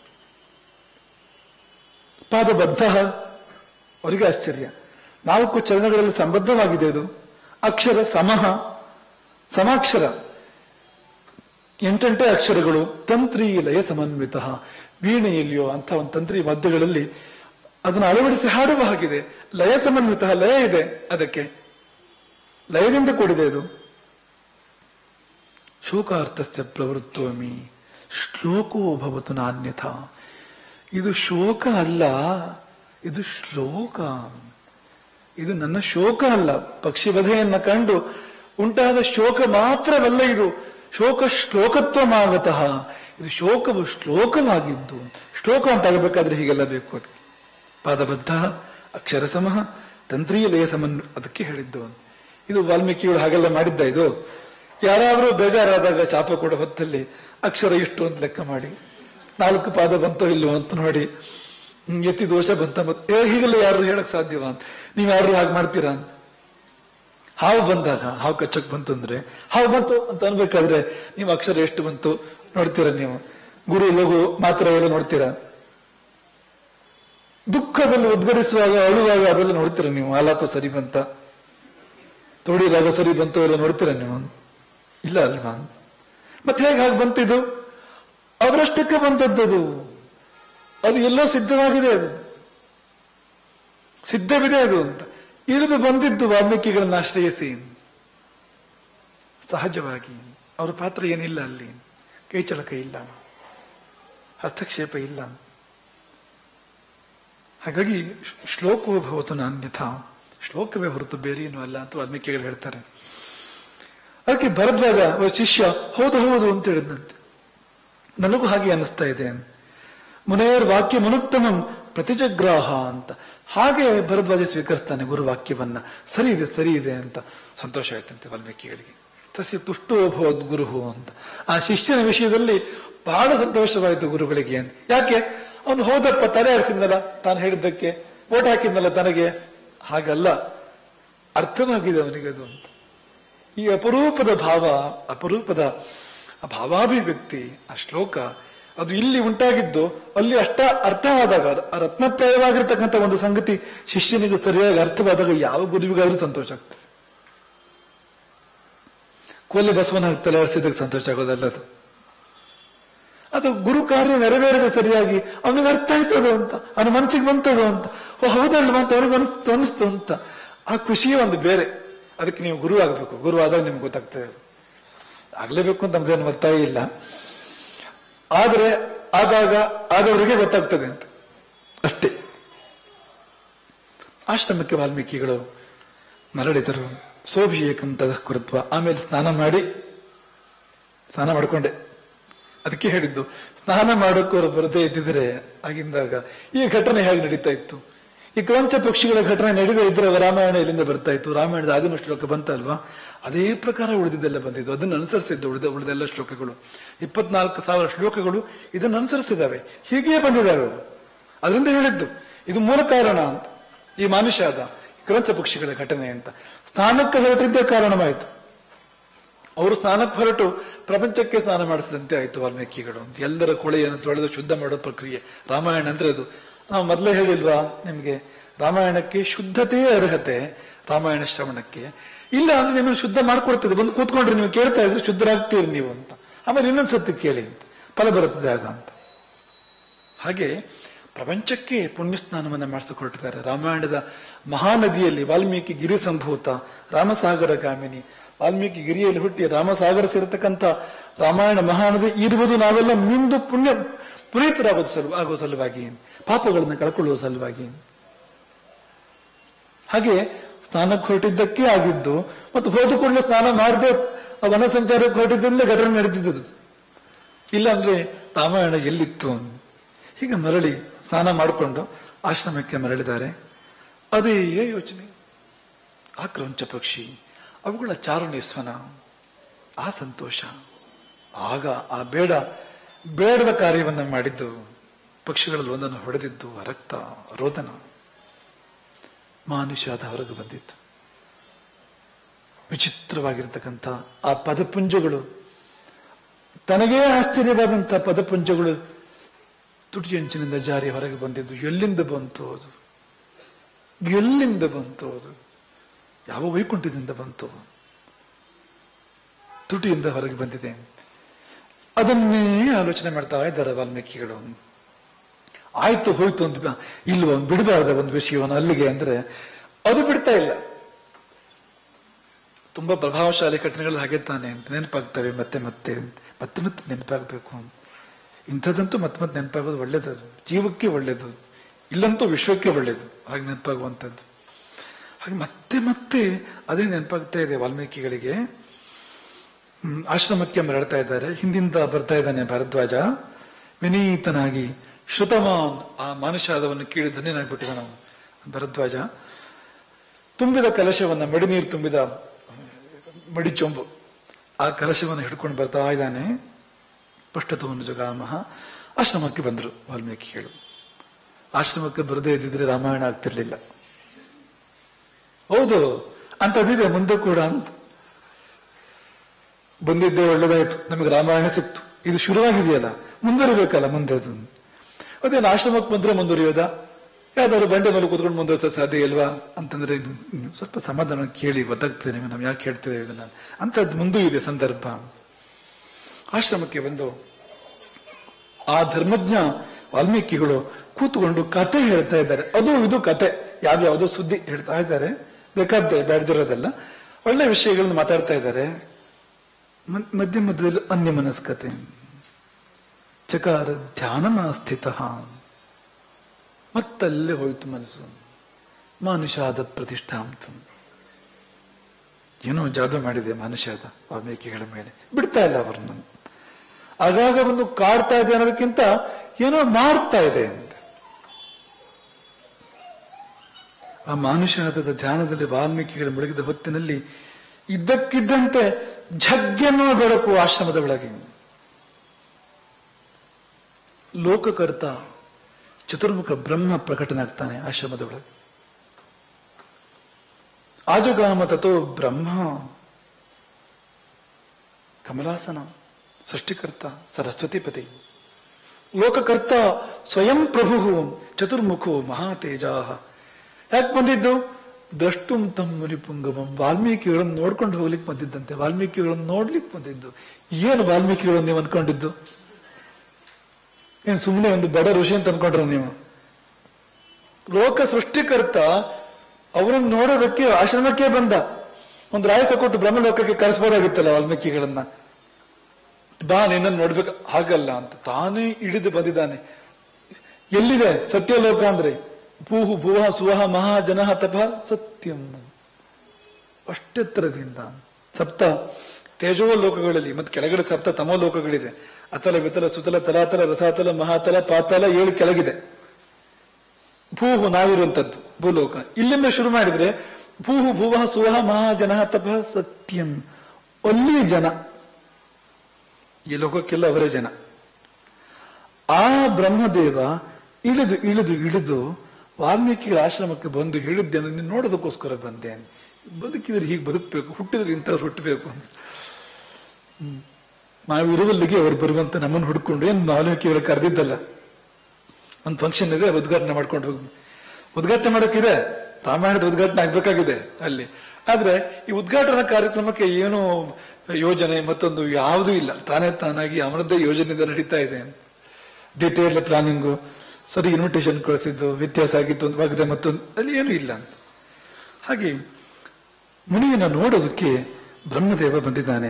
ಪಾದಬದ್ಧ ಅವರಿಗೆ ಆಶ್ಚರ್ಯ ನಾಲ್ಕು ಚರಣಗಳಲ್ಲಿ ಸಂಬದ್ಧವಾಗಿದೆ ಅದು ಅಕ್ಷರ ಸಮಹ ಸಮಾಕ್ಷರ ಎಂಟೆಂಟೇ ಅಕ್ಷರಗಳು ತಂತ್ರಿ ಲಯ ಸಮನ್ವಿತ ವೀಣೆಯಲ್ಲಿಯೋ ಅಂತ ಒಂದು ತಂತ್ರಿ ಮಧ್ಯಗಳಲ್ಲಿ ಅದನ್ನು ಅಳವಡಿಸಿ ಹಾಡುವ ಹಾಗಿದೆ ಲಯ ಸಮನ್ವಿತ ಲಯ ಇದೆ ಅದಕ್ಕೆ ಲಯದಿಂದ ಕೂಡಿದೆ ಇದು ಶೋಕಾರ್ಥಸ್ಯ ಪ್ರವೃತ್ತೋಮಿ ಶ್ಲೋಕೋ ಭವತು ನಾನ್ಯಥ ಇದು ಶೋಕ ಅಲ್ಲ ಇದು ಶ್ಲೋಕ ಇದು ನನ್ನ ಶೋಕ ಅಲ್ಲ ಪಕ್ಷಿ ವಧೆಯನ್ನ ಕಂಡು ಉಂಟಾದ ಶೋಕ ಮಾತ್ರವಲ್ಲ ಇದು ಶೋಕ ಶ್ಲೋಕತ್ವಮಾಗತಃ ಇದು ಶೋಕವು ಶ್ಲೋಕವಾಗಿದ್ದು ಶ್ಲೋಕ ಅಂತಾಗಬೇಕಾದ್ರೆ ಹೀಗೆಲ್ಲ ಬೇಕು ಅದಕ್ಕೆ ಪಾದಬದ್ಧ ಅಕ್ಷರ ಸಮಹ ತಂತ್ರೀಯ ಲಯ ಸಮನ್ ಅದಕ್ಕೆ ಹೇಳಿದ್ದು ಇದು ವಾಲ್ಮೀಕಿಗಳು ಹಾಗೆಲ್ಲ ಮಾಡಿದ್ದ ಇದು ಯಾರಾದರೂ ಬೇಜಾರಾದಾಗ ಶಾಪ ಕೊಡೋ ಹೊತ್ತಲ್ಲಿ ಅಕ್ಷರ ಇಷ್ಟು ಅಂತ ಲೆಕ್ಕ ಮಾಡಿ ನಾಲ್ಕು ಪಾದ ಬಂತೋ ಇಲ್ಲೋ ಅಂತ ನೋಡಿ ಹ್ಮ್, ಎತ್ತಿ ದೋಷ ಬಂತ ಮತ್ತೆ ಏ, ಹೀಗೆಲ್ಲ ಯಾರು ಹೇಳಕ್ ಸಾಧ್ಯವ ಅಂತ ನೀವ್ ಯಾರು ಹಾಗೆ ಮಾಡ್ತೀರಾ ಅಂತ ಹಾವು ಬಂದಾಗ ಹಾವು ಕಚ್ಚಕ್ ಬಂತು ಅಂದ್ರೆ ಹಾವು ಬಂತು ಅಂತ ಅನ್ಬೇಕಾದ್ರೆ ನೀವು ಅಕ್ಷರ ಎಷ್ಟು ಬಂತು ನೋಡ್ತೀರಾ ನೀವು ಗುರು ಲಘು ಮಾತ್ರ ಎಲ್ಲ ನೋಡ್ತೀರಾ ದುಃಖದಲ್ಲಿ ಉದ್ಗರಿಸುವಾಗ ಅಳುವಾಗ ಅದೆಲ್ಲ ನೋಡ್ತೀರಾ ನೀವು ಆಲಾಪ ಸರಿ ಬಂತ ತೋಡಿದಾಗ ಸರಿ ಬಂತು ಎಲ್ಲ ನೋಡ್ತೀರಾ ನೀವು ಇಲ್ಲ ಅಲ್ವಾ ಮತ್ತೆ ಹೇಗೆ ಹಾಗೆ ಬಂತಿದ್ದು ಅವರಷ್ಟಕ್ಕೆ ಬಂದದ್ದದು ಅದು ಎಲ್ಲೋ ಸಿದ್ಧವಾಗಿದೆ ಅದು ಸಿದ್ಧವಿದೆ ಅದು ಅಂತ ಇಳಿದು ಬಂದಿದ್ದು ವಾಲ್ಮೀಕಿಗಳನ್ನ ಆಶ್ರಯಿಸಿ ಸಹಜವಾಗಿ ಅವರ ಪಾತ್ರ ಏನಿಲ್ಲ ಅಲ್ಲಿ ಕೈಚಳಕ ಇಲ್ಲ ಹಸ್ತಕ್ಷೇಪ ಇಲ್ಲ ಹಾಗಾಗಿ ಶ್- ಶ್ಲೋಕೋ ಭವತು ನಾನ್ಯಥಾ ಶ್ಲೋಕವೇ ಹೊರತು ಬೇರೆ ಏನೂ ಅಲ್ಲ ಅಂತ ವಾಲ್ಮೀಕಿಗಳು ಹೇಳ್ತಾರೆ ಅದಕ್ಕೆ ಭರದ್ವಾಜ ಒಬ್ಬ ಶಿಷ್ಯ ಹೌದು ಹೌದು ಅಂತ ಹೇಳಿದಂತೆ ನನಗೂ ಹಾಗೆ ಅನಿಸ್ತಾ ಇದೆ ಮುನೇರ್ ವಾಕ್ಯ ಮನುತ್ತಮಂ ಪ್ರತಿಜಗ್ರಾಹ ಅಂತ ಹಾಗೆ ಭರದ್ವಾಜ ಸ್ವೀಕರಿಸ್ತಾನೆ ಗುರು ವಾಕ್ಯವನ್ನ ಸರಿ ಇದೆ ಸರಿ ಇದೆ ಅಂತ ಸಂತೋಷ ಆಯ್ತಂತೆ ವಾಲ್ಮೀಕಿಗಳಿಗೆ ತಸ್ಯ ತುಷ್ಟೋ ಭವದ್ ಗುರು ಅಂತ ಆ ಶಿಷ್ಯನ ವಿಷಯದಲ್ಲಿ ಬಹಳ ಸಂತೋಷವಾಯಿತು ಗುರುಗಳಿಗೆ ಅಂತ ಯಾಕೆ ಅವನು ಹೌದಪ್ಪ ತಲೆ ಆಡಿಸಿದ್ನಲ್ಲ ತಾನು ಹೇಳಿದ್ದಕ್ಕೆ ಓಟ್ ಹಾಕಿದ್ನಲ್ಲ ತನಗೆ ಹಾಗಲ್ಲ ಅರ್ಥವಾಗಿದೆ ಅವನಿಗೆ ಅದು ಅಂತ ಈ ಅಪರೂಪದ ಭಾವ ಅಪರೂಪದ ಆ ಭಾವಾಭಿವ್ಯಕ್ತಿ ಆ ಶ್ಲೋಕ ಅದು ಇಲ್ಲಿ ಉಂಟಾಗಿದ್ದು ಅಲ್ಲಿ ಅಷ್ಟ ಅರ್ಥವಾದಾಗ ಆ ರತ್ನಪ್ರಾಯವಾಗಿರ್ತಕ್ಕಂಥ ಒಂದು ಸಂಗತಿ ಶಿಷ್ಯನಿಗೆ ಸರಿಯಾಗಿ ಅರ್ಥವಾದಾಗ ಯಾವ ಗುರುವಿಗಾದ್ರೂ ಸಂತೋಷ ಆಗ್ತದೆ ಕೊಲ್ಲಿ ಬಸವನ ತಲೆಯಾಡಿಸಿದಾಗ ಸಂತೋಷ ಆಗೋದಲ್ಲ ಅದು ಅದು ಗುರು ಕಾರ್ಯ ನೆರವೇರಿದ ಸರಿಯಾಗಿ ಅವನಿಗೆ ಅರ್ಥ ಆಯ್ತದು ಅಂತ ಅವನ ಮನಸ್ಸಿಗೆ ಬಂತದು ಅಂತ ಓ ಹೌದಲ್ವಾ ಅಂತ ಅವ್ರಿಗೆ ಅನಿಸ್ತು ಅನಿಸ್ತು ಅಂತ ಆ ಖುಷಿಯೇ ಒಂದು ಬೇರೆ ಅದಕ್ಕೆ ನೀವು ಗುರು ಆಗಬೇಕು ಗುರು ಆದಾಗ ನಿಮ್ಗೆ ಗೊತ್ತಾಗ್ತದೆ ಅದು ಆಗ್ಲೇಬೇಕು ಅಂತ ನಮ್ದೇನು ಒತ್ತಾಯ ಇಲ್ಲ ಆದ್ರೆ ಆದಾಗ ಆದವರಿಗೆ ಗೊತ್ತಾಗ್ತದೆ ಅಂತ ಅಷ್ಟೇ ಆಶ್ರಮಕ್ಕೆ ವಾಲ್ಮೀಕಿಗಳು ಮರಳಿದರು ಸೋಭಿಷೇಕಂ ತದಃ ಕುರುತ್ವ ಆಮೇಲೆ ಸ್ನಾನ ಮಾಡಿ ಸ್ನಾನ ಮಾಡಿಕೊಂಡೆ ಅದಕ್ಕೆ ಹೇಳಿದ್ದು ಸ್ನಾನ ಮಾಡೋಕ್ಕವರು ಬರದೇ ಇದ್ದಿದ್ರೆ ಆಗಿಂದಾಗ ಈ ಘಟನೆ ಹೇಗೆ ನಡೀತಾ ಇತ್ತು ಈ ಕ್ರಂಚ ಪಕ್ಷಿಗಳ ಘಟನೆ ನಡೆದೇ ಇದ್ರೆ ರಾಮಾಯಣ ಇಲ್ಲಿಂದ ಬರ್ತಾ ಇತ್ತು ರಾಮಾಯಣದ ಆದಿಮ ಶ್ಲೋಕ ಬಂತಲ್ವಾ ಅದೇ ಪ್ರಕಾರ ಉಳಿದಿದ್ದೆಲ್ಲ ಬಂದಿದ್ದು ಅದನ್ನು ಅನುಸರಿಸಿದ್ದು ಉಳಿದ ಉಳಿದೆಲ್ಲ ಶ್ಲೋಕಗಳು ಇಪ್ಪತ್ನಾಲ್ಕು ಸಾವಿರ ಶ್ಲೋಕಗಳು ಇದನ್ನು ಅನುಸರಿಸಿದ್ದಾವೆ ಹೀಗೆ ಬಂದಿದ್ದಾವೆ ಅವು ಅದರಿಂದ ಹೇಳಿದ್ದು ಇದು ಮೂಲ ಕಾರಣ ಅಂತ ಈ ಮಾನುಷಾದ ಕ್ರಂಚ ಪಕ್ಷಿಗಳ ಘಟನೆ ಅಂತ ಸ್ನಾನಕ್ಕೆ ಹೊರಟಿದ್ದೇ ಕಾರಣವಾಯಿತು ಅವರು ಸ್ನಾನಕ್ಕೆ ಹೊರಟು ಪ್ರಪಂಚಕ್ಕೆ ಸ್ನಾನ ಮಾಡಿಸಿದಂತೆ ಆಯಿತು ವಾಲ್ಮೀಕಿಗಳು ಅಂತ ಎಲ್ಲರ ಕೊಳೆಯನ್ನು ತೊಳೆದು ಶುದ್ಧ ಮಾಡೋ ಪ್ರಕ್ರಿಯೆ ರಾಮಾಯಣ ಅಂದ್ರೆ ಅದು ನಾವು ಮೊದಲೇ ಹೇಳಿಲ್ವಾ ನಿಮ್ಗೆ ರಾಮಾಯಣಕ್ಕೆ ಶುದ್ಧತೆಯೇ ಅರ್ಹತೆ ರಾಮಾಯಣ ಶ್ರವಣಕ್ಕೆ ಇಲ್ಲ ಅಂದ್ರೆ ನಿಮ್ಮನ್ನು ಶುದ್ಧ ಮಾಡ್ಕೊಡ್ತದೆ ಬಂದು ಕೂತ್ಕೊಂಡ್ರೆ ನೀವು ಕೇಳ್ತಾ ಇದ್ರೆ ಶುದ್ಧರಾಗ್ತೀರಿ ನೀವು ಅಂತ ಆಮೇಲೆ ಇನ್ನೊಂದ್ಸತಿ ಕೇಳಿ ಅಂತ ಫಲ ಬರುತ್ತದೆ ಆಗ ಅಂತ ಹಾಗೆ ಪ್ರಪಂಚಕ್ಕೆ ಪುಣ್ಯ ಸ್ನಾನವನ್ನು ಮಾಡಿಸಿಕೊಟ್ಟಿದ್ದಾರೆ ರಾಮಾಯಣದ ಮಹಾನದಿಯಲ್ಲಿ ವಾಲ್ಮೀಕಿ ಗಿರಿ ಸಂಭೂತ ರಾಮಸಾಗರ ಗಾಮಿನಿ ವಾಲ್ಮೀಕಿ ಗಿರಿಯಲ್ಲಿ ಹುಟ್ಟಿ ರಾಮಸಾಗರ ಸೇರತಕ್ಕಂಥ ರಾಮಾಯಣ ಮಹಾನದಿ ಇರುವುದು ನಾವೆಲ್ಲ ಮಿಂದು ಪುಣ್ಯ ಪುನೀತರಾಗೋದು ಸಲು ಆಗುವ ಸಲುವಾಗಿ ಪಾಪಗಳನ್ನು ಕಳ್ಕೊಳ್ಳುವ ಸಲುವಾಗಿ ಹಾಗೆ ಸ್ನಾನಕ್ಕೆ ಹೊರಟಿದ್ದಕ್ಕೆ ಆಗಿದ್ದು ಮತ್ತು ಹೋದ ಕೂಡಲೇ ಸ್ನಾನ ಮಾಡಬೇಕು ಆ ವನ ಸಂಚಾರಕ್ಕೆ ಹೊರಟಿದ್ದರಿಂದ ಘಟನೆ ನಡೆದಿದ್ದು ಇಲ್ಲ ಅಂದ್ರೆ ರಾಮಾಯಣ ಎಲ್ಲಿತ್ತು ಹೀಗೆ ಮರಳಿ ಸ್ನಾನ ಮಾಡಿಕೊಂಡು ಆಶ್ರಮಕ್ಕೆ ಮರಳಿದ್ದಾರೆ ಅದೇ ಯೋಚನೆ ಆ ಕ್ರಂಚ ಪಕ್ಷಿ ಅವುಗಳ ಚಾರುಣಿ ಸ್ವನ ಆ ಸಂತೋಷ ಆಗ ಆ ಬೇಡ ಬೇಡದ ಕಾರ್ಯವನ್ನ ಮಾಡಿದ್ದು ಪಕ್ಷಿಗಳಲ್ಲಿ ಒಂದನ್ನು ಹೊಡೆದಿದ್ದು ರಕ್ತ ರೋದನ ಮಾನುಷಾದ ಹೊರಗೆ ಬಂದಿತ್ತು ವಿಚಿತ್ರವಾಗಿರ್ತಕ್ಕಂಥ ಆ ಪದಪುಂಜಗಳು ತನಗೇ ಆಶ್ಚರ್ಯವಾದಂತಹ ಪದಪುಂಜಗಳು ತುಟಿಯಂಚಿನಿಂದ ಜಾರಿ ಹೊರಗೆ ಬಂದಿದ್ದು ಎಲ್ಲಿಂದ ಬಂತು ಅದು ಎಲ್ಲಿಂದ ಬಂತು ಅದು ಯಾವ ವೈಕುಂಠದಿಂದ ಬಂತು ತುಟಿಯಿಂದ ಹೊರಗೆ ಬಂದಿದೆ ಅದನ್ನೇ ಆಲೋಚನೆ ಮಾಡ್ತಾ ಇದ್ದಾರೆ ವಾಲ್ಮೀಕಿಗಳು ಆಯ್ತು ಹೋಯ್ತು ಅಂತ ಇಲ್ವ ಬಿಡಬಾರ್ದ ಒಂದು ವಿಷಯವನ್ನು ಅಲ್ಲಿಗೆ ಅಂದ್ರೆ ಅದು ಬಿಡ್ತಾ ಇಲ್ಲ ತುಂಬಾ ಪ್ರಭಾವಶಾಲಿ ಘಟನೆಗಳು ಹಾಗೆ ತಾನೆ ಅಂತ ನೆನಪಾಗ್ತವೆ ಮತ್ತೆ ಮತ್ತೆ ಮತ್ತೆ ಮತ್ತೆ ನೆನಪಾಗಬೇಕು ಇಂಥದ್ದಂತೂ ಮತ್ತೆ ಮತ್ತೆ ನೆನಪಾಗೋದು ಒಳ್ಳೇದು ಅದು. ಜೀವಕ್ಕೆ ಒಳ್ಳೇದು ಇಲ್ಲಂತೂ ವಿಶ್ವಕ್ಕೆ ಒಳ್ಳೇದು ಹಾಗೆ ನೆನಪಾಗುವಂಥದ್ದು ಹಾಗೆ ಮತ್ತೆ ಮತ್ತೆ ಅದೇ ನೆನಪಾಗ್ತಾ ಇದೆ ವಾಲ್ಮೀಕಿಗಳಿಗೆ ಹ್ಮ್, ಆಶ್ರಮಕ್ಕೆ ಮರಳ್ತಾ ಇದ್ದಾರೆ ಹಿಂದಿಂದ ಬರ್ತಾ ಇದ್ದಾನೆ ಭರದ್ವಾಜ ವಿನೀತನಾಗಿ ಶ್ರುತಮಾನ್ ಆ ಮಾನುಷಾದವನ್ನು ಕೀಳಿ ಧನ್ಯನಾಗ್ಬಿಟ್ಟಿದ್ದಾನೆ ಅವನು ಭರದ್ವಾಜ ತುಂಬಿದ ಕಲಶವನ್ನ ಮಡಿ ನೀರು ತುಂಬಿದ ಮಡಿ ಚೊಂಬು ಆ ಕಲಶವನ್ನು ಹಿಡ್ಕೊಂಡು ಬರ್ತಾ ಇದ್ದಾನೆ ಪುಷ್ಟತವನ್ನು ಜಗಾಮಹ ಆಶ್ರಮಕ್ಕೆ ಬಂದರು ವಾಲ್ಮೀಕಿಗಳು ಆಶ್ರಮಕ್ಕೆ ಬರದೇ ಇದ್ದಿದ್ರೆ ರಾಮಾಯಣ ಆಗ್ತಿರ್ಲಿಲ್ಲ ಹೌದು ಅಂತದಿದೆ ಮುಂದೆ ಕೂಡ ಅಂತ ಬಂದಿದ್ದೇ ಒಳ್ಳೇದಾಯ್ತು ನಮಗೆ ರಾಮಾಯಣ ಸಿಕ್ತು ಇದು ಶುರುವಾಗಿದೆಯಲ್ಲ ಮುಂದುವರಿಬೇಕಲ್ಲ ಮುಂದೆ ಅದು ಅದೇನು ಆಶ್ರಮಕ್ಕೆ ಬಂದ್ರೆ ಮುಂದುವರಿಯೋದ ಯಾವ್ದಾದ್ರು ಬಂಡೆ ಮೇಲೆ ಕೂತ್ಕೊಂಡು ಮುಂದುವರ್ಸೋಕೆ ಸಾಧ್ಯ ಇಲ್ವಾ ಅಂತಂದ್ರೆ ಇದು ಇನ್ನು ಸ್ವಲ್ಪ ಸಮಾಧಾನ ಕೇಳಿ ಗೊತ್ತಾಗ್ತದೆ ನಿಮಗೆ ನಾವು ಯಾಕೆ ಹೇಳ್ತೇವೆ ಇದನ್ನ ಅಂತದ್ದು ಮುಂದೂ ಇದೆ ಸಂದರ್ಭ ಆಶ್ರಮಕ್ಕೆ ಬಂದು ಆ ಧರ್ಮಜ್ಞ ವಾಲ್ಮೀಕಿಗಳು ಕೂತ್ಕೊಂಡು ಕತೆ ಹೇಳ್ತಾ ಇದ್ದಾರೆ ಅದು ಇದು ಕತೆ ಯಾವ್ಯಾವುದೋ ಸುದ್ದಿ ಹೇಳ್ತಾ ಇದ್ದಾರೆ ಬೇಕಾದ್ದೆ ಬೇಡದಿರೋದೆಲ್ಲ ಒಳ್ಳೆ ವಿಷಯಗಳನ್ನ ಮಾತಾಡ್ತಾ ಇದ್ದಾರೆ ಮ- ಮಧ್ಯ ಮಧ್ಯದಲ್ಲಿ ಅನ್ಯ ಮನಸ್ಕತೆ ಚಕಾರ ಧ್ಯಾನ ಸ್ಥಿತ ಮತ್ತಲ್ಲೇ ಹೋಯ್ತು ಮನಸ್ಸು ಮಾನುಷಾದ ಪ್ರತಿಷ್ಠಾಂತ ಏನೋ ಜಾದು ಮಾಡಿದೆ ಮಾನುಷಾದ ವಾಲ್ಮೀಕಿಗಳ ಮೇಲೆ ಬಿಡ್ತಾ ಇಲ್ಲ ಅವರನ್ನು ಆಗಾಗ ಒಂದು ಕಾಡ್ತಾ ಇದೆ ಅನ್ನೋದಕ್ಕಿಂತ ಏನೋ ಮಾಡ್ತಾ ಇದೆ ಅಂತ ಆ ಮಾನುಷಾದದ ಧ್ಯಾನದಲ್ಲಿ ವಾಲ್ಮೀಕಿಗಳು ಮುಳುಗಿದ ಹೊತ್ತಿನಲ್ಲಿ ಇದ್ದಕ್ಕಿದ್ದಂತೆ ಝಗ್ಗೆನ್ನೋ ಬೆಳಕು ಆಶ್ರಮದ ಒಳಗೆ ಲೋಕಕರ್ತ ಚತುರ್ಮುಖ ಬ್ರಹ್ಮ ಪ್ರಕಟನಾಗ್ತಾನೆ ಆಶ್ರಮದ ಒಳಗೆ ಆಜುಗಾಮ ತಥೋ ಬ್ರಹ್ಮ ಕಮಲಾಸನ ಸೃಷ್ಟಿಕರ್ತ ಸರಸ್ವತಿಪತಿ ಲೋಕಕರ್ತ ಸ್ವಯಂ ಪ್ರಭು ಚತುರ್ಮುಖೋ ಮಹಾತೇಜಾ ಯಾಕೆ ಬಂದಿದ್ದು ದ್ರಷ್ಟುಂ ತಮ್ ಮುನಿಪುಂಗಮಂ ವಾಲ್ಮೀಕಿಗಳನ್ನು ನೋಡ್ಕೊಂಡು ಹೋಗ್ಲಿಕ್ಕೆ ಬಂದಿದ್ದಂತೆ ವಾಲ್ಮೀಕಿಗಳನ್ನು ನೋಡ್ಲಿಕ್ಕೆ ಬಂದಿದ್ದು ಏನು ವಾಲ್ಮೀಕಿಗಳನ್ನು ನೀವು ಅನ್ಕೊಂಡಿದ್ದು ಏನ್ ಸುಮ್ಮನೆ ಒಂದು ಬಡ ಋಷಿ ಅಂತ ಅನ್ಕೊಂಡ್ರ ನೀವು ಲೋಕ ಸೃಷ್ಟಿಕರ್ತ ಅವರನ್ನು ನೋಡೋದಕ್ಕೆ ಆಶ್ರಮಕ್ಕೆ ಬಂದ ಒಂದು ರಾಯಸ ಕೊಟ್ಟು ಬ್ರಹ್ಮಲೋಕಕ್ಕೆ ಕರೆಸ್ಬೋದಾಗಿತ್ತಲ್ಲ ವಾಲ್ಮೀಕಿಗಳನ್ನ ಬಾ ನಿನ್ನನ್ನು ನೋಡ್ಬೇಕು ಹಾಗಲ್ಲ ಅಂತ ತಾನೇ ಇಳಿದು ಬಂದಿದ್ದಾನೆ ಎಲ್ಲಿದೆ ಸತ್ಯಲೋಕ ಅಂದ್ರೆ ಭೂಹು ಭುವ ಸುವಹ ಮಹಾ ಜನಃ ತಪ ಸತ್ಯಂ ಅಷ್ಟೆತ್ತರದಿಂದ ಸಪ್ತ ತೇಜೋ ಲೋಕಗಳಲ್ಲಿ ಮತ್ತೆ ಕೆಳಗಡೆ ಸಪ್ತ ತಮೋ ಲೋಕಗಳಿದೆ ಅತಲ ವಿತಲ ಸುತಲ ತಲಾತಲ ರಸಾತಲ ಮಹಾತಲ ಪಾತಲ ಏಳು ಕೆಳಗಿದೆ ಭೂಹು ನಾವಿರುವಂತದ್ದು ಭೂಲೋಕ ಇಲ್ಲಿಂದ ಶುರು ಮಾಡಿದ್ರೆ ಭೂಹು ಭುವ ಸುವಹ ಮಹಾಜನ ತಪ ಸತ್ಯಂ ಅಲ್ಲಿ ಜನ ಈ ಲೋಕಕ್ಕೆಲ್ಲ ಅವರೇ ಜನ ಆ ಬ್ರಹ್ಮದೇವ ಇಳಿದು ಇಳಿದು ಇಳಿದು ವಾಲ್ಮೀಕಿಗಳ ಆಶ್ರಮಕ್ಕೆ ಬಂದು ಹೇಳಿದ್ದೇನೆ ನೀನು ನೋಡೋದಕ್ಕೋಸ್ಕರ ಬಂದೆ ಬದುಕಿದ್ರೆ ಹೀಗೆ ಬದುಕಬೇಕು ಹುಟ್ಟಿದ್ರೆ ಇಂಥವ್ರು ಹುಟ್ಟಬೇಕು ಹ್ಮ್. ನಾವು ಇರುವಲ್ಲಿಗೆ ಅವ್ರು ಬರುವಂತ ನಮ್ಮನ್ನು ಹುಡ್ಕೊಂಡು ಏನ್ ವಾಲ್ಮೀಕಿಗಳು ಕರೆದಿದ್ದಲ್ಲ ಒಂದು ಫಂಕ್ಷನ್ ಇದೆ ಉದ್ಘಾಟನೆ ಮಾಡ್ಕೊಂಡು ಹೋಗಿ ಉದ್ಘಾಟನೆ ಮಾಡೋಕ್ಕಿದೆ ರಾಮಾಯಣದ ಉದ್ಘಾಟನೆ ಆಗ್ಬೇಕಾಗಿದೆ ಅಲ್ಲಿ ಆದ್ರೆ ಈ ಉದ್ಘಾಟನಾ ಕಾರ್ಯಕ್ರಮಕ್ಕೆ ಏನು ಯೋಜನೆ ಮತ್ತೊಂದು ಯಾವುದೂ ಇಲ್ಲ ತಾನೇ ತಾನಾಗಿ ಅವನದ್ದೇ ಯೋಜನೆಯಿಂದ ನಡೀತಾ ಇದೆ ಡಿಟೇಲ್ ಪ್ಲಾನಿಂಗು ಸರಿ ಇನ್ವಿಟೇಷನ್ ಕಳಿಸಿದ್ದು ವ್ಯತ್ಯಾಸ ಆಗಿತ್ತು ಒಂದು ವಾಗದೆ ಮತ್ತೊಂದು ಅಲ್ಲಿ ಏನೂ ಇಲ್ಲ ಅಂತ ಹಾಗೆ ಮುನಿಯನ್ನ ನೋಡೋದಕ್ಕೆ ಬ್ರಹ್ಮದೇವ ಬಂದಿದ್ದಾನೆ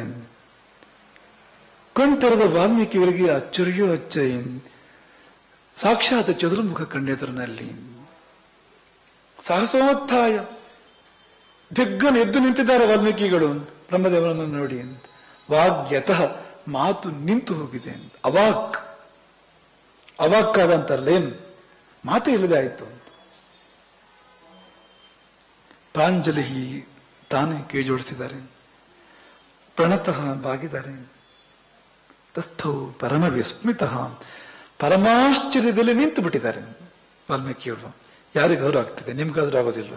ಕಣ್ತೆರೆದ ವಾಲ್ಮೀಕಿಯವರಿಗೆ ಅಚ್ಚರಿಯೋ ಅಚ್ಚರಿ ಸಾಕ್ಷಾತ್ ಚದುರ್ಮುಖ ಕಣ್ಣೆದುರಿನಲ್ಲಿ ಸಾಹಸೋತ್ಥಾಯ ದಿಗ್ಗನ ಎದ್ದು ನಿಂತಿದ್ದಾರೆ ವಾಲ್ಮೀಕಿಗಳು ಬ್ರಹ್ಮದೇವನನ್ನು ನೋಡಿ ಅಂತ ವಾಗ್ಯತಃ ಮಾತು ನಿಂತು ಹೋಗಿದೆ ಅಂತ ಅವಾಕ್ ಅವಾಕ್ ಆದಂತಾರಲ್ಲೇನು ಮಾತೇ ಇಲ್ಲದೆ ಆಯ್ತು ಅಂತ ಪ್ರಾಂಜಲಿ ತಾನೇ ಕೈ ಜೋಡಿಸಿದ್ದಾರೆ ಪ್ರಣತಃ ಬಾಗಿದ್ದಾರೆ ತಸ್ಥೌ ಪರಮ ವಿಸ್ಮಿತ ಪರಮಾಶ್ಚರ್ಯದಲ್ಲಿ ನಿಂತು ಬಿಟ್ಟಿದ್ದಾರೆ ವಾಲ್ಮೀಕಿಯವರು ಯಾರಿಗಾದ್ರೂ ಆಗ್ತಿದೆ ನಿಮ್ಗಾದ್ರೂ ಆಗೋದಿಲ್ಲ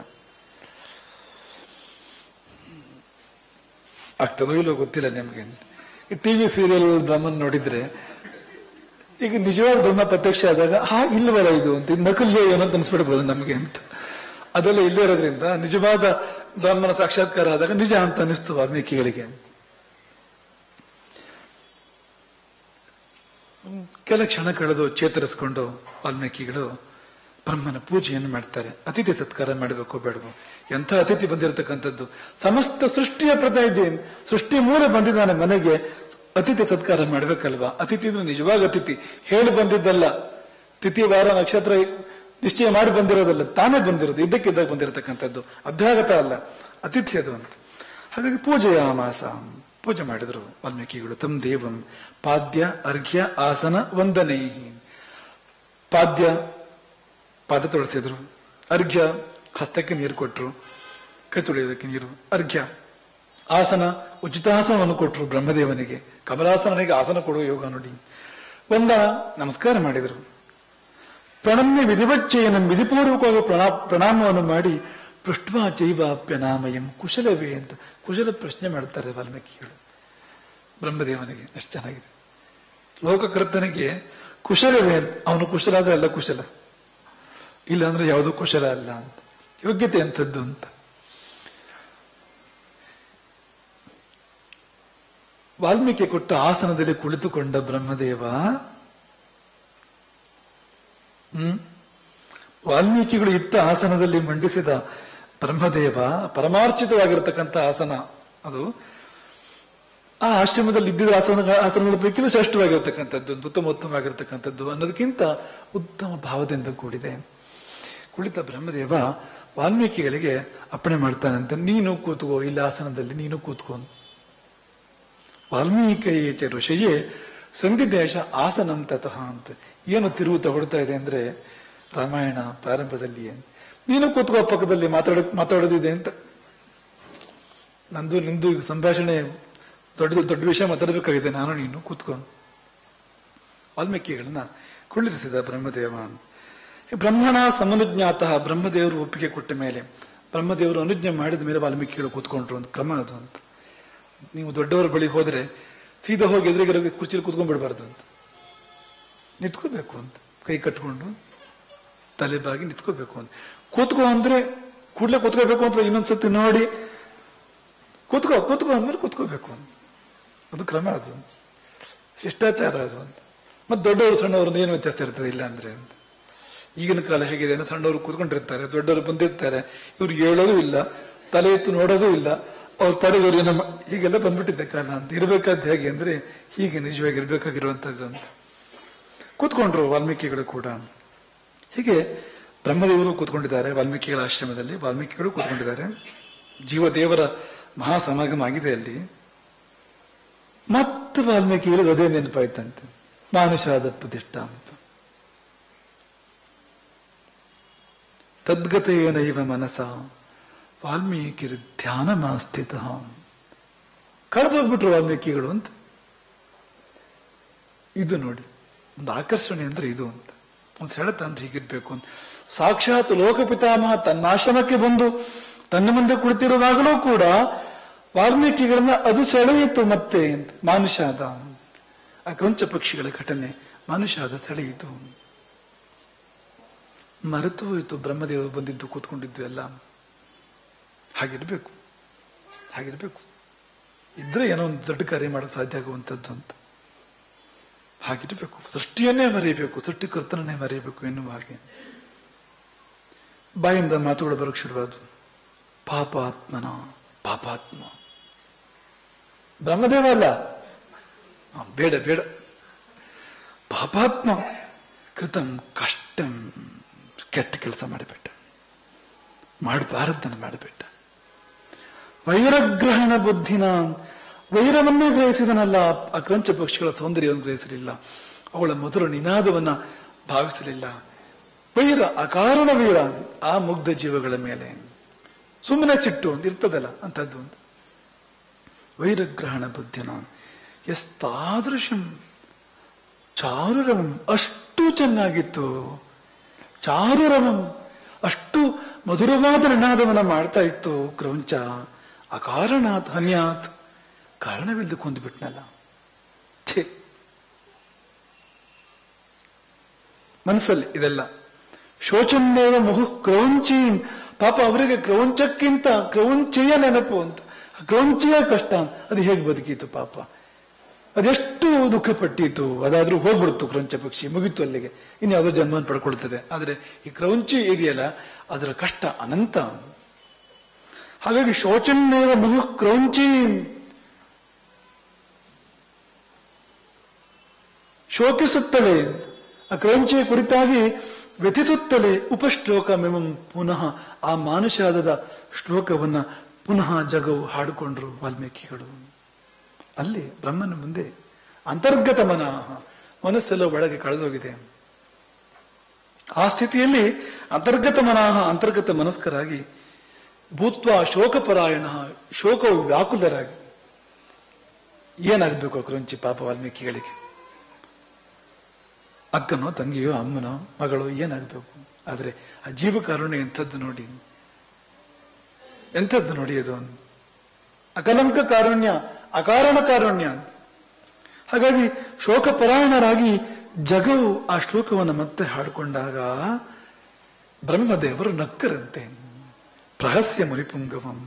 ಆಗ್ತದೋ ಇಲ್ಲೋ ಗೊತ್ತಿಲ್ಲ ನಿಮ್ಗೆ ಈ ಟಿವಿ ಸೀರಿಯಲ್ ಬ್ರಹ್ಮನ್ ನೋಡಿದ್ರೆ ಈಗ ನಿಜವಾದ ಬ್ರಹ್ಮ ಪ್ರತ್ಯಕ್ಷ ಆದಾಗ ಹಾ ಇಲ್ವಲ್ಲ ಇದು ಅಂತ ಇದು ನಕಲ್ಯೋ ಏನೋ ಅಂತ ಅನ್ಸ್ಬಿಡ್ಬೋದು ನಮಗೆ ಅಂತ ಅದೆಲ್ಲ ಇಲ್ಲೇ ಇರೋದ್ರಿಂದ ನಿಜವಾದ ಬ್ರಹ್ಮನ ಸಾಕ್ಷಾತ್ಕಾರ ಆದಾಗ ನಿಜ ಅಂತ ಅನಿಸ್ತು ವಾಲ್ಮೀಕಿಗಳಿಗೆ ಕೆಲ ಕ್ಷಣ ಕಳೆದು ಚೇತರಿಸಿಕೊಂಡು ವಾಲ್ಮೀಕಿಗಳು ಬ್ರಹ್ಮನ ಪೂಜೆಯನ್ನು ಮಾಡ್ತಾರೆ ಅತಿಥಿ ಸತ್ಕಾರ ಮಾಡಬೇಕು ಬೇಡವು ಎಂಥ ಅತಿಥಿ ಬಂದಿರತಕ್ಕಂಥದ್ದು ಸಮಸ್ತ ಸೃಷ್ಟಿಯ ಪ್ರತಿನಿಧಿ ಸೃಷ್ಟಿ ಮೂಲ ಬಂದಿದ್ದಾನೆ ಮನೆಗೆ ಅತಿಥಿ ಸತ್ಕಾರ ಮಾಡ್ಬೇಕಲ್ವಾ ಅತಿಥಿ ಅಂದ್ರೆ ನಿಜವಾಗ ಅತಿಥಿ ಹೇಳಿ ಬಂದಿದ್ದಲ್ಲ ತಿಥಿ ವಾರ ನಕ್ಷತ್ರ ನಿಶ್ಚಯ ಮಾಡಿ ಬಂದಿರೋದಲ್ಲ ತಾನೇ ಬಂದಿರೋದು ಇದ್ದಕ್ಕಿದ್ದಾಗ ಬಂದಿರತಕ್ಕಂಥದ್ದು ಅಭ್ಯಾಗತ ಅಲ್ಲ ಅತಿಥಿ ಅದು ಅಂತ ಹಾಗಾಗಿ ಪೂಜೆಯ ಮಾಸ ಪೂಜೆ ಮಾಡಿದ್ರು ವಾಲ್ಮೀಕಿಗಳು ತಮ್ ದೇವಂ ಪಾದ್ಯ ಅರ್ಘ್ಯ ಆಸನ ವಂದನೈ ಪಾದ್ಯ ಪಾದ ತೊಳಸಿದ್ರು ಅರ್ಘ್ಯ ಹಸ್ತಕ್ಕೆ ನೀರು ಕೊಟ್ರು ಕೈ ತೊಳೆಯೋದಕ್ಕೆ ನೀರು ಅರ್ಘ್ಯ ಆಸನ ಉಚಿತಾಸನವನ್ನು ಕೊಟ್ರು ಬ್ರಹ್ಮದೇವನಿಗೆ ಕಮಲಾಸನಿಗೆ ಆಸನ ಕೊಡುವ ಯೋಗ ನೋಡಿ ವಂದನ ನಮಸ್ಕಾರ ಮಾಡಿದರು ಪ್ರಣಮ್ಯ ವಿಧಿವಚ್ಚಯನ ವಿಧಿಪೂರ್ವಕವಾಗಿ ಪ್ರಣಾ ಪ್ರಣಾಮವನ್ನು ಮಾಡಿ ಪೃಷ್ಠ ಜೈವಾಪ್ಯನಾಮಯಂ ಕುಶಲವೇ ಅಂತ ಕುಶಲ ಪ್ರಶ್ನೆ ಮಾಡ್ತಾರೆ ವಾಲ್ಮೀಕಿಗಳು ಬ್ರಹ್ಮದೇವನಿಗೆ ಅಷ್ಟು ಚೆನ್ನಾಗಿದೆ ಲೋಕಕರ್ತನಿಗೆ ಕುಶಲವೇ ಅಂತ ಅವನು ಕುಶಲ ಆದ್ರೆ ಅಲ್ಲ ಕುಶಲ ಇಲ್ಲ ಅಂದ್ರೆ ಯಾವುದೂ ಕುಶಲ ಅಲ್ಲ ಅಂತ ಯೋಗ್ಯತೆ ಅಂತದ್ದು ಅಂತ ವಾಲ್ಮೀಕಿ ಕೊಟ್ಟ ಆಸನದಲ್ಲಿ ಕುಳಿತುಕೊಂಡ ಬ್ರಹ್ಮದೇವ ಹ್ಮ್ ವಾಲ್ಮೀಕಿಗಳು ಇತ್ತ ಆಸನದಲ್ಲಿ ಮಂಡಿಸಿದ ಬ್ರಹ್ಮದೇವ ಪರಮಾರ್ಚಿತವಾಗಿರತಕ್ಕಂಥ ಆಸನ ಅದು ಆ ಆಶ್ರಮದಲ್ಲಿ ಇದ್ದಿದ್ದ ಆಸನ ಆಸನಗಳ ಪೈಕಿಲೂ ಶ್ರೇಷ್ಠವಾಗಿರ್ತಕ್ಕಂಥದ್ದು ಒಂದು ಉತ್ತಮೋತ್ತಮವಾಗಿರ್ತಕ್ಕಂಥದ್ದು ಅನ್ನೋದಕ್ಕಿಂತ ಉತ್ತಮ ಭಾವದಿಂದ ಕೂಡಿದೆ ಕುಳಿತ ಬ್ರಹ್ಮದೇವ ವಾಲ್ಮೀಕಿಗಳಿಗೆ ಅಪ್ಪಣೆ ಮಾಡ್ತಾನಂತೆ ನೀನು ಕೂತ್ಕೋ ಇಲ್ಲ ಆಸನದಲ್ಲಿ ನೀನು ಕೂತ್ಕೋ ವಾಲ್ಮೀಕಿ ಋಷಿಯೇ ಸಂಧಿದೇಶ ಆಸನಂ ತತಃ ಅಂತ ಏನು ತಿರುವು ತಗೊಳ್ತಾ ಇದೆ ಅಂದ್ರೆ ರಾಮಾಯಣ ಪ್ರಾರಂಭದಲ್ಲಿಯೇ ನೀನು ಕೂತ್ಕೋ ಪಕ್ಕದಲ್ಲಿ ಮಾತಾಡ ಮಾತಾಡೋದಿದೆ ಅಂತ ನಂದು ನಿಂದು ಸಂಭಾಷಣೆ ದೊಡ್ಡ ದೊಡ್ಡ ವಿಷಯ ಮಾತಾಡಬೇಕಾಗಿದೆ ನಾನು ನೀನು ಕೂತ್ಕೊಂಡು ವಾಲ್ಮೀಕಿಗಳನ್ನ ಕುಳ್ಳಿರಿಸಿದ ಬ್ರಹ್ಮದೇವ ಈ ಬ್ರಹ್ಮಣ ಸಮನುಜ್ಞಾತ ಬ್ರಹ್ಮದೇವರು ಒಪ್ಪಿಗೆ ಕೊಟ್ಟ ಮೇಲೆ ಬ್ರಹ್ಮದೇವರು ಅನುಜ್ಞೆ ಮಾಡಿದ ಮೇಲೆ ವಾಲ್ಮೀಕಿಗಳು ಕೂತ್ಕೊಂಡ್ರು ಅಂತ ಕ್ರಮ ಅದು ಅಂತ ನೀವು ದೊಡ್ಡವರ ಬಳಿ ಹೋದ್ರೆ ಸೀದಾ ಹೋಗಿ ಎದುರಿಗೆ ಕುರ್ಚಿಲಿ ಕೂತ್ಕೊಂಡ್ಬಿಡ್ಬಾರ್ದು ಅಂತ ನಿಂತ್ಕೋಬೇಕು ಅಂತ ಕೈ ಕಟ್ಕೊಂಡು ತಲೆ ಬಾಗಿ ನಿಂತ್ಕೋಬೇಕು ಅಂತ ಕೂತ್ಕೋ ಅಂದ್ರೆ ಕೂಡ್ಲೆ ಕೂತ್ಕೋಬೇಕು ಅಂತ ಇನ್ನೊಂದ್ಸತಿ ನೋಡಿ ಕೂತ್ಕೋ ಕೂತ್ಕೋ ಅಂದ್ಮೇಲೆ ಕೂತ್ಕೋಬೇಕು ಅಂತ ಅದು ಕ್ರಮ ಅದು ಶಿಷ್ಟಾಚಾರ ಅದು ಅಂತ ಮತ್ತೆ ದೊಡ್ಡವರು ಸಣ್ಣವರು ಏನು ವ್ಯತ್ಯಾಸ ಇರ್ತದೆ ಇಲ್ಲ ಅಂದ್ರೆ ಅಂತ ಈಗಿನ ಕಾಲ ಹೇಗಿದೆ ಅಂದ್ರೆ ಸಣ್ಣವರು ಕೂತ್ಕೊಂಡಿರ್ತಾರೆ ದೊಡ್ಡವರು ಬಂದಿರ್ತಾರೆ ಇವ್ರು ಹೇಳೋದು ಇಲ್ಲ ತಲೆ ಎತ್ತು ನೋಡೋದು ಇಲ್ಲ ಅವ್ರು ಪಡೆದವರು ಏನೋ ಮಾ- ಹೀಗೆಲ್ಲ ಬಂದ್ಬಿಟ್ಟಿದ್ದೆ ಕಾಲ ಅಂತ ಇರಬೇಕಾದ ಹೇಗೆ ಅಂದ್ರೆ ಹೀಗೆ ನಿಜವಾಗಿ ಇರ್ಬೇಕಾಗಿರುವಂತದ್ದು ಅಂತ ಕೂತ್ಕೊಂಡ್ರು ವಾಲ್ಮೀಕಿಗಳು ಕೂಡ ಹೀಗೆ ಬ್ರಹ್ಮದೇವರು ಕೂತ್ಕೊಂಡಿದ್ದಾರೆ ವಾಲ್ಮೀಕಿಗಳ ಆಶ್ರಮದಲ್ಲಿ ವಾಲ್ಮೀಕಿಗಳು ಕೂತ್ಕೊಂಡಿದ್ದಾರೆ ಜೀವದೇವರ ಮಹಾ ಸಮಾಗಮ ಆಗಿದೆ ಅಲ್ಲಿ ಮತ್ತೆ ವಾಲ್ಮೀಕಿಗಳಿಗೆ ಅದೇ ನೆನಪಾಯ್ತಂತೆ ಮಾನುಷಾದ ಪ್ರತಿಷ್ಠ ಅಂತ ತದ್ಗತೇನೈವ ಮನಸ ವಾಲ್ಮೀಕಿ ಧ್ಯಾನ ಮಾಸ್ಥಿತ ಕಳೆದು ಹೋಗ್ಬಿಟ್ರು ವಾಲ್ಮೀಕಿಗಳು ಅಂತ ಇದು ನೋಡಿ ಒಂದು ಆಕರ್ಷಣೆ ಅಂದ್ರೆ ಇದು ಅಂತ ಒಂದು ಸೆಳೆತ ಅಂದ್ರೆ ಹೀಗಿರ್ಬೇಕು ಅಂತ ಸಾಕ್ಷಾತ್ ಲೋಕಪಿತಾಮಹ ತನ್ನ ಆಶ್ರಮಕ್ಕೆ ಬಂದು ತನ್ನ ಮುಂದೆ ಕುಳಿತಿರುವಾಗಲೂ ಕೂಡ ವಾಲ್ಮೀಕಿಗಳನ್ನ ಅದು ಸೆಳೆಯಿತು ಮತ್ತೆ ಅಂತ ಮಾನುಷಾದ ಆ ಕೊಂಚ ಪಕ್ಷಿಗಳ ಘಟನೆ ಮಾನುಷಾದ ಸೆಳೆಯಿತು ಮರೆತು ಹೋಯಿತು ಬ್ರಹ್ಮದೇವರು ಬಂದಿದ್ದು ಕೂತ್ಕೊಂಡಿದ್ದು ಎಲ್ಲ ಹಾಗಿರ್ಬೇಕು ಹಾಗಿರ್ಬೇಕು ಇದ್ರೆ ಏನೋ ಒಂದು ದೊಡ್ಡ ಕಾರ್ಯ ಮಾಡಕ್ ಸಾಧ್ಯ ಆಗುವಂಥದ್ದು ಅಂತ ಹಾಗಿರ್ಬೇಕು ಸೃಷ್ಟಿಯನ್ನೇ ಮರೆಯಬೇಕು ಸೃಷ್ಟಿಕರ್ತನನ್ನೇ ಮರೆಯಬೇಕು ಎನ್ನುವ ಹಾಗೆ ಬಾಯಿಂದ ಮಾತುಗಳು ಬರಕ್ ಶುರುವಾದವು ಪಾಪಾತ್ಮನ ಪಾಪಾತ್ಮ ಬ್ರಹ್ಮದೇವ ಅಲ್ಲ ಆ, ಬೇಡ ಬೇಡ ಪಾಪಾತ್ಮ ಕೃತಂ ಕಷ್ಟಂ ಕೆಟ್ಟ ಕೆಲಸ ಮಾಡಿಬಿಟ್ಟ ಮಾಡಬಾರದನ್ನು ಮಾಡಿಬಿಟ್ಟ ವೈರಗ್ರಹಣ ಬುದ್ಧಿನ ವೈರವನ್ನೇ ಗ್ರಹಿಸಿದನಲ್ಲ ಆ ಕ್ರಂಚ ಪಕ್ಷಿಗಳ ಸೌಂದರ್ಯವನ್ನು ಗ್ರಹಿಸಲಿಲ್ಲ ಅವಳ ಮಧುರ ನಿನಾದವನ್ನ ಭಾವಿಸಲಿಲ್ಲ ವೈರ ಅಕಾರಣ ವೈರ ಆ ಮುಗ್ಧ ಜೀವಗಳ ಮೇಲೆ ಸುಮ್ಮನೆ ಸಿಟ್ಟು ಅಂತ ಇರ್ತದಲ್ಲ ಅಂತದ್ದು ಒಂದು ವೈರಗ್ರಹಣ ಬುದ್ಧಿನ ಎಸ್ತಾದೃಶಂ ಚಾರುರವಂ ಅಷ್ಟು ಚೆನ್ನಾಗಿತ್ತು ಚಾರುರವಂ ಅಷ್ಟು ಮಧುರವಾದ ನಿನಾದವನ್ನ ಮಾಡ್ತಾ ಇತ್ತು ಕ್ರೌಂಚ ಅಕಾರಣಾತ್ ಹನ್ಯಾತ್ ಕಾರಣವಿಲ್ಲದೆ ಕೊಂದುಬಿಟ್ನಲ್ಲ ಛೇ ಮನಸ್ಸಲ್ಲಿ ಇದೆಲ್ಲ ಶೋಚನ್ನೇವ ಮುಹು ಕ್ರೌಂಚೀಂ ಪಾಪ ಅವರಿಗೆ ಕ್ರೌಂಚಕ್ಕಿಂತ ಕ್ರೌಂಚಿಯ ನೆನಪು ಅಂತ ಕ್ರೌಂಚಿಯ ಕಷ್ಟ ಅದು ಹೇಗೆ ಬದುಕಿತು ಪಾಪ ಅದೆಷ್ಟು ದುಃಖ ಪಟ್ಟಿತು ಅದಾದ್ರೂ ಹೋಗ್ಬಿಡ್ತು ಕ್ರೌಂಚ ಪಕ್ಷಿ ಮುಗಿತು ಅಲ್ಲಿಗೆ ಇನ್ನು ಯಾವುದೋ ಜನ್ಮವನ್ನು ಪಡ್ಕೊಳ್ತದೆ ಆದ್ರೆ ಈ ಕ್ರೌಂಚಿ ಇದೆಯಲ್ಲ ಅದರ ಕಷ್ಟ ಅನಂತ ಹಾಗಾಗಿ ಶೋಚನ್ನೇವ ಮುಹು ಕ್ರೌಂಚಿ ಶೋಕಿಸುತ್ತಲೇ ಆ ಕ್ರೌಂಚಿಯ ಕುರಿತಾಗಿ ವ್ಯಥಿಸುತ್ತಲೇ ಉಪಶ್ಲೋಕ ಮೆಮಂ ಪುನಃ ಆ ಮಾನುಷಾದದ ಶ್ಲೋಕವನ್ನ ಪುನಃ ಜಗವು ಹಾಡಿಕೊಂಡ್ರು ವಾಲ್ಮೀಕಿಗಳು ಅಲ್ಲಿ ಬ್ರಹ್ಮನ ಮುಂದೆ ಅಂತರ್ಗತ ಮನಃ ಮನಸ್ಸೆಲ್ಲ ಒಳಗೆ ಕಳೆದೋಗಿದೆ ಆ ಸ್ಥಿತಿಯಲ್ಲಿ ಅಂತರ್ಗತ ಮನಃ ಅಂತರ್ಗತ ಮನಸ್ಕರಾಗಿ ಭೂತ್ವ ಶೋಕಪರಾಯಣ ಶೋಕವು ವ್ಯಾಕುಲರಾಗಿ ಏನಾಗಬೇಕು ಕ್ರಂಚಿ ಪಾಪ ವಾಲ್ಮೀಕಿಗಳಿಗೆ ಅಕ್ಕನೋ ತಂಗಿಯೋ ಅಮ್ಮನೋ ಮಗಳು ಏನಾಗಬೇಕು ಆದ್ರೆ ಆ ಜೀವಕಾರುಣ್ಯ ಎಂಥದ್ದು ನೋಡಿ ಎಂಥದ್ದು ನೋಡಿ ಅದು ಅಕಲಂಕ ಕಾರುಣ್ಯ ಅಕಾರಣ ಕಾರುಣ್ಯ ಹಾಗಾಗಿ ಶೋಕಪರಾಯಣರಾಗಿ ಜಗವು ಆ ಶ್ಲೋಕವನ್ನು ಮತ್ತೆ ಹಾಡಿಕೊಂಡಾಗ ಬ್ರಹ್ಮದೇವರು ನಕ್ಕರಂತೆ ಪ್ರಹಸ್ಯ ಮುನಿಪುಂಗವಂ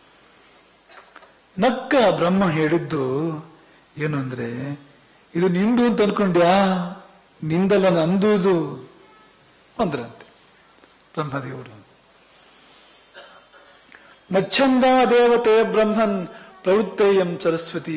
ನಕ್ಕ ಬ್ರಹ್ಮ ಹೇಳಿದ್ದು ಏನು ಅಂದ್ರೆ ಇದು ನಿಂದು ಅಂತ ಅನ್ಕೊಂಡ್ಯಾ ನಿಂದಲ್ಲ ನಂದುದು ಅಂದ್ರಂತೆ ಬ್ರಹ್ಮದೇವರು ಮಚ್ಛಂದ ದೇವತೆ ಬ್ರಹ್ಮನ್ ಪ್ರವೃತ್ತೇಯಂ ಸರಸ್ವತಿ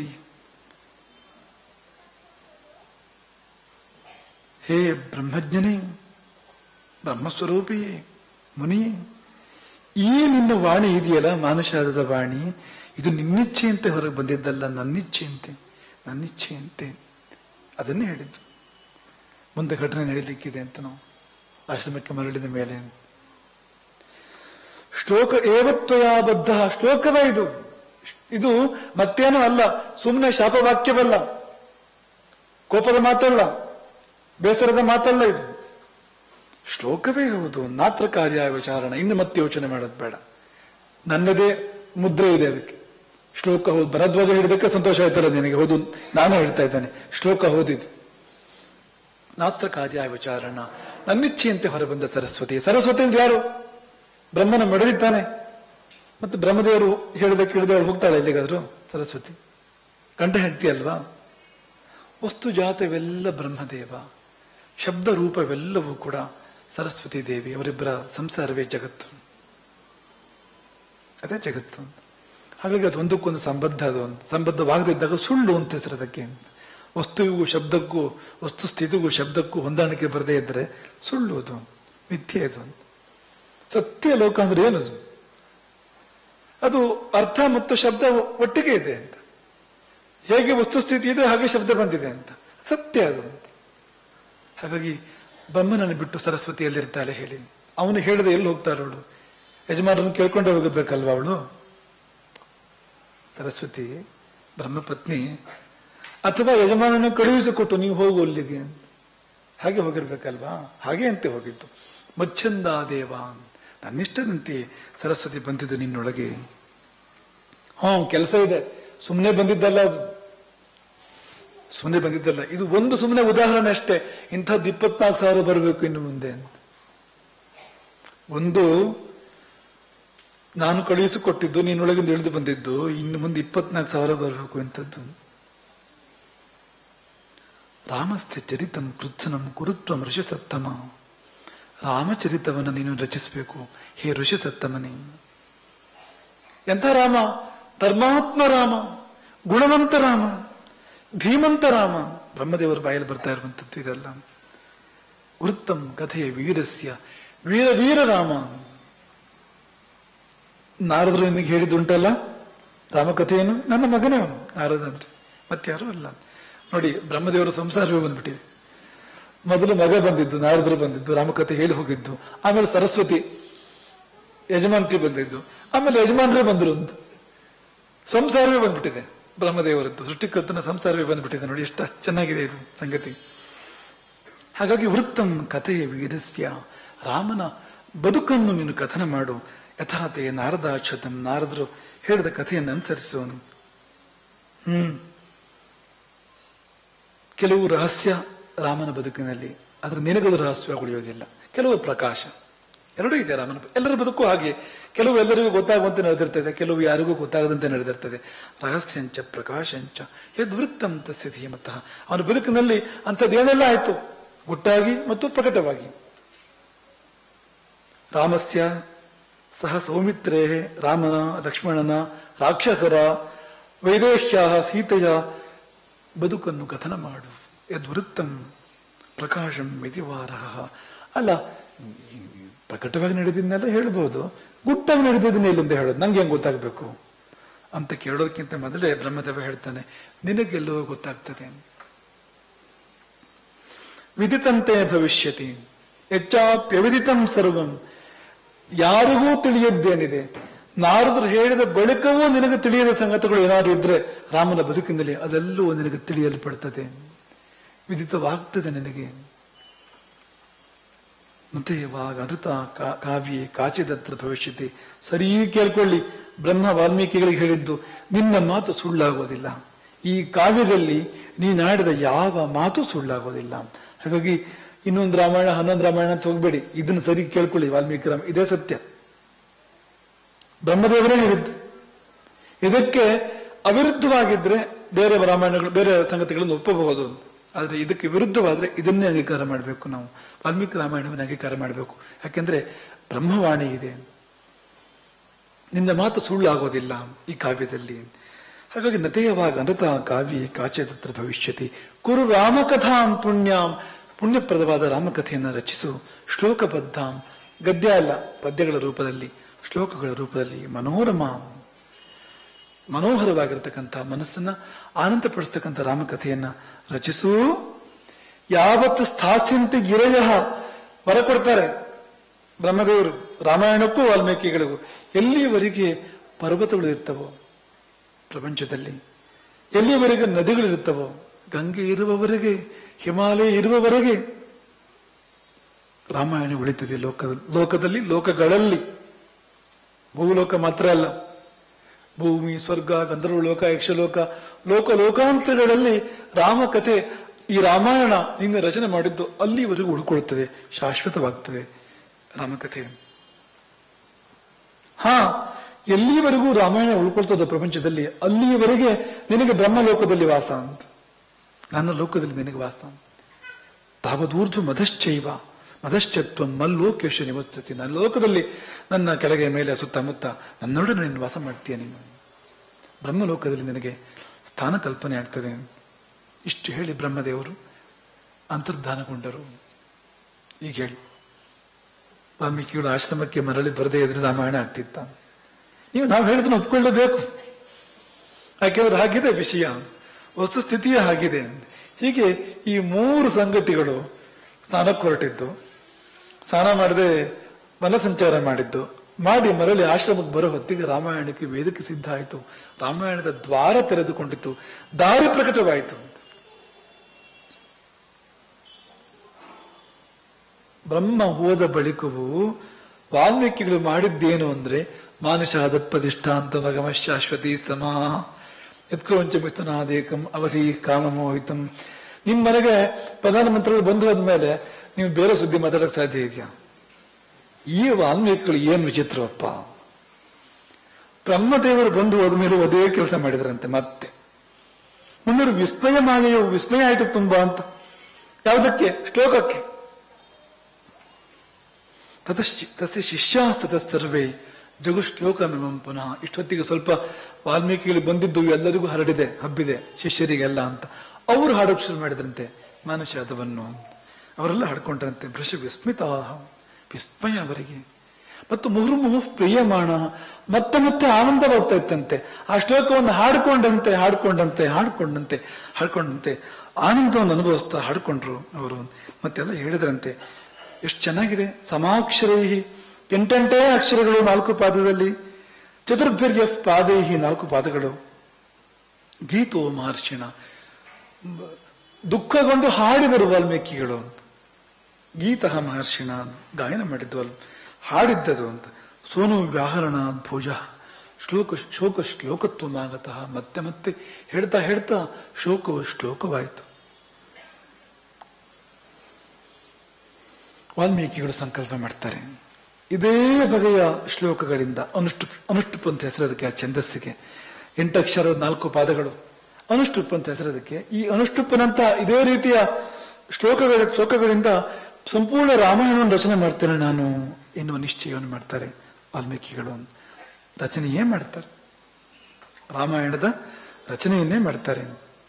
ಹೇ ಬ್ರಹ್ಮಜ್ಞನೇ ಬ್ರಹ್ಮಸ್ವರೂಪಿಯೇ ಮುನಿಯೇ ಈ ನಿನ್ನ ವಾಣಿ ಇದೆಯಲ್ಲ ಮಾನುಷಾದದ ವಾಣಿ ಇದು ನಿನ್ನಿಚ್ಛೆಯಂತೆ ಹೊರಗೆ ಬಂದಿದ್ದಲ್ಲ ನನ್ನಿಚ್ಛೆಯಂತೆ ನನ್ನಿಚ್ಛೆಯಂತೆ ಅದನ್ನೇ ಹೇಳಿದ್ದು ಮುಂದೆ ಘಟನೆ ನಡೀಲಿಕ್ಕಿದೆ ಅಂತ ನಾವು ಆಶ್ರಮಕ್ಕೆ ಮರಳಿದ ಮೇಲೆ ಶ್ಲೋಕ ಏವತ್ವಯ ಬದ್ಧ ಶ್ಲೋಕವೇ ಇದು ಇದು ಮತ್ತೇನೂ ಅಲ್ಲ ಸುಮ್ಮನೆ ಶಾಪವಾಕ್ಯವಲ್ಲ ಕೋಪದ ಮಾತಲ್ಲ ಬೇಸರದ ಮಾತಲ್ಲ ಇದು ಶ್ಲೋಕವೇ ಹೌದು ನಾತ್ರ ಕಾರ್ಯ ವಿಚಾರಣ ಇನ್ನು ಮತ್ತೆ ಯೋಚನೆ ಮಾಡೋದು ಬೇಡ ನನ್ನದೇ ಮುದ್ರೆ ಇದೆ ಅದಕ್ಕೆ ಶ್ಲೋಕ ಹೌದು ಭರದ್ವಾಜ ಹಿಡಿದಕ್ಕೆ ಸಂತೋಷ ಆಯ್ತಲ್ಲ ನಿನಗೆ ಹೌದು ನಾನು ಹೇಳ್ತಾ ಇದ್ದೇನೆ ಶ್ಲೋಕ ಹೌದಿದು ನಾತ್ರ ಕಾರ್ಯ ವಿಚಾರಣ ನನ್ನಿಚ್ಛೆಯಂತೆ ಹೊರಬಂದ ಸರಸ್ವತಿ ಸರಸ್ವತಿ ಅಂದ್ರೆ ಯಾರು ಬ್ರಹ್ಮನ ಮೆಡಲಿದ್ದಾನೆ ಮತ್ತೆ ಬ್ರಹ್ಮದೇವರು ಹೇಳಿದ ಕೇಳಿದ ಅವಳು ಹೋಗ್ತಾಳೆ ಎಲ್ಲಿಗಾದ್ರು ಸರಸ್ವತಿ ಕಂಠ ಹೆಂಡತಿ ಅಲ್ವಾ ವಸ್ತು ಜಾತವೆಲ್ಲ ಬ್ರಹ್ಮದೇವ ಶಬ್ದ ರೂಪವೆಲ್ಲವೂ ಕೂಡ ಸರಸ್ವತಿ ದೇವಿ ಅವರಿಬ್ಬರ ಸಂಸಾರವೇ ಜಗತ್ತು ಅದೇ ಜಗತ್ತು ಹಾಗಾಗಿ ಅದು ಒಂದಕ್ಕೊಂದು ಸಂಬದ್ಧ ಅದು ಒಂದು ಸಂಬದ್ಧವಾಗದಿದ್ದಾಗ ಸುಳ್ಳು ಅಂತ ಹೆಸರು ಅದಕ್ಕೆ ವಸ್ತುವಿಗೂ ಶಬ್ದಕ್ಕೂ ವಸ್ತು ಸ್ಥಿತಿಗೂ ಶಬ್ದಕ್ಕೂ ಹೊಂದಾಣಿಕೆ ಬರದೇ ಇದ್ರೆ ಸುಳ್ಳು ಅದು ಮಿಥ್ಯೆ ಅದು ಸತ್ಯ ಲೋಕ ಅಂದ್ರೆ ಏನದು ಅದು ಅರ್ಥ ಮತ್ತು ಶಬ್ದ ಒಟ್ಟಿಗೆ ಇದೆ ಅಂತ ಹೇಗೆ ವಸ್ತುಸ್ಥಿತಿ ಇದೆ ಹಾಗೆ ಶಬ್ದ ಬಂದಿದೆ ಅಂತ ಸತ್ಯ ಅದು ಅಂತ ಹಾಗಾಗಿ ಬ್ರಹ್ಮನನ್ನು ಬಿಟ್ಟು ಸರಸ್ವತಿ ಎಲ್ಲಿರ್ತಾಳೆ ಹೇಳಿ ಅವನು ಹೇಳಿದ ಎಲ್ಲಿ ಹೋಗ್ತಾಳೆ ಅವಳು ಯಜಮಾನರನ್ನು ಕೇಳ್ಕೊಂಡೇ ಹೋಗಬೇಕಲ್ವಾ ಅವಳು ಸರಸ್ವತಿ ಬ್ರಹ್ಮಪತ್ನಿ ಅಥವಾ ಯಜಮಾನನ ಕಳುಹಿಸಿಕೊಟ್ಟು ನೀವು ಹೋಗು ಅಲ್ಲಿಗೆ ಹಾಗೆ ಹೋಗಿರ್ಬೇಕಲ್ವಾ ಹಾಗೆ ಅಂತೆ ಹೋಗಿದ್ದು ಮಚ್ಚಂದ ದೇವ ನನ್ನಿಷ್ಟದಂತೆ ಸರಸ್ವತಿ ಬಂದಿದ್ದು ನಿನ್ನೊಳಗೆ ಹ್ಮ್ ಕೆಲಸ ಇದೆ ಸುಮ್ಮನೆ ಬಂದಿದ್ದಲ್ಲ ಅದು ಸುಮ್ಮನೆ ಬಂದಿದ್ದಲ್ಲ ಇದು ಒಂದು ಸುಮ್ಮನೆ ಉದಾಹರಣೆ ಅಷ್ಟೇ ಇಂಥದ್ದು ಇಪ್ಪತ್ನಾಲ್ಕು ಸಾವಿರ ಬರಬೇಕು ಇನ್ನು ಮುಂದೆ ಅಂತ ಒಂದು ನಾನು ಕಳುಹಿಸಿಕೊಟ್ಟಿದ್ದು ನಿನ್ನೊಳಗಿಂದ ಇಳಿದು ಬಂದಿದ್ದು ಇನ್ನು ಮುಂದೆ ಇಪ್ಪತ್ನಾಲ್ಕು ಸಾವಿರ ಬರಬೇಕು ಇಂಥದ್ದು ರಾಮಸ್ಥೆ ಚರಿತಂ ಕೃತ್ಸನಂ ಕುರುತ್ವಂ ಋಷಿಸತ್ತಮ ರಾಮಚರಿತವನ್ನು ನೀನು ರಚಿಸಬೇಕು ಹೇ ಋಷಿಸತ್ತಮನೇ ಎಂಥ ರಾಮ ಧರ್ಮಾತ್ಮ ರಾಮ ಗುಣವಂತ ರಾಮ ಧೀಮಂತ ರಾಮ ಬ್ರಹ್ಮದೇವರ ಬಾಯಲ್ಲಿ ಬರ್ತಾ ಇರುವಂತದ್ದು ಇದೆಲ್ಲ ವೃತ್ತಂ ಕಥೆಯ ವೀರಸ್ಯ ವೀರ ವೀರ ರಾಮ ನಾರದರು ನಿನಗೆ ಹೇಳಿದ್ದುಂಟಲ್ಲ ರಾಮಕಥೆಯನ್ನು ನನ್ನ ಮಗನೇ ಅವನು ನಾರದ ಅಂದ್ರೆ ಮತ್ತಾರೂ ಅಲ್ಲ ನೋಡಿ ಬ್ರಹ್ಮದೇವರ ಸಂಸಾರವೇ ಬಂದ್ಬಿಟ್ಟಿದೆ ಮೊದಲು ಮಗ ಬಂದಿದ್ದು ನಾರದರು ಬಂದಿದ್ದು ರಾಮಕಥೆ ಹೇಳಿ ಹೋಗಿದ್ದು ಆಮೇಲೆ ಸರಸ್ವತಿ ಯಜಮಾಂತಿ ಬಂದಿದ್ದು ಆಮೇಲೆ ಯಜಮಾನರೇ ಬಂದ್ರು ಅಂತ ಸಂಸಾರವೇ ಬಂದ್ಬಿಟ್ಟಿದೆ ಬ್ರಹ್ಮದೇವರದ್ದು ಸೃಷ್ಟಿಕರ್ತನ ಸಂಸಾರವೇ ಬಂದ್ಬಿಟ್ಟಿದೆ ನೋಡಿ ಎಷ್ಟು ಚೆನ್ನಾಗಿದೆ ಇದು ಸಂಗತಿ ಹಾಗಾಗಿ ವೃತ್ತಂ ಕಥೆಯ ವೀರಸ್ಯ ರಾಮನ ಬದುಕನ್ನು ನೀನು ಕಥನ ಮಾಡು ಯಥಾತೆ ನಾರದಾಕ್ಷತಂ ನಾರದರು ಹೇಳಿದ ಕಥೆಯನ್ನು ಅನುಸರಿಸೋನು ಹ್ಮ್ ಕೆಲವು ರಹಸ್ಯ ರಾಮನ ಬದುಕಿನಲ್ಲಿ ಆದ್ರೆ ನಿನಗದು ರಹಸ್ಯ ಉಳಿಯೋದಿಲ್ಲ ಕೆಲವು ಪ್ರಕಾಶ ಎರಡೂ ಇದೆ ರಾಮನ ಬ- ಎಲ್ಲರ ಬದುಕು ಹಾಗೆ ಕೆಲವು ಎಲ್ಲರಿಗೂ ಗೊತ್ತಾಗುವಂತೆ ನಡೆದಿರ್ತದೆ ಕೆಲವು ಯಾರಿಗೂ ಗೊತ್ತಾಗದಂತೆ ನಡೆದಿರ್ತದೆ ರಹಸ್ಯಂಚ ಪ್ರಕಾಶಂಚ ಯದ್ವೃತ್ತಂ ತಸ್ಯ ಧೀಮತಃ ಅವನ ಬದುಕಿನಲ್ಲಿ ಅಂಥದ್ದೇನೆಲ್ಲ ಆಯ್ತು ಗುಟ್ಟಾಗಿ ಮತ್ತು ಪ್ರಕಟವಾಗಿ ರಾಮಸ್ಯ ಸಹ ಸೌಮಿತ್ರೇ ರಾಮನ ಲಕ್ಷ್ಮಣನ ರಾಕ್ಷಸರ ವೈದೇಹ್ಯ ಸೀತೆಯ ಬದುಕನ್ನು ಕಥನ ಮಾಡು ಯದ್ವೃತ್ತಂ ಪ್ರಕಾಶಂ ಮಿತಿವಾರ ಅಲ್ಲ ಈ ಪ್ರಕಟವಾಗಿ ನಡೆದಿದ್ದನ್ನೆಲ್ಲ ಹೇಳ್ಬೋದು ಗುಟ್ಟಾಗಿ ನಡೆದಿದ್ದನ್ನ ಎಲ್ಲಿಂದ ಹೇಳೋದು ನಂಗೆ ಹೆಂಗ್ ಗೊತ್ತಾಗ್ಬೇಕು ಅಂತ ಕೇಳೋದಕ್ಕಿಂತ ಮೊದಲೇ ಬ್ರಹ್ಮದೇವ ಹೇಳ್ತಾನೆ ನಿನಗೆಲ್ಲೋ ಗೊತ್ತಾಗ್ತದೆ ವಿದಿತಂತೆ ಭವಿಷ್ಯತಿ ಹೆಚ್ಚಾಪ್ಯವಿದಿತಂ ಸರ್ವಂ ಯಾರಿಗೂ ತಿಳಿಯದ್ದೇನಿದೆ ನಾರದರು ಹೇಳಿದ ಬಳಿಕವೂ ನಿನಗೆ ತಿಳಿಯದ ಸಂಗತಿಗಳು ಏನಾದ್ರು ಇದ್ರೆ ರಾಮನ ಬದುಕಿನಲ್ಲಿ ಅದೆಲ್ಲವೂ ನಿನಗೆ ತಿಳಿಯಲ್ಪಡ್ತದೆ ವಿದಿತವಾಗ್ತದೆ ನಿನಗೆ ಮತ್ತೆ ವಾಗ ಅಋತ ಕಾ- ಕಾವ್ಯೆ ಕಾಚಿದತ್ರ ಭವಿಷ್ಯತಿ ಸರಿ ಕೇಳ್ಕೊಳ್ಳಿ ಬ್ರಹ್ಮ ವಾಲ್ಮೀಕಿಗಳಿಗೆ ಹೇಳಿದ್ದು ನಿನ್ನ ಮಾತು ಸುಳ್ಳಾಗೋದಿಲ್ಲ ಈ ಕಾವ್ಯದಲ್ಲಿ ನೀನಾಡಿದ ಯಾವ ಮಾತು ಸುಳ್ಳಾಗೋದಿಲ್ಲ ಹಾಗಾಗಿ ಇನ್ನೊಂದು ರಾಮಾಯಣ ಹನ್ನೊಂದು ರಾಮಾಯಣ ಅಂತ ಹೋಗ್ಬೇಡಿ ಇದನ್ನು ಸರಿ ಕೇಳ್ಕೊಳ್ಳಿ ವಾಲ್ಮೀಕಿ ರಾಮ ಇದೇ ಸತ್ಯ ಬ್ರಹ್ಮದೇವರೇ ಹೇಳಿದ್ದು ಇದಕ್ಕೆ ಅವಿರುದ್ಧವಾಗಿದ್ರೆ ಬೇರೆ ರಾಮಾಯಣಗಳು ಬೇರೆ ಸಂಗತಿಗಳನ್ನು ಒಪ್ಪಬಹುದು ಆದ್ರೆ ಇದಕ್ಕೆ ವಿರುದ್ಧವಾದ್ರೆ ಇದನ್ನೇ ಅಂಗೀಕಾರ ಮಾಡಬೇಕು ನಾವು ವಾಲ್ಮೀಕಿ ರಾಮಾಯಣವನ್ನು ಅಂಗೀಕಾರ ಮಾಡಬೇಕು ಯಾಕೆಂದ್ರೆ ಬ್ರಹ್ಮವಾಣಿ ಇದೆ ನಿನ್ನ ಮಾತು ಸುಳ್ಳಾಗೋದಿಲ್ಲ ಈ ಕಾವ್ಯದಲ್ಲಿ ಹಾಗಾಗಿ ನತೆಯವಾಗ ಅನೃತ ಕಾವ್ಯ ಕಾಚೇತತ್ರ ಭವಿಷ್ಯತಿ ಕುರು ರಾಮಕಥಾಂ ಪುಣ್ಯಾಂ ಪುಣ್ಯಪ್ರದವಾದ ರಾಮಕಥೆಯನ್ನು ರಚಿಸು ಶ್ಲೋಕಬದ್ಧಾಂ ಗದ್ಯ ಅಲ್ಲ ಪದ್ಯಗಳ ರೂಪದಲ್ಲಿ ಶ್ಲೋಕಗಳ ರೂಪದಲ್ಲಿ ಮನೋರಮ ಮನೋಹರವಾಗಿರ್ತಕ್ಕಂಥ ಮನಸ್ಸನ್ನ ಆನಂದಪಡಿಸ್ತಕ್ಕಂಥ ರಾಮಕಥೆಯನ್ನ ರಚಿಸು ಯಾವತ್ತು ಸ್ಥಾಸ್ಯಂತೆ ಗಿರಯ ವರ ಕೊಡ್ತಾರೆ ಬ್ರಹ್ಮದೇವರು ರಾಮಾಯಣಕ್ಕೂ ವಾಲ್ಮೀಕಿಗಳಿಗೂ ಎಲ್ಲಿಯವರೆಗೆ ಪರ್ವತಗಳು ಇರ್ತವೋ ಪ್ರಪಂಚದಲ್ಲಿ ಎಲ್ಲಿಯವರೆಗೆ ನದಿಗಳಿರುತ್ತವೋ ಗಂಗೆ ಇರುವವರೆಗೆ ಹಿಮಾಲಯ ಇರುವವರೆಗೆ ರಾಮಾಯಣ ಉಳಿತದೆ ಲೋಕ ಲೋಕದಲ್ಲಿ ಲೋಕಗಳಲ್ಲಿ ಭೂಲೋಕ ಮಾತ್ರ ಅಲ್ಲ ಭೂಮಿ ಸ್ವರ್ಗ ಗಂಧರ್ವ ಲೋಕ ಯಕ್ಷಲೋಕ ಲೋಕ ಲೋಕಾಂತರಗಳಲ್ಲಿ ರಾಮಕಥೆ ಈ ರಾಮಾಯಣ ನಿನ್ನ ರಚನೆ ಮಾಡಿದ್ದು ಅಲ್ಲಿವರೆಗೂ ಉಳ್ಕೊಳ್ಳುತ್ತದೆ ಶಾಶ್ವತವಾಗ್ತದೆ ರಾಮಕಥೆ ಹಾ ಎಲ್ಲಿವರೆಗೂ ರಾಮಾಯಣ ಉಳ್ಕೊಳ್ತದ ಪ್ರಪಂಚದಲ್ಲಿ ಅಲ್ಲಿಯವರೆಗೆ ನಿನಗೆ ಬ್ರಹ್ಮಲೋಕದಲ್ಲಿ ವಾಸ ಅಂತ ನನ್ನ ಲೋಕದಲ್ಲಿ ನಿನಗೆ ವಾಸ ತಾವದೂರ್ಧ್ವ ಮಧಶ್ಚೈವ ಮಧಶ್ಚತ್ವ ಮಲ್ಲೋಕೇಶ ನಿವಸಿಸಿ ನನ್ನ ಲೋಕದಲ್ಲಿ ನನ್ನ ಕೆಳಗೆ ಮೇಲೆ ಸುತ್ತಮುತ್ತ ನನ್ನೊಡನೆ ನೀನು ವಾಸ ಮಾಡ್ತೀಯ ನೀನು ಬ್ರಹ್ಮಲೋಕದಲ್ಲಿ ನಿನಗೆ ಸ್ಥಾನ ಕಲ್ಪನೆ ಆಗ್ತದೆ ಇಷ್ಟು ಹೇಳಿ ಬ್ರಹ್ಮದೇವರು ಅಂತರ್ಧಾನಗೊಂಡರು ಈಗ ಹೇಳಿ ವಾಲ್ಮೀಕಿಗಳು ಆಶ್ರಮಕ್ಕೆ ಮರಳಿ ಬರದೇ ಇದ್ರೆ ರಾಮಾಯಣ ಆಗ್ತಿತ್ತ ನೀವು ನಾವು ಹೇಳಿದ್ರೆ ಒಪ್ಕೊಳ್ಳಬೇಕು ಯಾಕೆಂದ್ರೆ ಹಾಗಿದೆ ವಿಷಯ ವಸ್ತುಸ್ಥಿತಿಯೇ ಹಾಗಿದೆ ಹೀಗೆ ಈ ಮೂರು ಸಂಗತಿಗಳು ಸ್ನಾನಕ್ಕೆ ಹೊರಟಿದ್ದು ಸ್ನಾನ ಮಾಡದೆ ಮನಸಂಚಾರ ಮಾಡಿದ್ದು ಮಾಡಿ ಮರಳಿ ಆಶ್ರಮಕ್ಕೆ ಬರೋ ಹೊತ್ತಿಗೆ ರಾಮಾಯಣಕ್ಕೆ ವೇದಕ್ಕೆ ಸಿದ್ಧ ಆಯಿತು ರಾಮಾಯಣದ ದ್ವಾರ ತೆರೆದುಕೊಂಡಿತು ದಾರಿ ಪ್ರಕಟವಾಯಿತು ಬ್ರಹ್ಮ ಹೋದ ಬಳಿಕವೂ ವಾಲ್ಮೀಕಿಗಳು ಮಾಡಿದ್ದೇನು ಅಂದ್ರೆ ಮಾನುಷಾದ ಪ್ರತಿಷ್ಠಾಂತ ಭಗಮ ಶಾಶ್ವತಿ ಸಮ ಯತ್ಕ್ರೋಂಚ ಮಿಥುನಾದೇಕಂ ಅವಧಿ ಕಾಮಮೋಹಿತಂ ನಿಮ್ ಮನೆಗೆ ಪ್ರಧಾನಮಂತ್ರಿಗಳು ಬಂದು ಹೋದ್ಮೇಲೆ ನೀವು ಬೇರೆ ಸುದ್ದಿ ಮಾತಾಡಕ್ ಸಾಧ್ಯ ಇದೆಯಾ ಈ ವಾಲ್ಮೀಕಿಗಳು ಏನ್ ವಿಚಿತ್ರವಪ್ಪ ಬ್ರಹ್ಮದೇವರು ಬಂದು ಹೋದ್ಮೇಲೆ ಅದೇ ಕೆಲಸ ಮಾಡಿದ್ರಂತೆ ಮತ್ತೆ ಮುಂದೆ ವಿಸ್ಮಯ ಮಾನೆಯೋ ವಿಸ್ಮಯ ಆಯ್ತು ತುಂಬಾ ಅಂತ ಯಾವುದಕ್ಕೆ ಶ್ಲೋಕಕ್ಕೆ ತತಶ್ಚಿ ತಸ್ಯ ಶಿಷ್ಯಾಸ್ತತ ಸರ್ವೇ ಜಗು ಶ್ಲೋಕಮಿಮಂ ಪುನಃ ಇಷ್ಟೊತ್ತಿಗೆ ಸ್ವಲ್ಪ ವಾಲ್ಮೀಕಿಗಳು ಬಂದಿದ್ದು ಎಲ್ಲರಿಗೂ ಹರಡಿದೆ ಹಬ್ಬಿದೆ ಶಿಷ್ಯರಿಗೆಲ್ಲ ಅಂತ ಅವರು ಹಾಡೋಕ್ ಶುರು ಮಾಡಿದ್ರಂತೆ ಮಾನುಷಾದವನ್ನು ಅವರೆಲ್ಲ ಹಾಡ್ಕೊಂಡ್ರಂತೆ ಭೃಷ ವಿಸ್ಮಿತ ವಿಸ್ಮಯ ಅವರಿಗೆ ಮತ್ತು ಮುಹುರ್ಮುಹು ಪ್ರಿಯಮಾಣ ಮತ್ತೆ ಮತ್ತೆ ಆನಂದ ಬರ್ತಾ ಇತ್ತಂತೆ ಆ ಶ್ಲೋಕವನ್ನು ಹಾಡ್ಕೊಂಡಂತೆ ಹಾಡ್ಕೊಂಡಂತೆ ಹಾಡ್ಕೊಂಡಂತೆ ಹಾಡ್ಕೊಂಡಂತೆ ಆನಂದವನ್ನು ಅನುಭವಿಸ್ತಾ ಹಾಡ್ಕೊಂಡ್ರು ಅವರು ಮತ್ತೆಲ್ಲ ಹೇಳಿದ್ರಂತೆ ಎಷ್ಟು ಚೆನ್ನಾಗಿದೆ ಸಮಾಕ್ಷರೈಹಿ ಎಂಟೆಂಟೇ ಅಕ್ಷರಗಳು ನಾಲ್ಕು ಪಾದದಲ್ಲಿ ಚತುರ್ಭಿರ್ಯ ಪಾದೈಹಿ ನಾಲ್ಕು ಪಾದಗಳು ಗೀತೋ ಮಹರ್ಷಿಣ ಬ- ದುಃಖಗೊಂಡು ಹಾಡಿದರು ವಾಲ್ಮೀಕಿಗಳು ಅಂತ ಗೀತಃ ಮಹರ್ಷಿಣ ಗಾಯನ ಮಾಡಿದ್ದು ಅಲ್ ಹಾಡಿದ್ದದು ಅಂತ ಸೋನು ವ್ಯಾಹರಣ ಭುಜ ಶ್ಲೋಕ ಶೋಕ ಶ್ಲೋಕತ್ವಮಾಗತಃ ಮತ್ತೆ ಮತ್ತೆ ಹೇಳ್ತಾ ಹೇಳ್ತಾ ಶೋಕವು ಶ್ಲೋಕವಾಯಿತು ವಾಲ್ಮೀಕಿಗಳು ಸಂಕಲ್ಪ ಮಾಡ್ತಾರೆ ಇದೇ ಬಗೆಯ ಶ್ಲೋಕಗಳಿಂದ ಅನುಷ್ಠುಪ್ ಅನುಷ್ಠುಪ್ ಅಂತ ಹೆಸರದಕ್ಕೆ ಆ ಛಂದಸ್ಸಿಗೆ ಎಂಟಕ್ಷರ ನಾಲ್ಕು ಪಾದಗಳು ಅನುಷ್ಠುಪ್ ಅಂತ ಹೆಸರದಕ್ಕೆ ಈ ಅನುಷ್ಠುಪ್ಪನಂತ ಇದೇ ರೀತಿಯ ಶ್ಲೋಕಗಳ ಶ್ಲೋಕಗಳಿಂದ ಸಂಪೂರ್ಣ ರಾಮಾಯಣವನ್ನು ರಚನೆ ಮಾಡ್ತೇನೆ ನಾನು ಎನ್ನುವ ನಿಶ್ಚಯವನ್ನು ಮಾಡ್ತಾರೆ ವಾಲ್ಮೀಕಿಗಳು ರಚನೆಯೇ ಮಾಡ್ತಾರೆ ರಾಮಾಯಣದ ರಚನೆಯನ್ನೇ ಮಾಡ್ತಾರೆ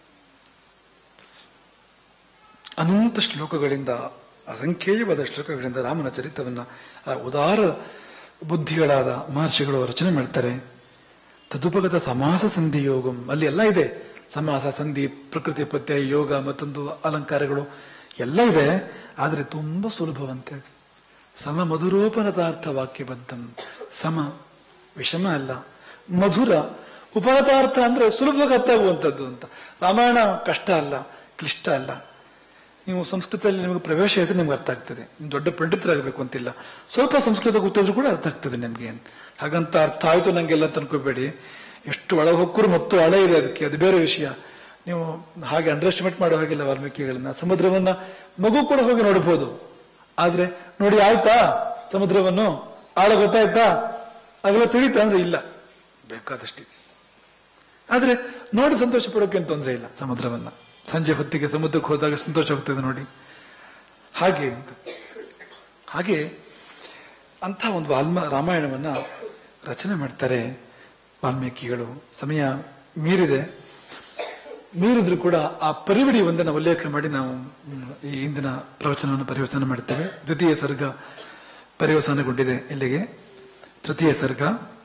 ಅನಂತ ಶ್ಲೋಕಗಳಿಂದ ಅಸಂಖ್ಯೇಯವಾದ ಶ್ಲೋಕಗಳಿಂದ ರಾಮನ ಚರಿತ್ರವನ್ನ ಆ ಉದಾರ ಬುದ್ಧಿಗಳಾದ ಮಹರ್ಷಿಗಳು ರಚನೆ ಮಾಡ್ತಾರೆ ತದುಪಗತ ಸಮಾಸ ಸಂಧಿ ಯೋಗಂ ಅಲ್ಲಿ ಎಲ್ಲ ಇದೆ ಸಮಾಸ ಸಂಧಿ ಪ್ರಕೃತಿ ಪ್ರತ್ಯಯ ಯೋಗ ಮತ್ತೊಂದು ಅಲಂಕಾರಗಳು ಎಲ್ಲ ಇದೆ ಆದರೆ ತುಂಬಾ ಸುಲಭವಂತೆ ಅದು. ಸಮ ಮಧುರೋಪನತಾರ್ಥ ವಾಕ್ಯಬದ್ಧಂ ಸಮ ವಿಷಮ ಅಲ್ಲ ಮಧುರ ಉಪನತಾರ್ಥ ಅಂದ್ರೆ ಸುಲಭವಾಗಿ ಅರ್ಥ ಆಗುವಂಥದ್ದು ಅಂತ ರಾಮಾಯಣ ಕಷ್ಟ ಅಲ್ಲ ಕ್ಲಿಷ್ಟ ಅಲ್ಲ ನೀವು ಸಂಸ್ಕೃತದಲ್ಲಿ ನಿಮಗೆ ಪ್ರವೇಶ ಇದ್ರೆ ನಿಮ್ಗೆ ಅರ್ಥ ಆಗ್ತದೆ ನೀವು ದೊಡ್ಡ ಪಂಡಿತರಾಗಬೇಕು ಅಂತಿಲ್ಲ ಸ್ವಲ್ಪ ಸಂಸ್ಕೃತ ಗೊತ್ತಿದ್ರು ಕೂಡ ಅರ್ಥ ಆಗ್ತದೆ ನಿಮ್ಗೆ ಹಾಗಂತ ಅರ್ಥ ಆಯ್ತು ನಂಗೆಲ್ಲ ಅಂತ ಅನ್ಕೋಬೇಡಿ ಎಷ್ಟು ಒಳ ಹೊಕ್ಕರು ಮತ್ತು ಹಳೆ ಇದೆ ಅದಕ್ಕೆ ಅದು ಬೇರೆ ವಿಷಯ ನೀವು ಹಾಗೆ ಅಂಡರ್ ಎಸ್ಟಿಮೇಟ್ ಮಾಡೋ ಹಾಗಿಲ್ಲ ವಾಲ್ಮೀಕಿಗಳನ್ನ ಸಮುದ್ರವನ್ನ ಮಗು ಕೂಡ ಹೋಗಿ ನೋಡಬಹುದು ಆದ್ರೆ ನೋಡಿ ಆಯ್ತಾ ಸಮುದ್ರವನ್ನು ಆಳ ಗೊತ್ತಾಯ್ತಾ ಅವೆಲ್ಲ ತಿಳಿತಾ ಅಂದ್ರೆ ಇಲ್ಲ ಬೇಕಾದಷ್ಟಿದೆ ಆದ್ರೆ ನೋಡಿ ಸಂತೋಷ ಪಡೋಕೆ ಅಂತ ತೊಂದರೆ ಇಲ್ಲ ಸಮುದ್ರವನ್ನ ಸಂಜೆ ಹೊತ್ತಿಗೆ ಸಮುದ್ರಕ್ಕೆ ಹೋದಾಗ ಸಂತೋಷ ಆಗ್ತದೆ ನೋಡಿ ಹಾಗೆ ಅಂತ ಹಾಗೆ ಅಂಥ ಒಂದು ವಾಲ್ಮ ರಾಮಾಯಣವನ್ನ ರಚನೆ ಮಾಡ್ತಾರೆ ವಾಲ್ಮೀಕಿಗಳು ಸಮಯ ಮೀರಿದೆ ಮೀರಿದ್ರು ಕೂಡ ಆ ಪರಿವಿಡಿ ಒಂದನ್ನು ಉಲ್ಲೇಖ ಮಾಡಿ ನಾವು ಹ್ಮ್, ಈ ಇಂದಿನ ಪ್ರವಚನವನ್ನು ಪರಿವರ್ತನೆ ಮಾಡ್ತೇವೆ ದ್ವಿತೀಯ ಸರ್ಗ ಪರಿವಸನಗೊಂಡಿದೆ ಇಲ್ಲಿಗೆ ತೃತೀಯ ಸರ್ಗ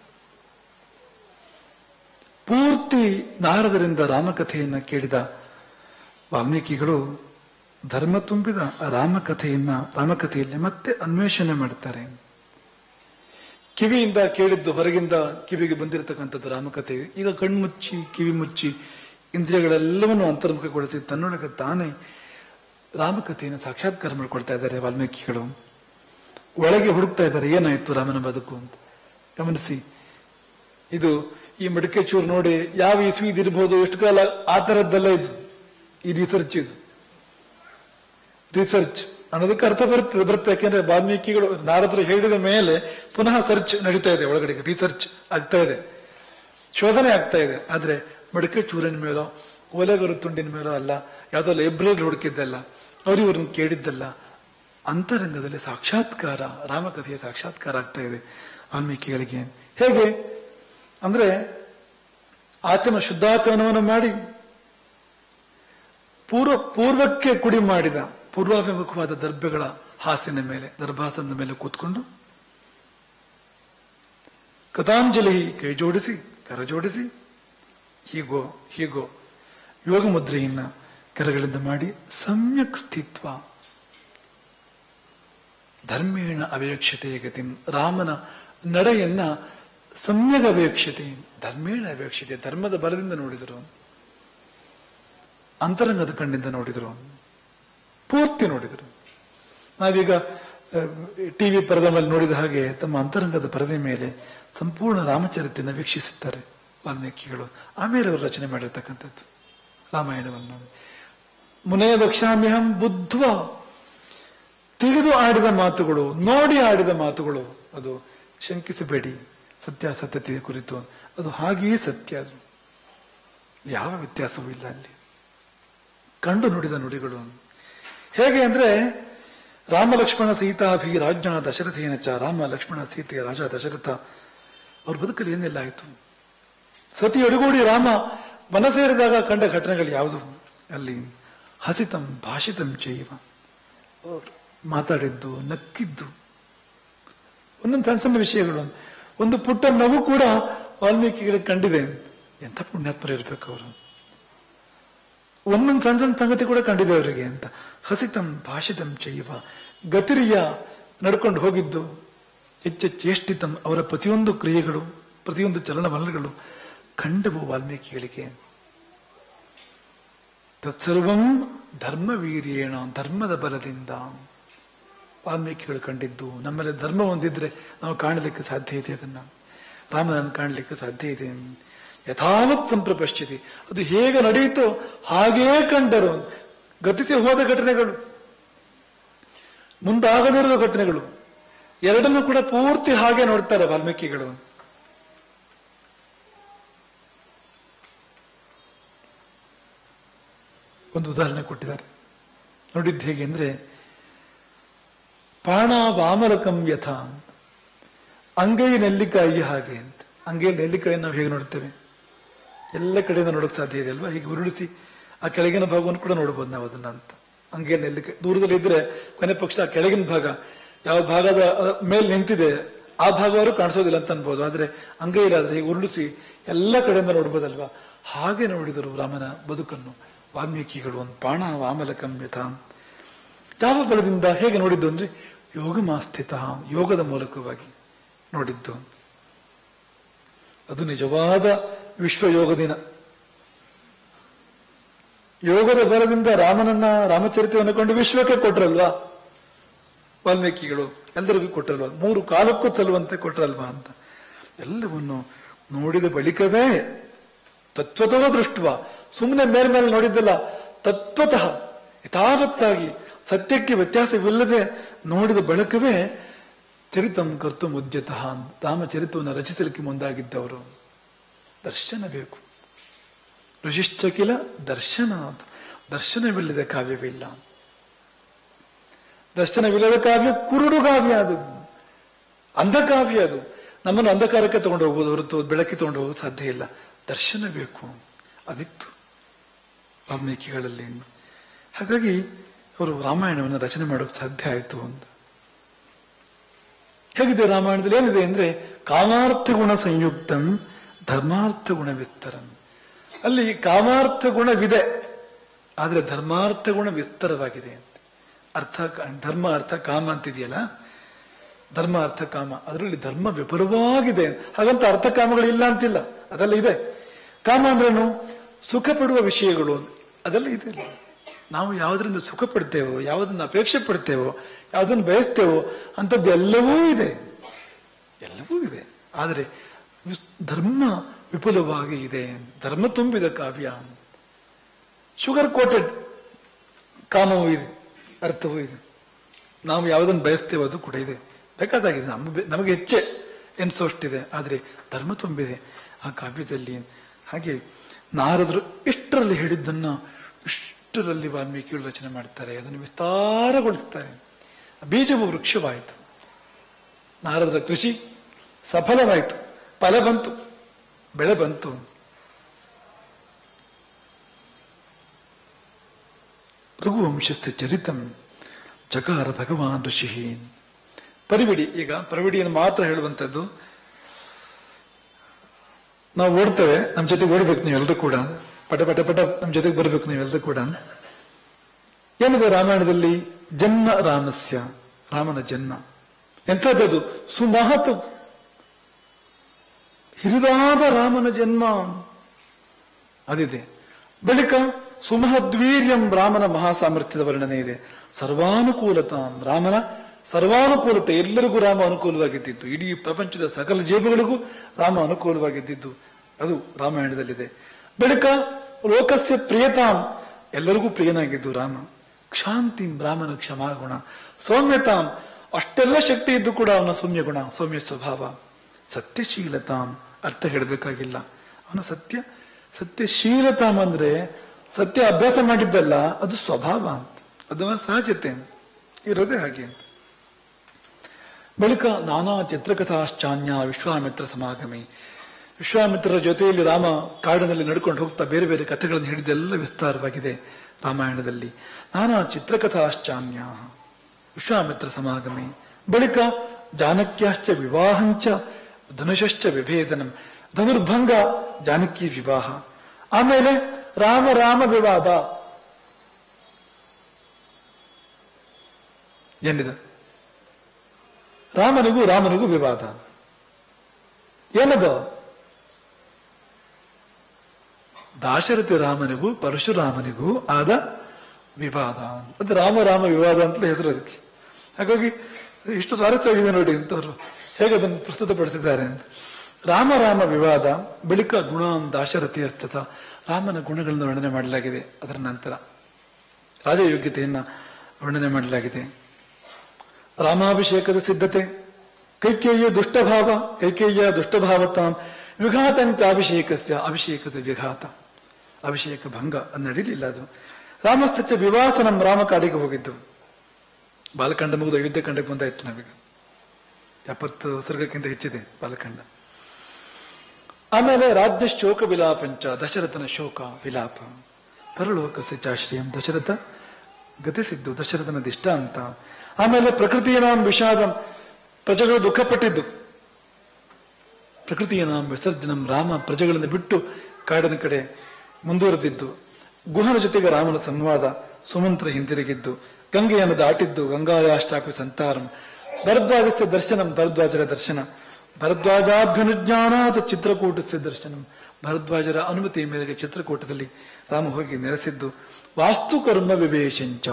ಪೂರ್ತಿ ನಾರದರಿಂದ ರಾಮಕಥೆಯನ್ನ ಕೇಳಿದ ವಾಲ್ಮೀಕಿಗಳು ಧರ್ಮ ತುಂಬಿದ ರಾಮಕಥೆಯನ್ನ ರಾಮಕಥೆಯಲ್ಲಿ ಮತ್ತೆ ಅನ್ವೇಷಣೆ ಮಾಡ್ತಾರೆ ಕಿವಿಯಿಂದ ಕೇಳಿದ್ದು ಹೊರಗಿಂದ ಕಿವಿಗೆ ಬಂದಿರತಕ್ಕಂಥದ್ದು ರಾಮಕಥೆ ಈಗ ಕಣ್ಮುಚ್ಚಿ ಕಿವಿ ಮುಚ್ಚಿ ಇಂದ್ರಿಯಗಳೆಲ್ಲವನ್ನು ಅಂತರ್ಮುಖಗೊಳಿಸಿ ತನ್ನೊಳಗೆ ತಾನೇ ರಾಮಕಥೆಯನ್ನು ಸಾಕ್ಷಾತ್ಕಾರ ಮಾಡ್ಕೊಳ್ತಾ ಇದ್ದಾರೆ ವಾಲ್ಮೀಕಿಗಳು ಒಳಗೆ ಹುಡುಕ್ತಾ ಇದ್ದಾರೆ ಏನಾಯ್ತು ರಾಮನ ಬದುಕು ಅಂತ ಗಮನಿಸಿ ಇದು ಈ ಮಡಿಕೆ ಚೂರು ನೋಡಿ ಯಾವ ಇಸ್ವಿ ಇದಿರ್ಬೋದು ಎಷ್ಟು ಕಾಲ ಆ ತರದ್ದೆಲ್ಲ ಇದು ಈ ರಿಸರ್ಚ್ ಇದು ರಿಸರ್ಚ್ ಅನ್ನೋದಕ್ಕೆ ಅರ್ಥ ಬರ್ತದೆ ಬರುತ್ತೆ ಯಾಕೆಂದ್ರೆ ವಾಲ್ಮೀಕಿಗಳು ನಾರದರು ಹೇಳಿದ ಮೇಲೆ ಪುನಃ ಸರ್ಚ್ ನಡೀತಾ ಇದೆ ಒಳಗಡೆ ರಿಸರ್ಚ್ ಆಗ್ತಾ ಇದೆ ಶೋಧನೆ ಆಗ್ತಾ ಇದೆ ಆದ್ರೆ ಮಡಿಕೆ ಚೂರಿನ ಮೇಲೋ ಒಲೆಗರು ತುಂಡಿನ ಮೇಲೋ ಅಲ್ಲ ಯಾವುದೋ ಲೈಬ್ರರಿ ಹುಡುಕಿದ್ದಲ್ಲ ಅವರು ಇವ್ರನ್ನ ಕೇಳಿದ್ದಲ್ಲ ಅಂತರಂಗದಲ್ಲಿ ಸಾಕ್ಷಾತ್ಕಾರ ರಾಮಕಥೆಯ ಸಾಕ್ಷಾತ್ಕಾರ ಆಗ್ತಾ ಇದೆ ವಾಲ್ಮೀಕಿಗಳಿಗೆ ಹೇಗೆ ಅಂದ್ರೆ ಆಚಮ ಶುದ್ಧಾಚರಣವನ್ನು ಮಾಡಿ ಪೂರ್ವ ಪೂರ್ವಕ್ಕೆ ಕುಡಿ ಮಾಡಿದ ಪೂರ್ವಾಭಿಮುಖವಾದ ದರ್ಭೆಗಳ ಹಾಸಿನ ಮೇಲೆ ದರ್ಭಾಸನದ ಮೇಲೆ ಕೂತ್ಕೊಂಡು ಕಥಾಂಜಲಿ ಕೈ ಜೋಡಿಸಿ ಕರ ಜೋಡಿಸಿ ಹೀಗೋ ಹೀಗೋ ಯೋಗ ಮುದ್ರೆಯನ್ನ ಕರಗಳಿಂದ ಮಾಡಿ ಸಮ್ಯಕ್ ಸ್ಥಿತ್ವ ಧರ್ಮೇಣ ಅವ್ಯಕ್ಷತೆಯ ಗತಿ ರಾಮನ ನಡೆಯನ್ನ ಸಮ್ಯಗ ಅಪೇಕ್ಷತೆ ಧರ್ಮೇಣ ಅಪೇಕ್ಷತೆ ಧರ್ಮದ ಬಲದಿಂದ ನೋಡಿದರು ಅಂತರಂಗದ ಕಣ್ಣಿಂದ ನೋಡಿದರು ಪೂರ್ತಿ ನೋಡಿದರು ನಾವೀಗ ಟಿವಿ ಪರದೆ ಮೇಲೆ ನೋಡಿದ ಹಾಗೆ ತಮ್ಮ ಅಂತರಂಗದ ಪರದೆ ಮೇಲೆ ಸಂಪೂರ್ಣ ರಾಮಚರಿತೆಯನ್ನು ವೀಕ್ಷಿಸುತ್ತಾರೆ ವಾಲ್ಮೀಕಿಗಳು ಆಮೇಲೆ ಅವರು ರಚನೆ ಮಾಡಿರ್ತಕ್ಕಂಥದ್ದು ರಾಮಾಯಣವನ್ನು ಮುನೆಯ ಭಕ್ಷಾಮ್ಯಹಂ ಬುದ್ಧ್ವ ತಿಳಿದು ಆಡಿದ ಮಾತುಗಳು ನೋಡಿ ಆಡಿದ ಮಾತುಗಳು ಅದು ಶಂಕಿಸಬೇಡಿ ಸತ್ಯಾಸತ್ಯತೆಯ ಕುರಿತು ಅದು ಹಾಗೆಯೇ ಸತ್ಯ ಅದು ಯಾವ ವ್ಯತ್ಯಾಸವೂ ಇಲ್ಲ ಅಲ್ಲಿ ಕಂಡು ನುಡಿದ ನುಡಿಗಳು ಹೇಗೆ ಅಂದ್ರೆ ರಾಮ ಲಕ್ಷ್ಮಣ ಸೀತಾಭಿ ರಾಜ್ಞ ದಶರಥೇನ ಚ ರಾಮ ಲಕ್ಷ್ಮಣ ಸೀತೆಯ ರಾಜ ದಶರಥ ಅವ್ರ ಬದುಕಲ್ಲಿ ಏನೆಲ್ಲ ಆಯಿತು ಸತಿ ಒಡಗೂಡಿ ರಾಮ ಮನ ಸೇರಿದಾಗ ಕಂಡ ಘಟನೆಗಳು ಯಾವುದು ಅಲ್ಲಿ ಹಸಿತಂ ಭಾಷಿತಂ ಚೈವ ಅವ್ರು ಮಾತಾಡಿದ್ದು ನಕ್ಕಿದ್ದು ಒಂದೊಂದು ಸಣ್ಣ ಸಣ್ಣ ವಿಷಯಗಳು ಒಂದು ಪುಟ್ಟ ನಗು ಕೂಡ ವಾಲ್ಮೀಕಿಗಳಿಗೆ ಕಂಡಿದೆ ಎಂಥ ಪುಣ್ಯಾತ್ಮರು ಇರ್ಬೇಕು ಅವರು ಒಂದೊಂದು ಸಣ್ಣ ಸಣ್ಣ ಸಂಗತಿ ಕೂಡ ಕಂಡಿದೆ ಅವರಿಗೆ ಅಂತ ಹಸಿತಂ ಭಾಷಿತಂ ಚೈವ ಗತಿರಿಯ ನಡ್ಕೊಂಡು ಹೋಗಿದ್ದು ಹೆಚ್ಚು ಚೇಷ್ಟಿತಂ ಅವರ ಪ್ರತಿಯೊಂದು ಕ್ರಿಯೆಗಳು ಪ್ರತಿಯೊಂದು ಚಲನವಲನಗಳು ಕಂಡವು ವಾಲ್ಮೀಕಿಗಳಿಗೆ ತತ್ಸರ್ವಂ ಧರ್ಮವೀರ್ಯೇಣ ಧರ್ಮದ ಬಲದಿಂದ ವಾಲ್ಮೀಕಿಗಳು ಕಂಡಿದ್ದು ನಮ್ಮಲ್ಲಿ ಧರ್ಮ ಹೊಂದಿದ್ರೆ ನಾವು ಕಾಣಲಿಕ್ಕೆ ಸಾಧ್ಯ ಇದೆ ಅದನ್ನ ರಾಮನನ್ನು ಕಾಣಲಿಕ್ಕೆ ಸಾಧ್ಯ ಇದೆ ಯಥಾವತ್ ಸಂಪ್ರಪಶ್ಯತಿ ಅದು ಹೇಗೆ ನಡೆಯಿತೋ ಹಾಗೇ ಕಂಡರು ಗತಿಸಿ ಹೋದ ಘಟನೆಗಳು ಮುಂದಾಗದಿರುವ ಘಟನೆಗಳು ಎರಡನ್ನೂ ಕೂಡ ಪೂರ್ತಿ ಹಾಗೆ ನೋಡ್ತಾರೆ ವಾಲ್ಮೀಕಿಗಳು ಒಂದು ಉದಾಹರಣೆ ಕೊಟ್ಟಿದ್ದಾರೆ ನೋಡಿದ್ದು ಹೇಗೆ ಅಂದ್ರೆ ಪಾಣ ವಾಮರಕಂ ಯಥ ಅಂಗೈ ನೆಲ್ಲಿಕಾಯಿ ಹಾಗೆ ಅಂತ ಅಂಗೈ ನೆಲ್ಲಿಕಾಯಿ ನಾವು ಹೇಗೆ ನೋಡ್ತೇವೆ ಎಲ್ಲ ಕಡೆಯಿಂದ ನೋಡಕ್ ಸಾಧ್ಯ ಇದೆ ಅಲ್ವಾ ಹೀಗೆ ಉರುಳಿಸಿ ಆ ಕೆಳಗಿನ ಭಾಗವನ್ನು ಕೂಡ ನೋಡಬಹುದು ನಾವು ಅದನ್ನ ಅಂತ ಅಂಗೈ ನೆಲ್ಲಿಕಾಯಿ ದೂರದಲ್ಲಿ ಇದ್ರೆ ಕೊನೆ ಪಕ್ಷ ಆ ಕೆಳಗಿನ ಭಾಗ ಯಾವ ಭಾಗದ ಅಹ್, ಮೇಲ್ ನಿಂತಿದೆ ಆ ಭಾಗವರು ಕಾಣಿಸೋದಿಲ್ಲ ಅಂತ ಅನ್ಬೋದು ಆದ್ರೆ ಅಂಗೈಲಾದ್ರೆ ಹೀಗೆ ಉರುಳಿಸಿ ಎಲ್ಲ ಕಡೆಯಿಂದ ನೋಡ್ಬೋದಲ್ವಾ ಹಾಗೆ ನೋಡಿದರು ರಾಮನ ಬದುಕನ್ನು ವಾಲ್ಮೀಕಿಗಳು ಒಂದು ಪಾಣ ವಾಮಲಕಂ ಯಥ ಯಾವ ಬಲದಿಂದ ಹೇಗೆ ನೋಡಿದ್ದು ಅಂದ್ರೆ ಯೋಗ ಮಾಸ್ಥಿತ ಯೋಗದ ಮೂಲಕವಾಗಿ ನೋಡಿದ್ದು ಅದು ನಿಜವಾದ ವಿಶ್ವ ಯೋಗ ದಿನ ಯೋಗದ ಬಲದಿಂದ ರಾಮನನ್ನ ರಾಮಚರಿತೆಯನ್ನು ಕೊಂಡು ವಿಶ್ವಕ್ಕೆ ಕೊಟ್ರಲ್ವಾ ವಾಲ್ಮೀಕಿಗಳು ಎಲ್ಲರಿಗೂ ಕೊಟ್ರಲ್ವಾ ಮೂರು ಕಾಲಕ್ಕೂ ಸಲ್ಲುವಂತೆ ಕೊಟ್ರಲ್ವಾ ಅಂತ ಎಲ್ಲವನ್ನು ನೋಡಿದ ಬಳಿಕವೇ ತತ್ವತೋ ದೃಷ್ಟವ ಸುಮ್ಮನೆ ಮೇಲ್ಮೇಲೆ ನೋಡಿದ್ದಲ್ಲ ತತ್ವತಃ ಯಥಾವತ್ತಾಗಿ ಸತ್ಯಕ್ಕೆ ವ್ಯತ್ಯಾಸವಿಲ್ಲದೆ ನೋಡಿದ ಬಳಿಕವೇ ಚರಿತಂ ಕರ್ತು ಮುದ್ಯತಃ ರಾಮಚರಿತವನ್ನು ರಚಿಸಲಿಕ್ಕೆ ಮುಂದಾಗಿದ್ದವರು ದರ್ಶನ ಬೇಕು ಋಷಿಶ್ಚಕಿಲ ದರ್ಶನ ಅಂತ ದರ್ಶನವಿಲ್ಲದೆ ಕಾವ್ಯವಿಲ್ಲ ದರ್ಶನವಿಲ್ಲದ ಕಾವ್ಯ ಕುರುಡು ಕಾವ್ಯ ಅದು ಅಂಧಕಾವ್ಯ ಅದು ನಮ್ಮನ್ನು ಅಂಧಕಾರಕ್ಕೆ ತಗೊಂಡು ಹೋಗ್ಬೋದು ಹೊರತು ಬೆಳಕಿಗೆ ತಗೊಂಡು ಹೋಗೋದು ಸಾಧ್ಯ ಇಲ್ಲ ದರ್ಶನ ಬೇಕು ಅದಿತ್ತು ವಾಲ್ಮೀಕಿಗಳಲ್ಲಿ ಹಾಗಾಗಿ ಅವರು ರಾಮಾಯಣವನ್ನು ರಚನೆ ಮಾಡೋಕೆ ಸಾಧ್ಯ ಆಯಿತು ಅಂತ ಹೇಗಿದೆ ರಾಮಾಯಣದಲ್ಲಿ ಏನಿದೆ ಅಂದ್ರೆ ಕಾಮಾರ್ಥ ಗುಣ ಸಂಯುಕ್ತಂ ಧರ್ಮಾರ್ಥ ಗುಣ ವಿಸ್ತರಂ ಅಲ್ಲಿ ಕಾಮಾರ್ಥ ಗುಣವಿದೆ ಆದ್ರೆ ಧರ್ಮಾರ್ಥ ಗುಣ ವಿಸ್ತಾರವಾಗಿದೆ ಅಂತ ಅರ್ಥ ಧರ್ಮ ಅರ್ಥ ಕಾಮ ಅಂತಿದೆಯಲ್ಲ ಧರ್ಮ ಅರ್ಥ ಕಾಮ ಅದರಲ್ಲಿ ಧರ್ಮ ವಿಪುಲವಾಗಿದೆ ಹಾಗಂತ ಅರ್ಥ ಕಾಮಗಳಿಲ್ಲ ಅಂತಿಲ್ಲ ಅದೆಲ್ಲ ಇದೆ ಕಾಮ ಅಂದ್ರೇನು ಸುಖ ಪಡುವ ವಿಷಯಗಳು ಅದೆಲ್ಲ ಇದೆ ನಾವು ಯಾವುದರಿಂದ ಸುಖ ಪಡ್ತೇವೋ ಯಾವುದನ್ನ ಅಪೇಕ್ಷೆ ಪಡ್ತೇವೋ ಯಾವುದನ್ನು ಬಯಸ್ತೇವೋ ಅಂಥದ್ದು ಎಲ್ಲವೂ ಇದೆ ಎಲ್ಲವೂ ಇದೆ ಆದರೆ ವಿಸ್- ಧರ್ಮ ವಿಪುಲವಾಗಿ ಇದೆ ಧರ್ಮ ತುಂಬಿದ ಕಾವ್ಯ ಶುಗರ್ ಕೋಟೆಡ್ ಕಾಮವೂ ಇದೆ ಅರ್ಥವೂ ಇದೆ ನಾವು ಯಾವುದನ್ನು ಬಯಸ್ತೇವೋ ಅದು ಕೂಡ ಇದೆ ಬೇಕಾದಾಗಿದೆ ನಮ್ಮ ಬೆ- ನಮಗೆ ಹೆಚ್ಚೆ ಎನ್ಸೋಷ್ಟಿದೆ ಆದರೆ ಧರ್ಮ ತುಂಬಿದೆ ಆ ಕಾವ್ಯದಲ್ಲಿ ಹಾಗೆ ನಾರದರು ಇಷ್ಟರಲ್ಲಿ ಹೇಳಿದ್ದನ್ನ ಇಷ್ಟರಲ್ಲಿ ವಾಲ್ಮೀಕಿಗಳು ರಚನೆ ಮಾಡ್ತಾರೆ ಅದನ್ನು ವಿಸ್ತಾರಗೊಳಿಸ್ತಾರೆ ಬೀಜವು ವೃಕ್ಷವಾಯಿತು ನಾರದರ ಕೃಷಿ ಸಫಲವಾಯಿತು ಫಲ ಬಂತು ಬೆಳೆ ಬಂತು ರಘುವಂಶಸ್ಥ ಚರಿತಂ ಚಕಾರ ಭಗವಾನ್ ಋಷಿ ಪರಿವಿಡಿ ಈಗ ಪರಿವಿಡಿಯನ್ನು ಮಾತ್ರ ಹೇಳುವಂಥದ್ದು ನಾವು ಓಡ್ತೇವೆ ನಮ್ಮ ಜೊತೆಗೆ ಓಡ್ಬೇಕು ನೀವೆಲ್ಲರೂ ಕೂಡ ಪಟ ಪಟ ಪಟ ನಮ್ಮ ಜೊತೆಗೆ ಬರ್ಬೇಕು ನೀವೆಲ್ಲರೂ ಕೂಡ ಏನಿದೆ ರಾಮಾಯಣದಲ್ಲಿ ಜನ್ಮ ರಾಮಸ್ಯ ರಾಮನ ಜನ್ಮ ಎಂಥದ್ದದು ಸುಮಹತ್ ಹಿರಿದಾದ ರಾಮನ ಜನ್ಮ ಅದಿದೆ ಬಳಿಕ ಸುಮಹದ್ವೀರ್ಯಂ ರಾಮನ ಮಹಾಸಾಮರ್ಥ್ಯದ ವರ್ಣನೆ ಇದೆ ಸರ್ವಾನುಕೂಲತಾಂ ರಾಮನ ಸರ್ವಾನುಕೂಲತೆ ಎಲ್ಲರಿಗೂ ರಾಮ ಅನುಕೂಲವಾಗಿದ್ದಿದ್ದು ಇಡೀ ಪ್ರಪಂಚದ ಸಕಲ ಜೀವಗಳಿಗೂ ರಾಮ ಅನುಕೂಲವಾಗಿದ್ದಿದ್ದು ಅದು ರಾಮಾಯಣದಲ್ಲಿದೆ ಬಳಿಕ ಲೋಕಸ್ಯ ಪ್ರಿಯತಾಂ ಎಲ್ಲರಿಗೂ ಪ್ರಿಯನಾಗಿದ್ದು ರಾಮ ಕ್ಷಾಂತಿಂ ರಾಮನ ಕ್ಷಮಾಗುಣ ಸೌಮ್ಯತಾಂ ಅಷ್ಟೆಲ್ಲ ಶಕ್ತಿ ಇದ್ದು ಕೂಡ ಅವನ ಸೌಮ್ಯ ಗುಣ ಸೌಮ್ಯ ಸ್ವಭಾವ ಸತ್ಯಶೀಲತಾಂ ಅರ್ಥ ಹೇಳಬೇಕಾಗಿಲ್ಲ ಅವನ ಸತ್ಯ ಸತ್ಯಶೀಲತಾಂ ಅಂದ್ರೆ ಸತ್ಯ ಅಭ್ಯಾಸ ಮಾಡಿದ್ದಲ್ಲ ಅದು ಸ್ವಭಾವ ಅಂತ ಅದು ಅವನ ಸಹಜತೆ ಇರೋದೇ ಹಾಗೆ ಅಂತ ಬಳಿಕ ನಾನಾ ಚಿತ್ರಕಥಾಶ್ಚಾನ್ಯ ವಿಶ್ವಾಮಿತ್ರ ಸಮಾಗಮಿ ವಿಶ್ವಾಮಿತ್ರರ ಜೊತೆಯಲ್ಲಿ ರಾಮ ಕಾಡಿನಲ್ಲಿ ನಡ್ಕೊಂಡು ಹೋಗ್ತಾ ಬೇರೆ ಬೇರೆ ಕಥೆಗಳನ್ನು ಹಿಡಿದೆಲ್ಲ ವಿಸ್ತಾರವಾಗಿದೆ ರಾಮಾಯಣದಲ್ಲಿ ನಾನಾ ಚಿತ್ರಕಥಾಶ್ಚಾನ್ಯ ವಿಶ್ವಾಮಿತ್ರ ಸಮಾಗಮಿ ಬಳಿಕ ಜಾನಕ್ಯಾಶ್ಚ ವಿವಾಹಂಚ ಧನುಷಶ್ಚ ವಿಭೇದನಂ ಧನುರ್ಭಂಗ ಜಾನಕಿ ವಿವಾಹ ಆಮೇಲೆ ರಾಮ ರಾಮ ವಿವಾದ ಏನಿದೆ ರಾಮನಿಗೂ ರಾಮನಿಗೂ ವಿವಾದ ಏನದು ದಾಶರಥಿ ರಾಮನಿಗೂ ಪರಶುರಾಮನಿಗೂ ಆದ ವಿವಾದ ಅದು ರಾಮ ರಾಮ ವಿವಾದ ಅಂತಲೇ ಹೆಸರು ಅದಕ್ಕೆ ಹಾಗಾಗಿ ಇಷ್ಟು ಸ್ವಾರಸ್ಯವಾಗಿದೆ ನೋಡಿ ಅಂತವರು ಹೇಗೆ ಅದನ್ನು ಪ್ರಸ್ತುತಪಡಿಸಿದ್ದಾರೆ ಅಂತ ರಾಮ ರಾಮ ವಿವಾದ ಬಳಿಕ ಗುಣ ದಾಶರಥಿ ಅಸ್ತತ ರಾಮನ ಗುಣಗಳನ್ನು ವರ್ಣನೆ ಮಾಡಲಾಗಿದೆ ಅದರ ನಂತರ ರಾಜಯೋಗ್ಯತೆಯನ್ನ ವರ್ಣನೆ ಮಾಡಲಾಗಿದೆ ರಾಮಾಭಿಷೇಕದ ಸಿದ್ಧತೆ ಕೈಕೇಯ ದುಷ್ಟಭಾವ ಕೈಕೇಯ ದುಷ್ಟಭಾವತಾಂ ವಿಘಾತಂಚ ಅಭಿಷೇಕಸ್ಯ ಅಭಿಷೇಕದ ವಿಘಾತ ಅಭಿಷೇಕ ಭಂಗ ಅದು ನಡೀಲಿಲ್ಲ ಅದು ರಾಮಸ್ತಚ್ಚ ವಿವಾಸನಂ ರಾಮ ಕಾಡಿಗೆ ಹೋಗಿದ್ದು ಬಾಲಕಾಂಡ ಮುಗಿದು ಅಯೋಧ್ಯೆ ಕಂಡಕ್ಕೆ ಬಂದಾಯ್ತು ನಾವೀಗ ಎಪ್ಪತ್ತು ಸರ್ಗಕ್ಕಿಂತ ಹೆಚ್ಚಿದೆ ಬಾಲಕಾಂಡ ಆಮೇಲೆ ರಾಜ್ಯ ಶೋಕ ವಿಲಾಪಂಚ ದಶರಥನ ಶೋಕ ವಿಲಾಪ ಪರಲೋಕ ಸಿಚಾಶ್ರಯಂ ದಶರಥ ಗತಿಸಿದ್ದು ದಶರಥನ ದಿಷ್ಟ ಅಂತ ಆಮೇಲೆ ಪ್ರಕೃತಿಯ ನಾಂ ವಿಷಾದಂ ಪ್ರಜೆಗಳು ದುಃಖಪಟ್ಟಿದ್ದು ಪ್ರಕೃತಿಯ ನಾಂ ವಿಸರ್ಜನಂ ರಾಮ ಪ್ರಜೆಗಳನ್ನು ಬಿಟ್ಟು ಕಾಡಿನ ಕಡೆ ಮುಂದುವರೆದಿದ್ದು ಗುಹನ ಜೊತೆಗೆ ರಾಮನ ಸಂವಾದ ಸುಮಂತ್ರ ಹಿಂತಿರುಗಿದ್ದು ಗಂಗೆಯನ್ನು ದಾಟಿದ್ದು ಗಂಗಾಯಾಶ್ಚಾಪಿ ಸಂತಾರಂ ಭರದ್ವಾಜಸ್ಯ ದರ್ಶನಂ ಭರದ್ವಾಜರ ದರ್ಶನ ಭರದ್ವಾಜಾಭ್ಯನುಜ್ಞಾನಾತ್ ಚಿತ್ರಕೂಟಸ್ಯ ದರ್ಶನಂ ಭರದ್ವಾಜರ ಅನುಮತಿಯ ಮೇರೆಗೆ ಚಿತ್ರಕೂಟದಲ್ಲಿ ರಾಮ ಹೋಗಿ ನೆಲೆಸಿದ್ದು ವಾಸ್ತುಕರ್ಮ ವಿವೇಶಂಚ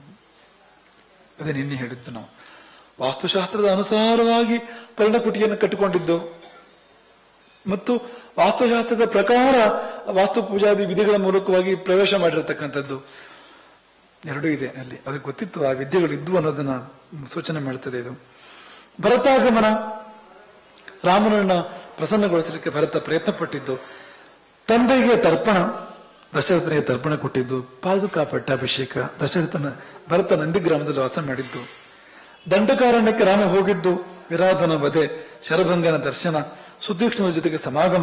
ಅದೇ ನಿನ್ನೆ ಹೇಳಿದ್ದು ನಾವು ವಾಸ್ತುಶಾಸ್ತ್ರದ ಅನುಸಾರವಾಗಿ ಪರ್ಣಕುಟಿಯನ್ನು ಕಟ್ಟಿಕೊಂಡಿದ್ದು ಮತ್ತು ವಾಸ್ತುಶಾಸ್ತ್ರದ ಪ್ರಕಾರ ವಾಸ್ತು ಪೂಜಾದಿ ವಿಧಿಗಳ ಮೂಲಕವಾಗಿ ಪ್ರವೇಶ ಮಾಡಿರತಕ್ಕಂಥದ್ದು ಎರಡೂ ಇದೆ ಅಲ್ಲಿ ಅದಕ್ಕೆ ಗೊತ್ತಿತ್ತು ಆ ವಿದ್ಯೆಗಳು ಇದ್ವು ಅನ್ನೋದನ್ನ ಸೂಚನೆ ಮಾಡ್ತದೆ ಇದು ಭರತಾಗಮನ ರಾಮನನ್ನ ಪ್ರಸನ್ನಗೊಳಿಸಲಿಕ್ಕೆ ಭರತ ಪ್ರಯತ್ನ ಪಟ್ಟಿದ್ದು ತಂದೆಗೆ ತರ್ಪಣ ದಶರಥನಿಗೆ ತರ್ಪಣ ಕೊಟ್ಟಿದ್ದು ಪಾದುಕಾ ಪಟ್ಟಾಭಿಷೇಕ ದಶರಥನ ಭರತ ನಂದಿಗ್ರಾಮದಲ್ಲಿ ವಾಸ ಮಾಡಿದ್ದು ದಂಡಕಾರಣ್ಯಕ್ಕೆ ರಾಮ ಹೋಗಿದ್ದು ವಿರಾಧನ ವಧೆ ಶರಭಂಗನ ದರ್ಶನ ಸುತೀಕ್ಷ್ಣನ ಜೊತೆಗೆ ಸಮಾಗಮ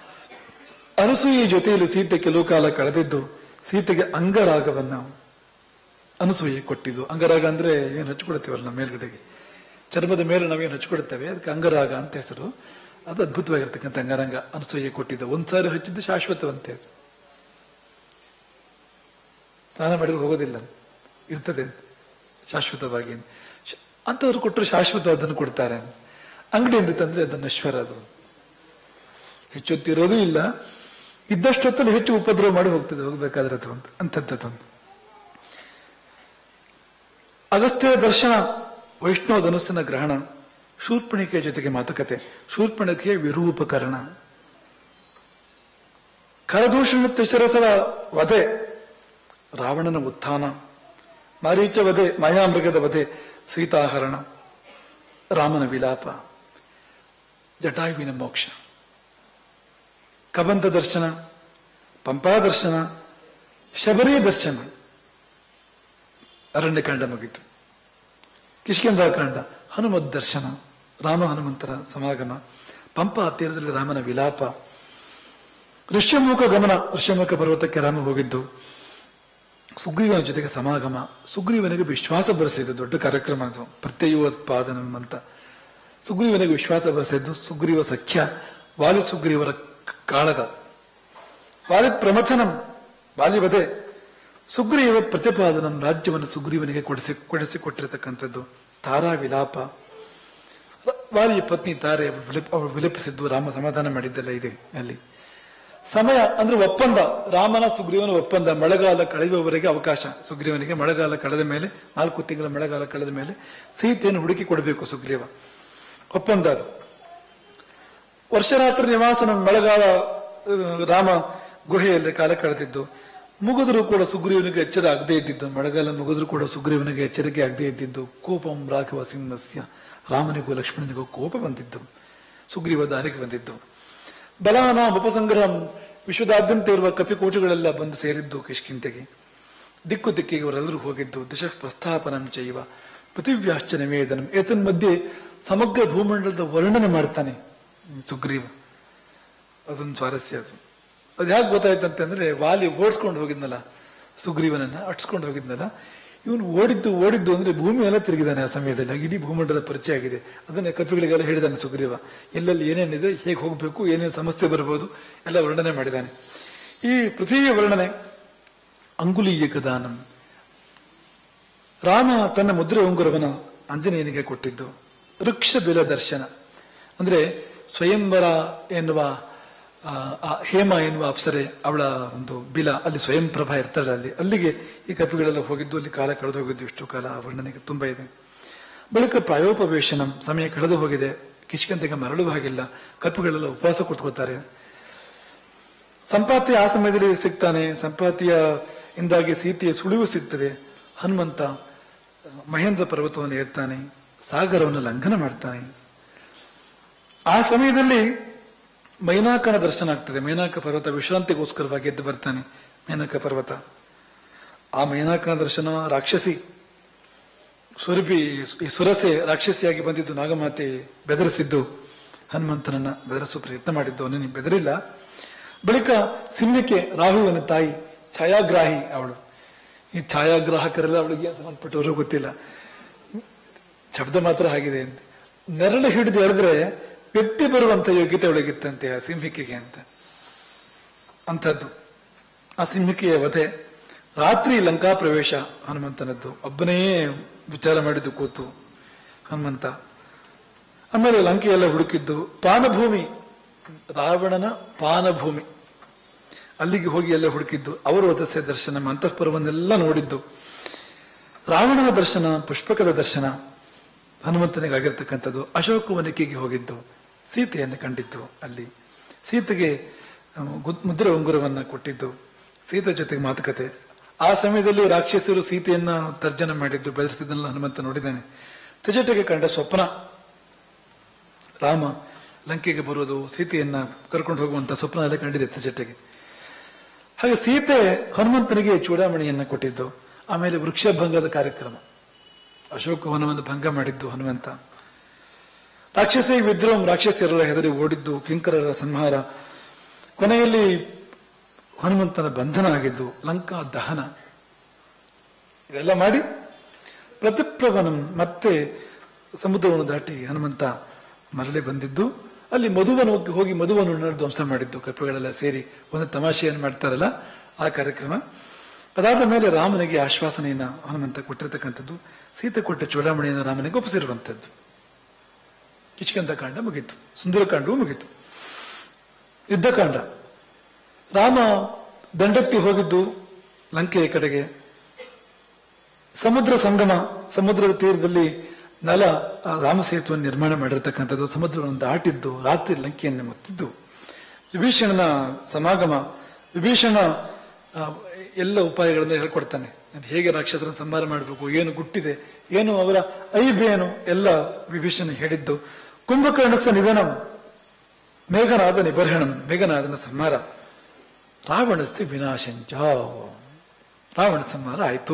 ಅನಸೂಯ ಜೊತೆಯಲ್ಲಿ ಸೀತೆ ಕೆಲವು ಕಾಲ ಕಳೆದಿದ್ದು ಸೀತೆಗೆ ಅಂಗರಾಗವನ್ನ ಅನಸೂಯೆ ಕೊಟ್ಟಿದ್ದು ಅಂಗರಾಗ ಅಂದ್ರೆ ಏನು ಹಚ್ಕೊಳ್ತೇವಲ್ಲ ನಮ್ಮ ಮೇಲ್ಗಡೆಗೆ ಚರ್ಮದ ಮೇಲೆ ನಾವೇನು ಹಚ್ಕೊಳ್ತೇವೆ ಅದಕ್ಕೆ ಅಂಗರಾಗ ಅಂತ ಹೆಸರು ಅದು ಅದ್ಭುತವಾಗಿರ್ತಕ್ಕಂಥ ಅಂಗರಂಗ ಅನಸೂಯೆ ಕೊಟ್ಟಿದ್ದು ಒಂದ್ಸಾರಿ ಹಚ್ಚಿದ್ದು ಶಾಶ್ವತವಂತೆ ಅದು ಸ್ನಾನ ಮಾಡಿದ್ರೆ ಹೋಗೋದಿಲ್ಲ ಇರ್ತದೆ ಶಾಶ್ವತವಾಗಿ ಶ- ಅಂಥವ್ರು ಕೊಟ್ಟರು ಶಾಶ್ವತವಾದನ್ನು ಕೊಡ್ತಾರೆ ಅಂಗಡಿಯಿಂದ ತಂದ್ರೆ ಅದು ನಶ್ವರ ಅದು ಹೆಚ್ಚೊತ್ತಿರೋದು ಇಲ್ಲ ಇದ್ದಷ್ಟೊತ್ತಲ್ಲಿ ಹೆಚ್ಚು ಉಪದ್ರವ ಮಾಡಿ ಹೋಗ್ತದೆ ಹೋಗ್ಬೇಕಾದ್ರೆ ಅದು ಒಂದು ಅಂಥದ್ದೊಂದು ಅಗಸ್ತ್ಯ ದರ್ಶನ ವೈಷ್ಣವ ಧನುಸ್ಸಿನ ಗ್ರಹಣ ಶೂರ್ಪಣಿಕೆಯ ಜೊತೆಗೆ ಮಾತುಕತೆ ಶೂರ್ಪಣಿಕೆಯ ವಿರೂಪಕರಣ ಕರದೂಷಣ ತಿಸರಸರ ವಧೆ ರಾವಣನ ಉತ್ಥಾನ ಮಾರೀಚ ವಧೆ ಮಾಯಾಮೃಗದ ವಧೆ ಸೀತಾಹರಣ ರಾಮನ ವಿಲಾಪ ಜಟಾಯುವಿನ ಮೋಕ್ಷ ಕಬಂಧ ದರ್ಶನ ಪಂಪಾ ದರ್ಶನ ಶಬರಿ ದರ್ಶನ ಅರಣ್ಯಕಾಂಡ ಮುಗಿತು ಕಿಷ್ಕಿಂಧಾಕಾಂಡ ಹನುಮದ್ ದರ್ಶನ ರಾಮ ಹನುಮಂತರ ಸಮಾಗಮ ಪಂಪಾ ತೀರದಲ್ಲಿ ರಾಮನ ವಿಲಾಪ ಋಷ್ಯಮುಖ ಗಮನ ಋಷ್ಯಮುಖ ಪರ್ವತಕ್ಕೆ ರಾಮ ಹೋಗಿದ್ದು ಸುಗ್ರೀವನ ಜೊತೆಗೆ ಸಮಾಗಮ ಸುಗ್ರೀವನಿಗೆ ವಿಶ್ವಾಸ ಬರೆಸಿದ್ದು ದೊಡ್ಡ ಕಾರ್ಯಕ್ರಮ ಅದು ಪ್ರತ್ಯಯೋತ್ಪಾದನಂ ಅಂತ ಸುಗ್ರೀವನಿಗೆ ವಿಶ್ವಾಸ ಬರೆಸಿದ್ದು ಸುಗ್ರೀವ ಸಖ್ಯ ವಾಲಿ ಸುಗ್ರೀವರ ಕಾಳಗ ವಾಲಿ ಪ್ರಮಥನಂ ವಾಲಿವಧೆ ಸುಗ್ರೀವ ಪ್ರತಿಪಾದನಂ ರಾಜ್ಯವನ್ನು ಸುಗ್ರೀವನಿಗೆ ಕೊಡಿಸಿ ಕೊಡಿಸಿಕೊಟ್ಟಿರತಕ್ಕಂಥದ್ದು ತಾರಾ ವಿಲಾಪ ರ- ವಾಲಿಯ ಪತ್ನಿ ತಾರೆ ಅವಳು ವಿಲಪ- ಅವಳು ವಿಲಪಿಸಿದ್ದು ರಾಮ ಸಮಾಧಾನ ಮಾಡಿದ್ದೆಲ್ಲ ಇದೆ ಅಲ್ಲಿ ಸಮಯ ಅಂದ್ರೆ ಒಪ್ಪಂದ ರಾಮನ ಸುಗ್ರೀವನ ಒಪ್ಪಂದ ಮಳೆಗಾಲ ಕಳೆಯುವವರೆಗೆ ಅವಕಾಶ ಸುಗ್ರೀವನಿಗೆ ಮಳೆಗಾಲ ಕಳೆದ ಮೇಲೆ ನಾಲ್ಕು ತಿಂಗಳ ಮಳೆಗಾಲ ಕಳೆದ ಮೇಲೆ ಸೀತೆಯನ್ನು ಹುಡುಕಿ ಕೊಡಬೇಕು ಸುಗ್ರೀವ ಒಪ್ಪಂದ ಅದು ವರ್ಷರಾತ್ರಿ ನಿವಾಸನ ಮಳೆಗಾಲ ಆ, ರಾಮ ಗುಹೆಯಲ್ಲಿ ಕಾಲ ಕಳೆದಿದ್ದು ಮುಗಿದ್ರು ಕೂಡ ಸುಗ್ರೀವನಿಗೆ ಎಚ್ಚರ ಆಗದೇ ಇದ್ದಿದ್ದು ಮಳೆಗಾಲ ಮುಗಿದ್ರು ಕೂಡ ಸುಗ್ರೀವನಿಗೆ ಎಚ್ಚರಿಕೆ ಆಗದೇ ಇದ್ದಿದ್ದು ಕೋಪಂ ರಾಘವ ಸಿಂಹಸ್ಯ ರಾಮನಿಗೂ ಲಕ್ಷ್ಮಣನಿಗೂ ಕೋಪ ಬಂದಿದ್ದು ಸುಗ್ರೀವ ದಾರಿಗೆ ಬಂದಿದ್ದು ಬಲವನ ಉಪಸಂಗ್ರಹ ವಿಶ್ವದಾದ್ಯಂತ ಇರುವ ಕಪಿಕೋಟುಗಳೆಲ್ಲ ಬಂದು ಸೇರಿದ್ದು ಕಿಷ್ಕಿಂತೆಗೆ ದಿಕ್ಕು ದಿಕ್ಕಿಗೆ ಅವರೆಲ್ಲರೂ ಹೋಗಿದ್ದು ದಿಶ ಪ್ರಸ್ಥಾಪನಂ ಚೈವ ಪೃಥಿವ್ಯಾಶ್ಚ ನಿವೇದನಂ ಏತನ್ ಮಧ್ಯೆ ಸಮಗ್ರ ಭೂಮಂಡಲದ ವರ್ಣನೆ ಮಾಡ್ತಾನೆ ಸುಗ್ರೀವ ಅದೊಂದು ಸ್ವಾರಸ್ಯ ಅದು ಅದು ಯಾಕೆ ಗೊತ್ತಾಯ್ತಂತಂದ್ರೆ ವಾಲಿ ಓಡಿಸ್ಕೊಂಡು ಹೋಗಿದ್ನಲ್ಲ ಸುಗ್ರೀವನನ್ನ ಅಟ್ಸ್ಕೊಂಡು ಹೋಗಿದ್ನಲ್ಲ ಇವನು ಓಡಿದ್ದು ಓಡಿದ್ದು ಅಂದ್ರೆ ಭೂಮಿ ಎಲ್ಲ ತಿರುಗಿದಾನೆ ಆ ಸಮಯದಲ್ಲಿ ಇಡೀ ಭೂಮಂಡಲ ಪರಿಚಯ ಆಗಿದೆ ಅದನ್ನೇ ಕಪಿಗಳಿಗೆಲ್ಲ ಹೇಳಿದಾನೆ ಸುಗ್ರೀವ ಎಲ್ಲೆಲ್ಲಿ ಏನೇನಿದೆ ಹೇಗೆ ಹೋಗ್ಬೇಕು ಏನೇನು ಸಮಸ್ಯೆ ಬರ್ಬೋದು ಎಲ್ಲ ವರ್ಣನೆ ಮಾಡಿದ್ದಾನೆ ಈ ಪೃಥ್ವಿ ವರ್ಣನೆ ಅಂಗುಲೀಯ ಕದಾನಂ ರಾಮ ತನ್ನ ಮುದ್ರೆ ಉಂಗುರವನ ಆಂಜನೇಯನಿಗೆ ಕೊಟ್ಟಿದ್ದು ವೃಕ್ಷ ಬಿಲ ದರ್ಶನ ಅಂದ್ರೆ ಸ್ವಯಂವರ ಎನ್ನುವ ಆ, ಆ ಹೇಮ ಎನ್ನುವ ಅಪ್ಸರೆ ಅವಳ ಒಂದು ಬಿಲ ಅಲ್ಲಿ ಸ್ವಯಂ ಪ್ರಭಾ ಇರ್ತಾಳೆ ಅಲ್ಲಿ ಅಲ್ಲಿಗೆ ಈ ಕಪಿಗಳೆಲ್ಲ ಹೋಗಿದ್ದು ಅಲ್ಲಿ ಕಾಲ ಕಳೆದು ಹೋಗಿದ್ದು ಇಷ್ಟು ಕಾಲ ಆ ವರ್ಣನೆಗೆ ತುಂಬಾ ಇದೆ ಬಳಿಕ ಪ್ರಾಯೋಪವೇಶನಂ ಸಮಯ ಕಳೆದು ಹೋಗಿದೆ ಕಿಷ್ಕಂತೆಗೆ ಮರಳುವ ಹಾಗಿಲ್ಲ ಕಪಿಗಳೆಲ್ಲ ಉಪವಾಸ ಕೂತ್ಕೋತಾರೆ ಸಂಪಾತಿ ಆ ಸಮಯದಲ್ಲಿ ಸಿಗ್ತಾನೆ ಸಂಪಾತಿಯ ಇಂದಾಗಿ ಸೀತೆಯ ಸುಳಿವು ಸಿಗ್ತದೆ ಹನುಮಂತ ಮಹೇಂದ್ರ ಪರ್ವತವನ್ನು ಏರ್ತಾನೆ ಸಾಗರವನ್ನು ಲಂಘನ ಮಾಡ್ತಾನೆ ಆ ಸಮಯದಲ್ಲಿ ಮೈನಾಕನ ದರ್ಶನ ಆಗ್ತದೆ ಮೈನಾಕ ಪರ್ವತ ವಿಶ್ರಾಂತಿಗೋಸ್ಕರವಾಗಿ ಎದ್ದು ಬರ್ತಾನೆ ಮೈನಾಕ ಪರ್ವತ ಆ ಮೈನಾಕನ ದರ್ಶನ ರಾಕ್ಷಸಿ ಸುರಭಿ ಈ ಸುರಸೆ ರಾಕ್ಷಸಿಯಾಗಿ ಬಂದಿದ್ದು ನಾಗಮಾತೆ ಬೆದರಿಸಿದ್ದು ಹನುಮಂತನನ್ನ ಬೆದರಿಸುವ ಪ್ರಯತ್ನ ಮಾಡಿದ್ದು ಅವನಿಗೆ ಬೆದರಿಲ್ಲ ಬಳಿಕ ಸಿಂಹಕ್ಕೆ ರಾಹುವಿನ ತಾಯಿ ಛಾಯಾಗ್ರಾಹಿ ಅವಳು ಈ ಛಾಯಾಗ್ರಾಹಕರೆಲ್ಲ ಅವಳಿಗೆ ಏನ್ ಸಂಬಂಧಪಟ್ಟವರು ಗೊತ್ತಿಲ್ಲ ಶಬ್ದ ಮಾತ್ರ ಆಗಿದೆ ಅಂತ ನೆರಳು ಹಿಡಿದು ಎಳೆದ್ರೆ ವ್ಯಕ್ತಿ ಬರುವಂತ ಯೋಗ್ಯತೆ ಒಳಗಿತ್ತಂತೆ ಆ ಸಿಂಹಿಕೆಗೆ ಅಂತ ಅಂಥದ್ದು ಆ ಸಿಂಹಿಕೆಯ ವಧೆ ರಾತ್ರಿ ಲಂಕಾ ಪ್ರವೇಶ ಹನುಮಂತನದ್ದು ಒಬ್ಬನೇ ವಿಚಾರ ಮಾಡಿದ್ದು ಕೂತು ಹನುಮಂತ ಆಮೇಲೆ ಲಂಕೆಯೆಲ್ಲ ಹುಡುಕಿದ್ದು ಪಾನಭೂಮಿ ರಾವಣನ ಪಾನಭೂಮಿ ಅಲ್ಲಿಗೆ ಹೋಗಿ ಎಲ್ಲ ಹುಡುಕಿದ್ದು ಅವರು ವಧಸ್ಯ ದರ್ಶನ ಅಂತಃಪುರವನ್ನೆಲ್ಲ ನೋಡಿದ್ದು ರಾವಣನ ದರ್ಶನ ಪುಷ್ಪಕದ ದರ್ಶನ ಹನುಮಂತನಿಗಾಗಿರ್ತಕ್ಕಂಥದ್ದು ಅಶೋಕವನಿಕೆಗೆ ಹೋಗಿದ್ದು ಸೀತೆಯನ್ನು ಕಂಡಿದ್ದು ಅಲ್ಲಿ ಸೀತೆಗೆ ಆ, ಗು- ಮುದ್ರೆ ಉಂಗುರವನ್ನ ಕೊಟ್ಟಿದ್ದು ಸೀತೆ ಜೊತೆಗೆ ಮಾತುಕತೆ ಆ ಸಮಯದಲ್ಲಿ ರಾಕ್ಷಸರು ಸೀತೆಯನ್ನ ತರ್ಜನ ಮಾಡಿದ್ದು ಬೆದರಿಸಿದ್ದನ್ನೆಲ್ಲ ಹನುಮಂತ ನೋಡಿದ್ದಾನೆ ತ್ರಿಜಟೆಗೆ ಕಂಡ ಸ್ವಪ್ನ ರಾಮ ಲಂಕೆಗೆ ಬರುವುದು ಸೀತೆಯನ್ನ ಕರ್ಕೊಂಡು ಹೋಗುವಂತ ಸ್ವಪ್ನ ಎಲ್ಲ ಕಂಡಿದೆ ತ್ರಿಜಟೆಗೆ ಹಾಗೆ ಸೀತೆ ಹನುಮಂತನಿಗೆ ಚೂಡಾಮಣಿಯನ್ನ ಕೊಟ್ಟಿದ್ದು ಆಮೇಲೆ ವೃಕ್ಷಭಂಗದ ಕಾರ್ಯಕ್ರಮ ಅಶೋಕವನವನ್ನು ಭಂಗ ಮಾಡಿದ್ದು ಹನುಮಂತ ರಾಕ್ಷಸಿ ವಿದ್ರೋಹ ರಾಕ್ಷಸಿಯರೆಲ್ಲ ಹೆದರಿ ಓಡಿದ್ದು ಕಿಂಕರರ ಸಂಹಾರ ಕೊನೆಯಲ್ಲಿ ಹನುಮಂತನ ಬಂಧನ ಆಗಿದ್ದು ಲಂಕಾ ದಹನ ಇದೆಲ್ಲ ಮಾಡಿ ಪ್ರತಿಪ್ರವನಂ ಮತ್ತೆ ಸಮುದ್ರವನ್ನು ದಾಟಿ ಹನುಮಂತ ಮರಳಿ ಬಂದಿದ್ದು ಅಲ್ಲಿ ಮಧುವನ್ನು ಹೋಗಿ- ಹೋಗಿ ಮಧುವನ್ನು ಧ್ವಂಸ ಮಾಡಿದ್ದು ಕಪಿಗಳೆಲ್ಲ ಸೇರಿ ಒಂದು ತಮಾಷೆಯನ್ನು ಮಾಡ್ತಾರಲ್ಲ ಆ ಕಾರ್ಯಕ್ರಮ ಅದಾದ ಮೇಲೆ ರಾಮನಿಗೆ ಆಶ್ವಾಸನೆಯನ್ನ ಹನುಮಂತ ಕೊಟ್ಟಿರ್ತಕ್ಕಂಥದ್ದು ಸೀತೆ ಕೊಟ್ಟ ಚೂಡಾಮಣಿಯನ್ನು ರಾಮನಿಗೆ ಒಪ್ಪಿಸಿರುವಂಥದ್ದು ಕಿಷ್ಕಂದ ಕಾಂಡ ಮುಗೀತು ಸುಂದರಕಾಂಡವೂ ಮುಗೀತು ಯುದ್ಧಕಾಂಡ ರಾಮ ದಂಡೆತ್ತಿ ಹೋಗಿದ್ದು ಲಂಕೆಯ ಕಡೆಗೆ ಸಮುದ್ರ ಸಂಗಮ ಸಮುದ್ರದ ತೀರದಲ್ಲಿ ನಲ ಆ ರಾಮಸೇತುವನ್ನು ನಿರ್ಮಾಣ ಮಾಡಿರ್ತಕ್ಕಂಥದ್ದು ಸಮುದ್ರವನ್ನು ದಾಟಿದ್ದು ರಾತ್ರಿ ಲಂಕೆಯನ್ನು ಮುತ್ತಿದ್ದು ವಿಭೀಷಣನ ಸಮಾಗಮ ವಿಭೀಷಣ ಆ, ಎಲ್ಲ ಉಪಾಯಗಳನ್ನು ಹೇಳ್ಕೊಡ್ತಾನೆ ಅದ್ ಹೇಗೆ ರಾಕ್ಷಸರನ್ನು ಸಂಹಾರ ಮಾಡಬೇಕು ಏನು ಗುಟ್ಟಿದೆ ಏನು ಅವರ ಐಬ್ ಏನು ಎಲ್ಲ ವಿಭೀಷಣ ಹೇಳಿದ್ದು ಕುಂಭಕರ್ಣಸ ನಿಧನಂ ಮೇಘನಾದ ನಿಬರ್ಹಣಂ ಮೇಘನಾದನ ಸಂಹಾರ ರಾವಣಸ್ತಿ ವಿನಾಶಂಚ ರಾವಣ ಸಂಹಾರ ಆಯ್ತು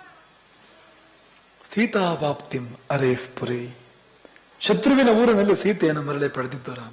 ಸೀತಾವಾಪ್ತಿಂ ಅರೇಫ್ ಪುರಿ ಶತ್ರುವಿನ ಊರಿನಲ್ಲಿ ಸೀತೆಯನ್ನು ಮರಳಿ ಪಡೆದಿದ್ದು ರಾಮ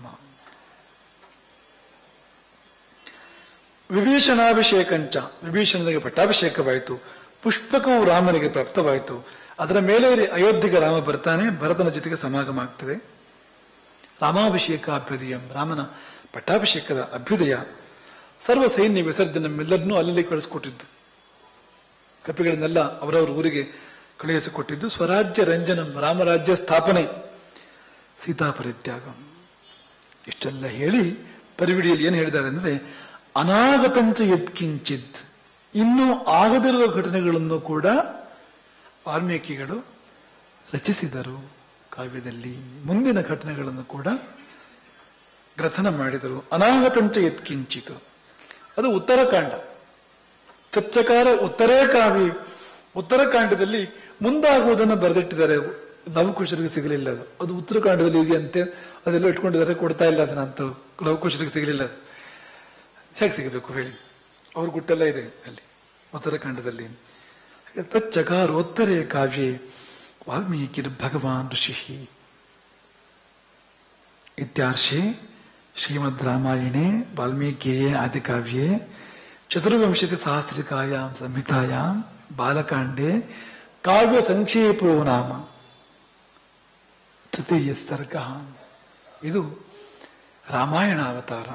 ವಿಭೀಷಣಾಭಿಷೇಕಂಚ ವಿಭೀಷಣನಿಗೆ ಪಟ್ಟಾಭಿಷೇಕವಾಯಿತು ಪುಷ್ಪಕವು ರಾಮನಿಗೆ ಪ್ರಾಪ್ತವಾಯಿತು ಅದರ ಮೇಲೆ ಅಯೋಧ್ಯೆಗೆ ರಾಮ ಬರ್ತಾನೆ ಭರತನ ಜೊತೆಗೆ ಸಮಾಗಮ ಆಗ್ತದೆ ರಾಮಾಭಿಷೇಕ ಅಭ್ಯುದಯಂ ರಾಮನ ಪಟ್ಟಾಭಿಷೇಕದ ಅಭ್ಯುದಯ ಸರ್ವ ಸೈನ್ಯ ವಿಸರ್ಜನೆ ಎಲ್ಲರನ್ನೂ ಅಲ್ಲಿ ಕಳಿಸ್ಕೊಟ್ಟಿದ್ದು ಕಪಿಗಳನ್ನೆಲ್ಲ ಅವರವರ ಊರಿಗೆ ಕಳುಹಿಸಿಕೊಟ್ಟಿದ್ದು ಸ್ವರಾಜ್ಯ ರಂಜನಂ ರಾಮರಾಜ್ಯ ಸ್ಥಾಪನೆ ಸೀತಾಪರಿತ್ಯಾಗ ಇಷ್ಟೆಲ್ಲ ಹೇಳಿ ಪರಿವಿಡಿಯಲ್ಲಿ ಏನು ಹೇಳಿದ್ದಾರೆ ಅಂದ್ರೆ ಅನಾಗತಂಚ ಯತ್ಕಿಂಚಿತ್ ಇನ್ನೂ ಆಗದಿರುವ ಘಟನೆಗಳನ್ನು ಕೂಡ ವಾಲ್ಮೀಕಿಗಳು ರಚಿಸಿದರು ಕಾವ್ಯದಲ್ಲಿ ಮುಂದಿನ ಘಟನೆಗಳನ್ನು ಕೂಡ ಗ್ರಥನ ಮಾಡಿದರು ಅನಾಗತಂಚ ಯತ್ಕಿಂಚಿತ್ ಅದು ಉತ್ತರಕಾಂಡ ತಚ್ಚಕಾರ ಉತ್ತರೇ ಕಾವ್ಯ ಉತ್ತರಕಾಂಡದಲ್ಲಿ ಮುಂದಾಗುವುದನ್ನು ಬರೆದಿಟ್ಟಿದ್ದಾರೆ ಲವಕುಶರಿಗೆ ಸಿಗಲಿಲ್ಲ ಅದು ಅದು ಉತ್ತರಕಾಂಡದಲ್ಲಿ ಇದೆಯಂತೆ ಅದೆಲ್ಲ ಇಟ್ಕೊಂಡಿದ್ದಾರೆ ಕೊಡ್ತಾ ಇಲ್ಲ ಅದನ್ನ ಅಂತ ಲವಕುಶರಿಗೆ ಸಿಗಲಿಲ್ಲ ಅದು ಹೇಗೆ ಸಿಗಬೇಕು ಹೇಳಿ ಅವ್ರ ಗುಟ್ಟೆಲ್ಲ ಇದೆ ಅಲ್ಲಿ ಉತ್ತರಕಾಂಡದಲ್ಲಿ ತಚ್ಚಕಾರೋತ್ತರೇ ಕಾವ್ಯೆ ವಾಲ್ಮೀಕಿರ್ ಭಗವಾನ್ ಋಷಿ ಇತ್ಯಾರ್ಷೆ ಶ್ರೀಮದ್ ರಾಮಾಯಣೆ ವಾಲ್ಮೀಕಿಯೇ ಆದಿಕಾವ್ಯೆ ಚತುರ್ವಿಂಶತಿ ಸಹಸ್ರಿಕಾಯಾಂ ಸಂಹಿತಾಯಾಂ ಬಾಲಕಾಂಡೆ ಕಾವ್ಯ ಸಂಕ್ಷೇಪೋ ನಾಮ ತೃತೀಯ ಸರ್ಗ ಇದು ರಾಮಾಯಣ ಅವತಾರ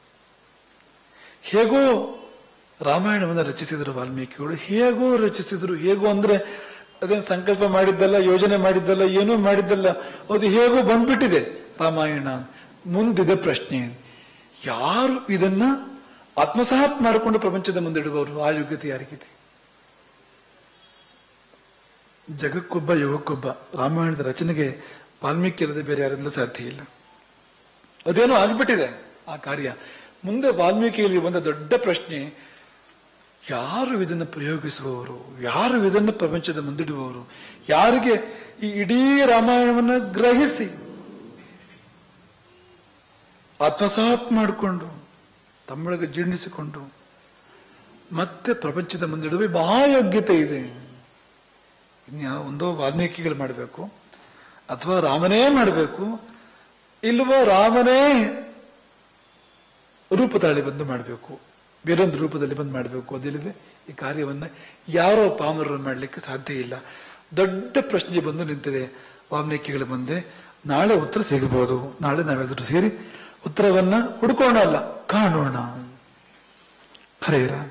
ಹೇಗೋ ರಾಮಾಯಣವನ್ನು ರಚಿಸಿದರು ವಾಲ್ಮೀಕಿಗಳು ಹೇಗೋ ರಚಿಸಿದರು ಹೇಗೋ ಅಂದ್ರೆ ಅದೇನು ಸಂಕಲ್ಪ ಮಾಡಿದ್ದಲ್ಲ ಯೋಜನೆ ಮಾಡಿದ್ದಲ್ಲ ಏನೂ ಮಾಡಿದ್ದಲ್ಲ ಅದು ಹೇಗೋ ಬಂದ್ಬಿಟ್ಟಿದೆ ರಾಮಾಯಣ ಮುಂದಿದೆ ಪ್ರಶ್ನೆ ಯಾರು ಇದನ್ನ ಆತ್ಮಸಾತ್ ಮಾಡಿಕೊಂಡು ಪ್ರಪಂಚದ ಮುಂದಿಡುವವರು ಆ ಯೋಗ್ಯತೆ ಯಾರಿಗಿದೆ ಜಗಕ್ಕೊಬ್ಬ ಯುಗಕ್ಕೊಬ್ಬ ರಾಮಾಯಣದ ರಚನೆಗೆ ವಾಲ್ಮೀಕಿ ಇಲ್ಲದೆ ಬೇರೆ ಯಾರಿಂದಲೂ ಸಾಧ್ಯ ಇಲ್ಲ ಅದೇನೋ ಆಗ್ಬಿಟ್ಟಿದೆ ಆ ಕಾರ್ಯ ಮುಂದೆ ವಾಲ್ಮೀಕಿಯಲ್ಲಿ ಬಂದ ದೊಡ್ಡ ಪ್ರಶ್ನೆ ಯಾರು ಇದನ್ನು ಪ್ರಯೋಗಿಸುವವರು ಯಾರು ಇದನ್ನು ಪ್ರಪಂಚದ ಮುಂದಿಡುವವರು ಯಾರಿಗೆ ಈ ಇಡೀ ರಾಮಾಯಣವನ್ನು ಗ್ರಹಿಸಿ ಆತ್ಮಸಾತ್ ಮಾಡಿಕೊಂಡು ತಮ್ಮೊಳಗೆ ಜೀರ್ಣಿಸಿಕೊಂಡು ಮತ್ತೆ ಪ್ರಪಂಚದ ಮುಂದಿಡುವ ಮಹಾಯೋಗ್ಯತೆ ಇದೆ ಇನ್ಯಾವ ಒಂದೋ ವಾಲ್ಮೀಕಿಗಳು ಮಾಡಬೇಕು ಅಥವಾ ರಾಮನೇ ಮಾಡಬೇಕು ಇಲ್ವೋ ರಾಮನೇ ರೂಪ ತಾಳಿ ಬಂದು ಮಾಡಬೇಕು ಬೇರೊಂದು ರೂಪದಲ್ಲಿ ಬಂದು ಮಾಡಬೇಕು ಅದಿಲ್ಲದೆ ಈ ಕಾರ್ಯವನ್ನ ಯಾರೋ ಪಾಮರರು ಮಾಡಲಿಕ್ಕೆ ಸಾಧ್ಯ ಇಲ್ಲ ದೊಡ್ಡ ಪ್ರಶ್ನೆ ಬಂದು ನಿಂತಿದೆ ವಾಲ್ಮೀಕಿಗಳ ಮುಂದೆ ನಾಳೆ ಉತ್ತರ ಸಿಗಬಹುದು ನಾಳೆ ನಾವೆಲ್ಲರೂ ಸೇರಿ ಉತ್ತರವನ್ನ ಹುಡುಕೋಣ ಅಲ್ಲ ಕಾಣೋಣ ಹರೇ ರಾಮ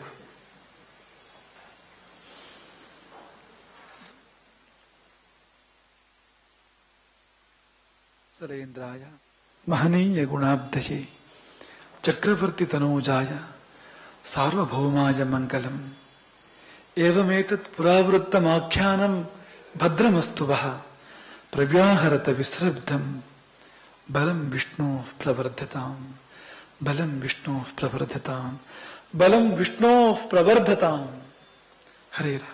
ಸಲೇಂದ್ರಾಯ ಮಹನೀಯ ಗುಣಾಬ್ಧಯೇ ಚಕ್ರವರ್ತಿ ತನೂಜಾಯ ಸಾರ್ವಭೌಮಾಯ ಮಂಗಲಂ ಏವಮೇತತ್ ಪುರಾವೃತ್ತಮಾಖ್ಯಾನಂ ಭದ್ರಮಸ್ತು ವಹ ಪ್ರವ್ಯಾಹರತ ವಿಸ್ರಬ್ಧಂ ಬಲಂ ವಿಷ್ಣು ಪ್ರವರ್ಧತಾಂ ಬಲಂ ವಿಷ್ಣು ಪ್ರವರ್ಧತಾಂ ಬಲಂ ವಿಷ್ಣು ಪ್ರವರ್ಧತಾಂ ಹರೇ ರಾಮ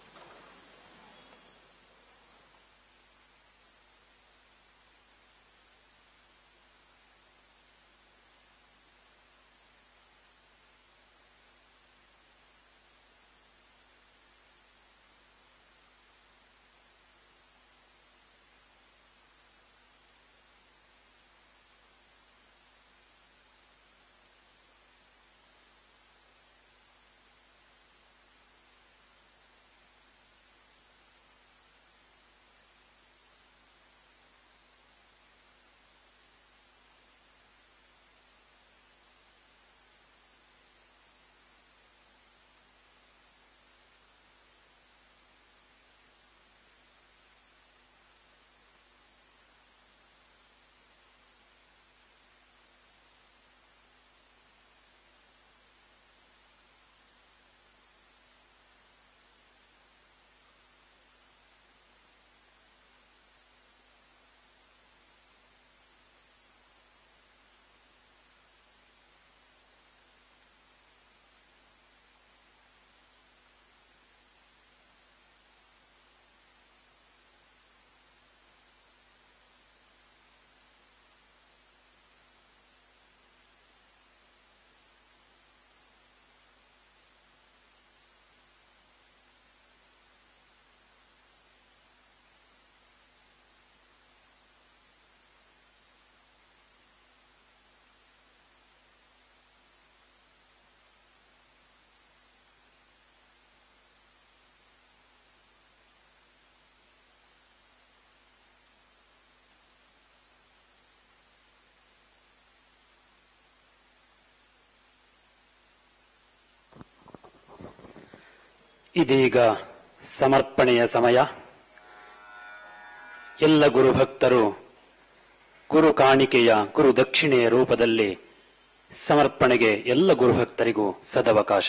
ಇದೀಗ ಸಮರ್ಪಣೆಯ ಸಮಯ ಎಲ್ಲ ಗುರುಭಕ್ತರು ಗುರು ಕಾಣಿಕೆಯ ಗುರು ದಕ್ಷಿಣೆಯ ರೂಪದಲ್ಲಿ ಸಮರ್ಪಣೆಗೆ ಎಲ್ಲ ಗುರುಭಕ್ತರಿಗೂ ಸದವಕಾಶ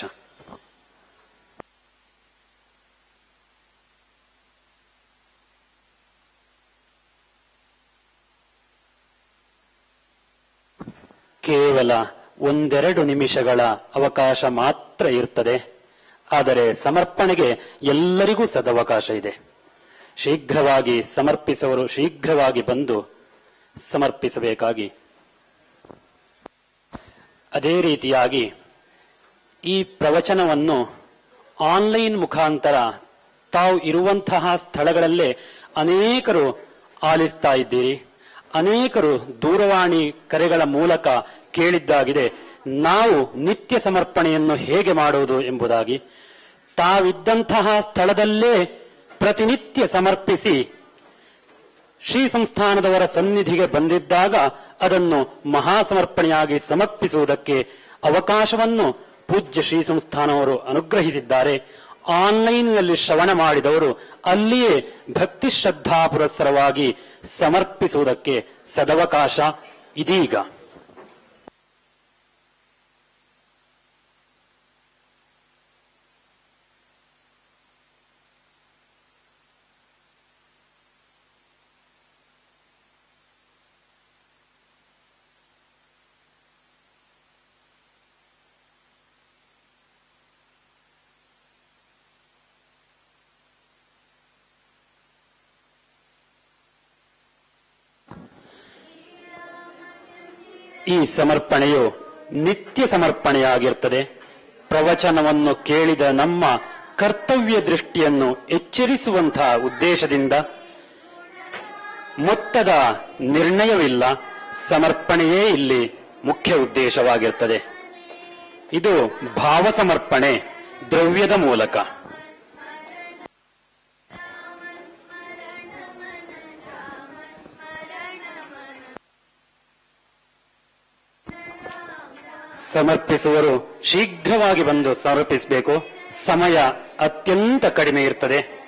ಕೇವಲ ಒಂದೆರಡು ನಿಮಿಷಗಳ ಅವಕಾಶ ಮಾತ್ರ ಇರ್ತದೆ ಆದರೆ ಸಮರ್ಪಣೆಗೆ ಎಲ್ಲರಿಗೂ ಸದವಕಾಶ ಇದೆ ಶೀಘ್ರವಾಗಿ ಸಮರ್ಪಿಸುವವರು ಶೀಘ್ರವಾಗಿ ಬಂದು ಸಮರ್ಪಿಸಬೇಕಾಗಿ ಅದೇ ರೀತಿಯಾಗಿ ಈ ಪ್ರವಚನವನ್ನು ಆನ್ಲೈನ್ ಮುಖಾಂತರ ತಾವು ಇರುವಂತಹ ಸ್ಥಳಗಳಲ್ಲೇ ಅನೇಕರು ಆಲಿಸ್ತಾ ಇದ್ದೀರಿ ಅನೇಕರು ದೂರವಾಣಿ ಕರೆಗಳ ಮೂಲಕ ಕೇಳಿದ್ದಾಗಿದೆ ನಾವು ನಿತ್ಯ ಸಮರ್ಪಣೆಯನ್ನು ಹೇಗೆ ಮಾಡುವುದು ಎಂಬುದಾಗಿ ತಾವಿದ್ದಂತಹ ಸ್ಥಳದಲ್ಲೇ ಪ್ರತಿನಿತ್ಯ ಸಮರ್ಪಿಸಿ ಶ್ರೀ ಸಂಸ್ಥಾನದವರ ಸನ್ನಿಧಿಗೆ ಬಂದಿದ್ದಾಗ ಅದನ್ನು ಮಹಾಸಮರ್ಪಣೆಯಾಗಿ ಸಮರ್ಪಿಸುವುದಕ್ಕೆ ಅವಕಾಶವನ್ನು ಪೂಜ್ಯ ಶ್ರೀ ಸಂಸ್ಥಾನವರು ಅನುಗ್ರಹಿಸಿದ್ದಾರೆ ಆನ್ಲೈನ್ನಲ್ಲಿ ಶ್ರವಣ ಮಾಡಿದವರು ಅಲ್ಲಿಯೇ ಭಕ್ತಿ ಶ್ರದ್ಧಾ ಪುರಸ್ಸರವಾಗಿ ಸಮರ್ಪಿಸುವುದಕ್ಕೆ ಸದವಕಾಶ ಇದೀಗ ಈ ಸಮರ್ಪಣೆಯು ನಿತ್ಯ ಸಮರ್ಪಣೆಯಾಗಿರುತ್ತದೆ ಪ್ರವಚನವನ್ನು ಕೇಳಿದ ನಮ್ಮ ಕರ್ತವ್ಯ ದೃಷ್ಟಿಯನ್ನು ಎಚ್ಚರಿಸುವಂತಹ ಉದ್ದೇಶದಿಂದ ಮೊತ್ತದ ನಿರ್ಣಯವಿಲ್ಲ ಸಮರ್ಪಣೆಯೇ ಇಲ್ಲಿ ಮುಖ್ಯ ಉದ್ದೇಶವಾಗಿರುತ್ತದೆ ಇದು ಭಾವ ಸಮರ್ಪಣೆ ದ್ರವ್ಯದ ಮೂಲಕ ಸಮರ್ಪಿಸುವರು ಶೀಘ್ರವಾಗಿ ಬಂದು ಸಮರ್ಪಿಸಬೇಕು ಸಮಯ ಅತ್ಯಂತ ಕಡಿಮೆ ಇರ್ತದೆ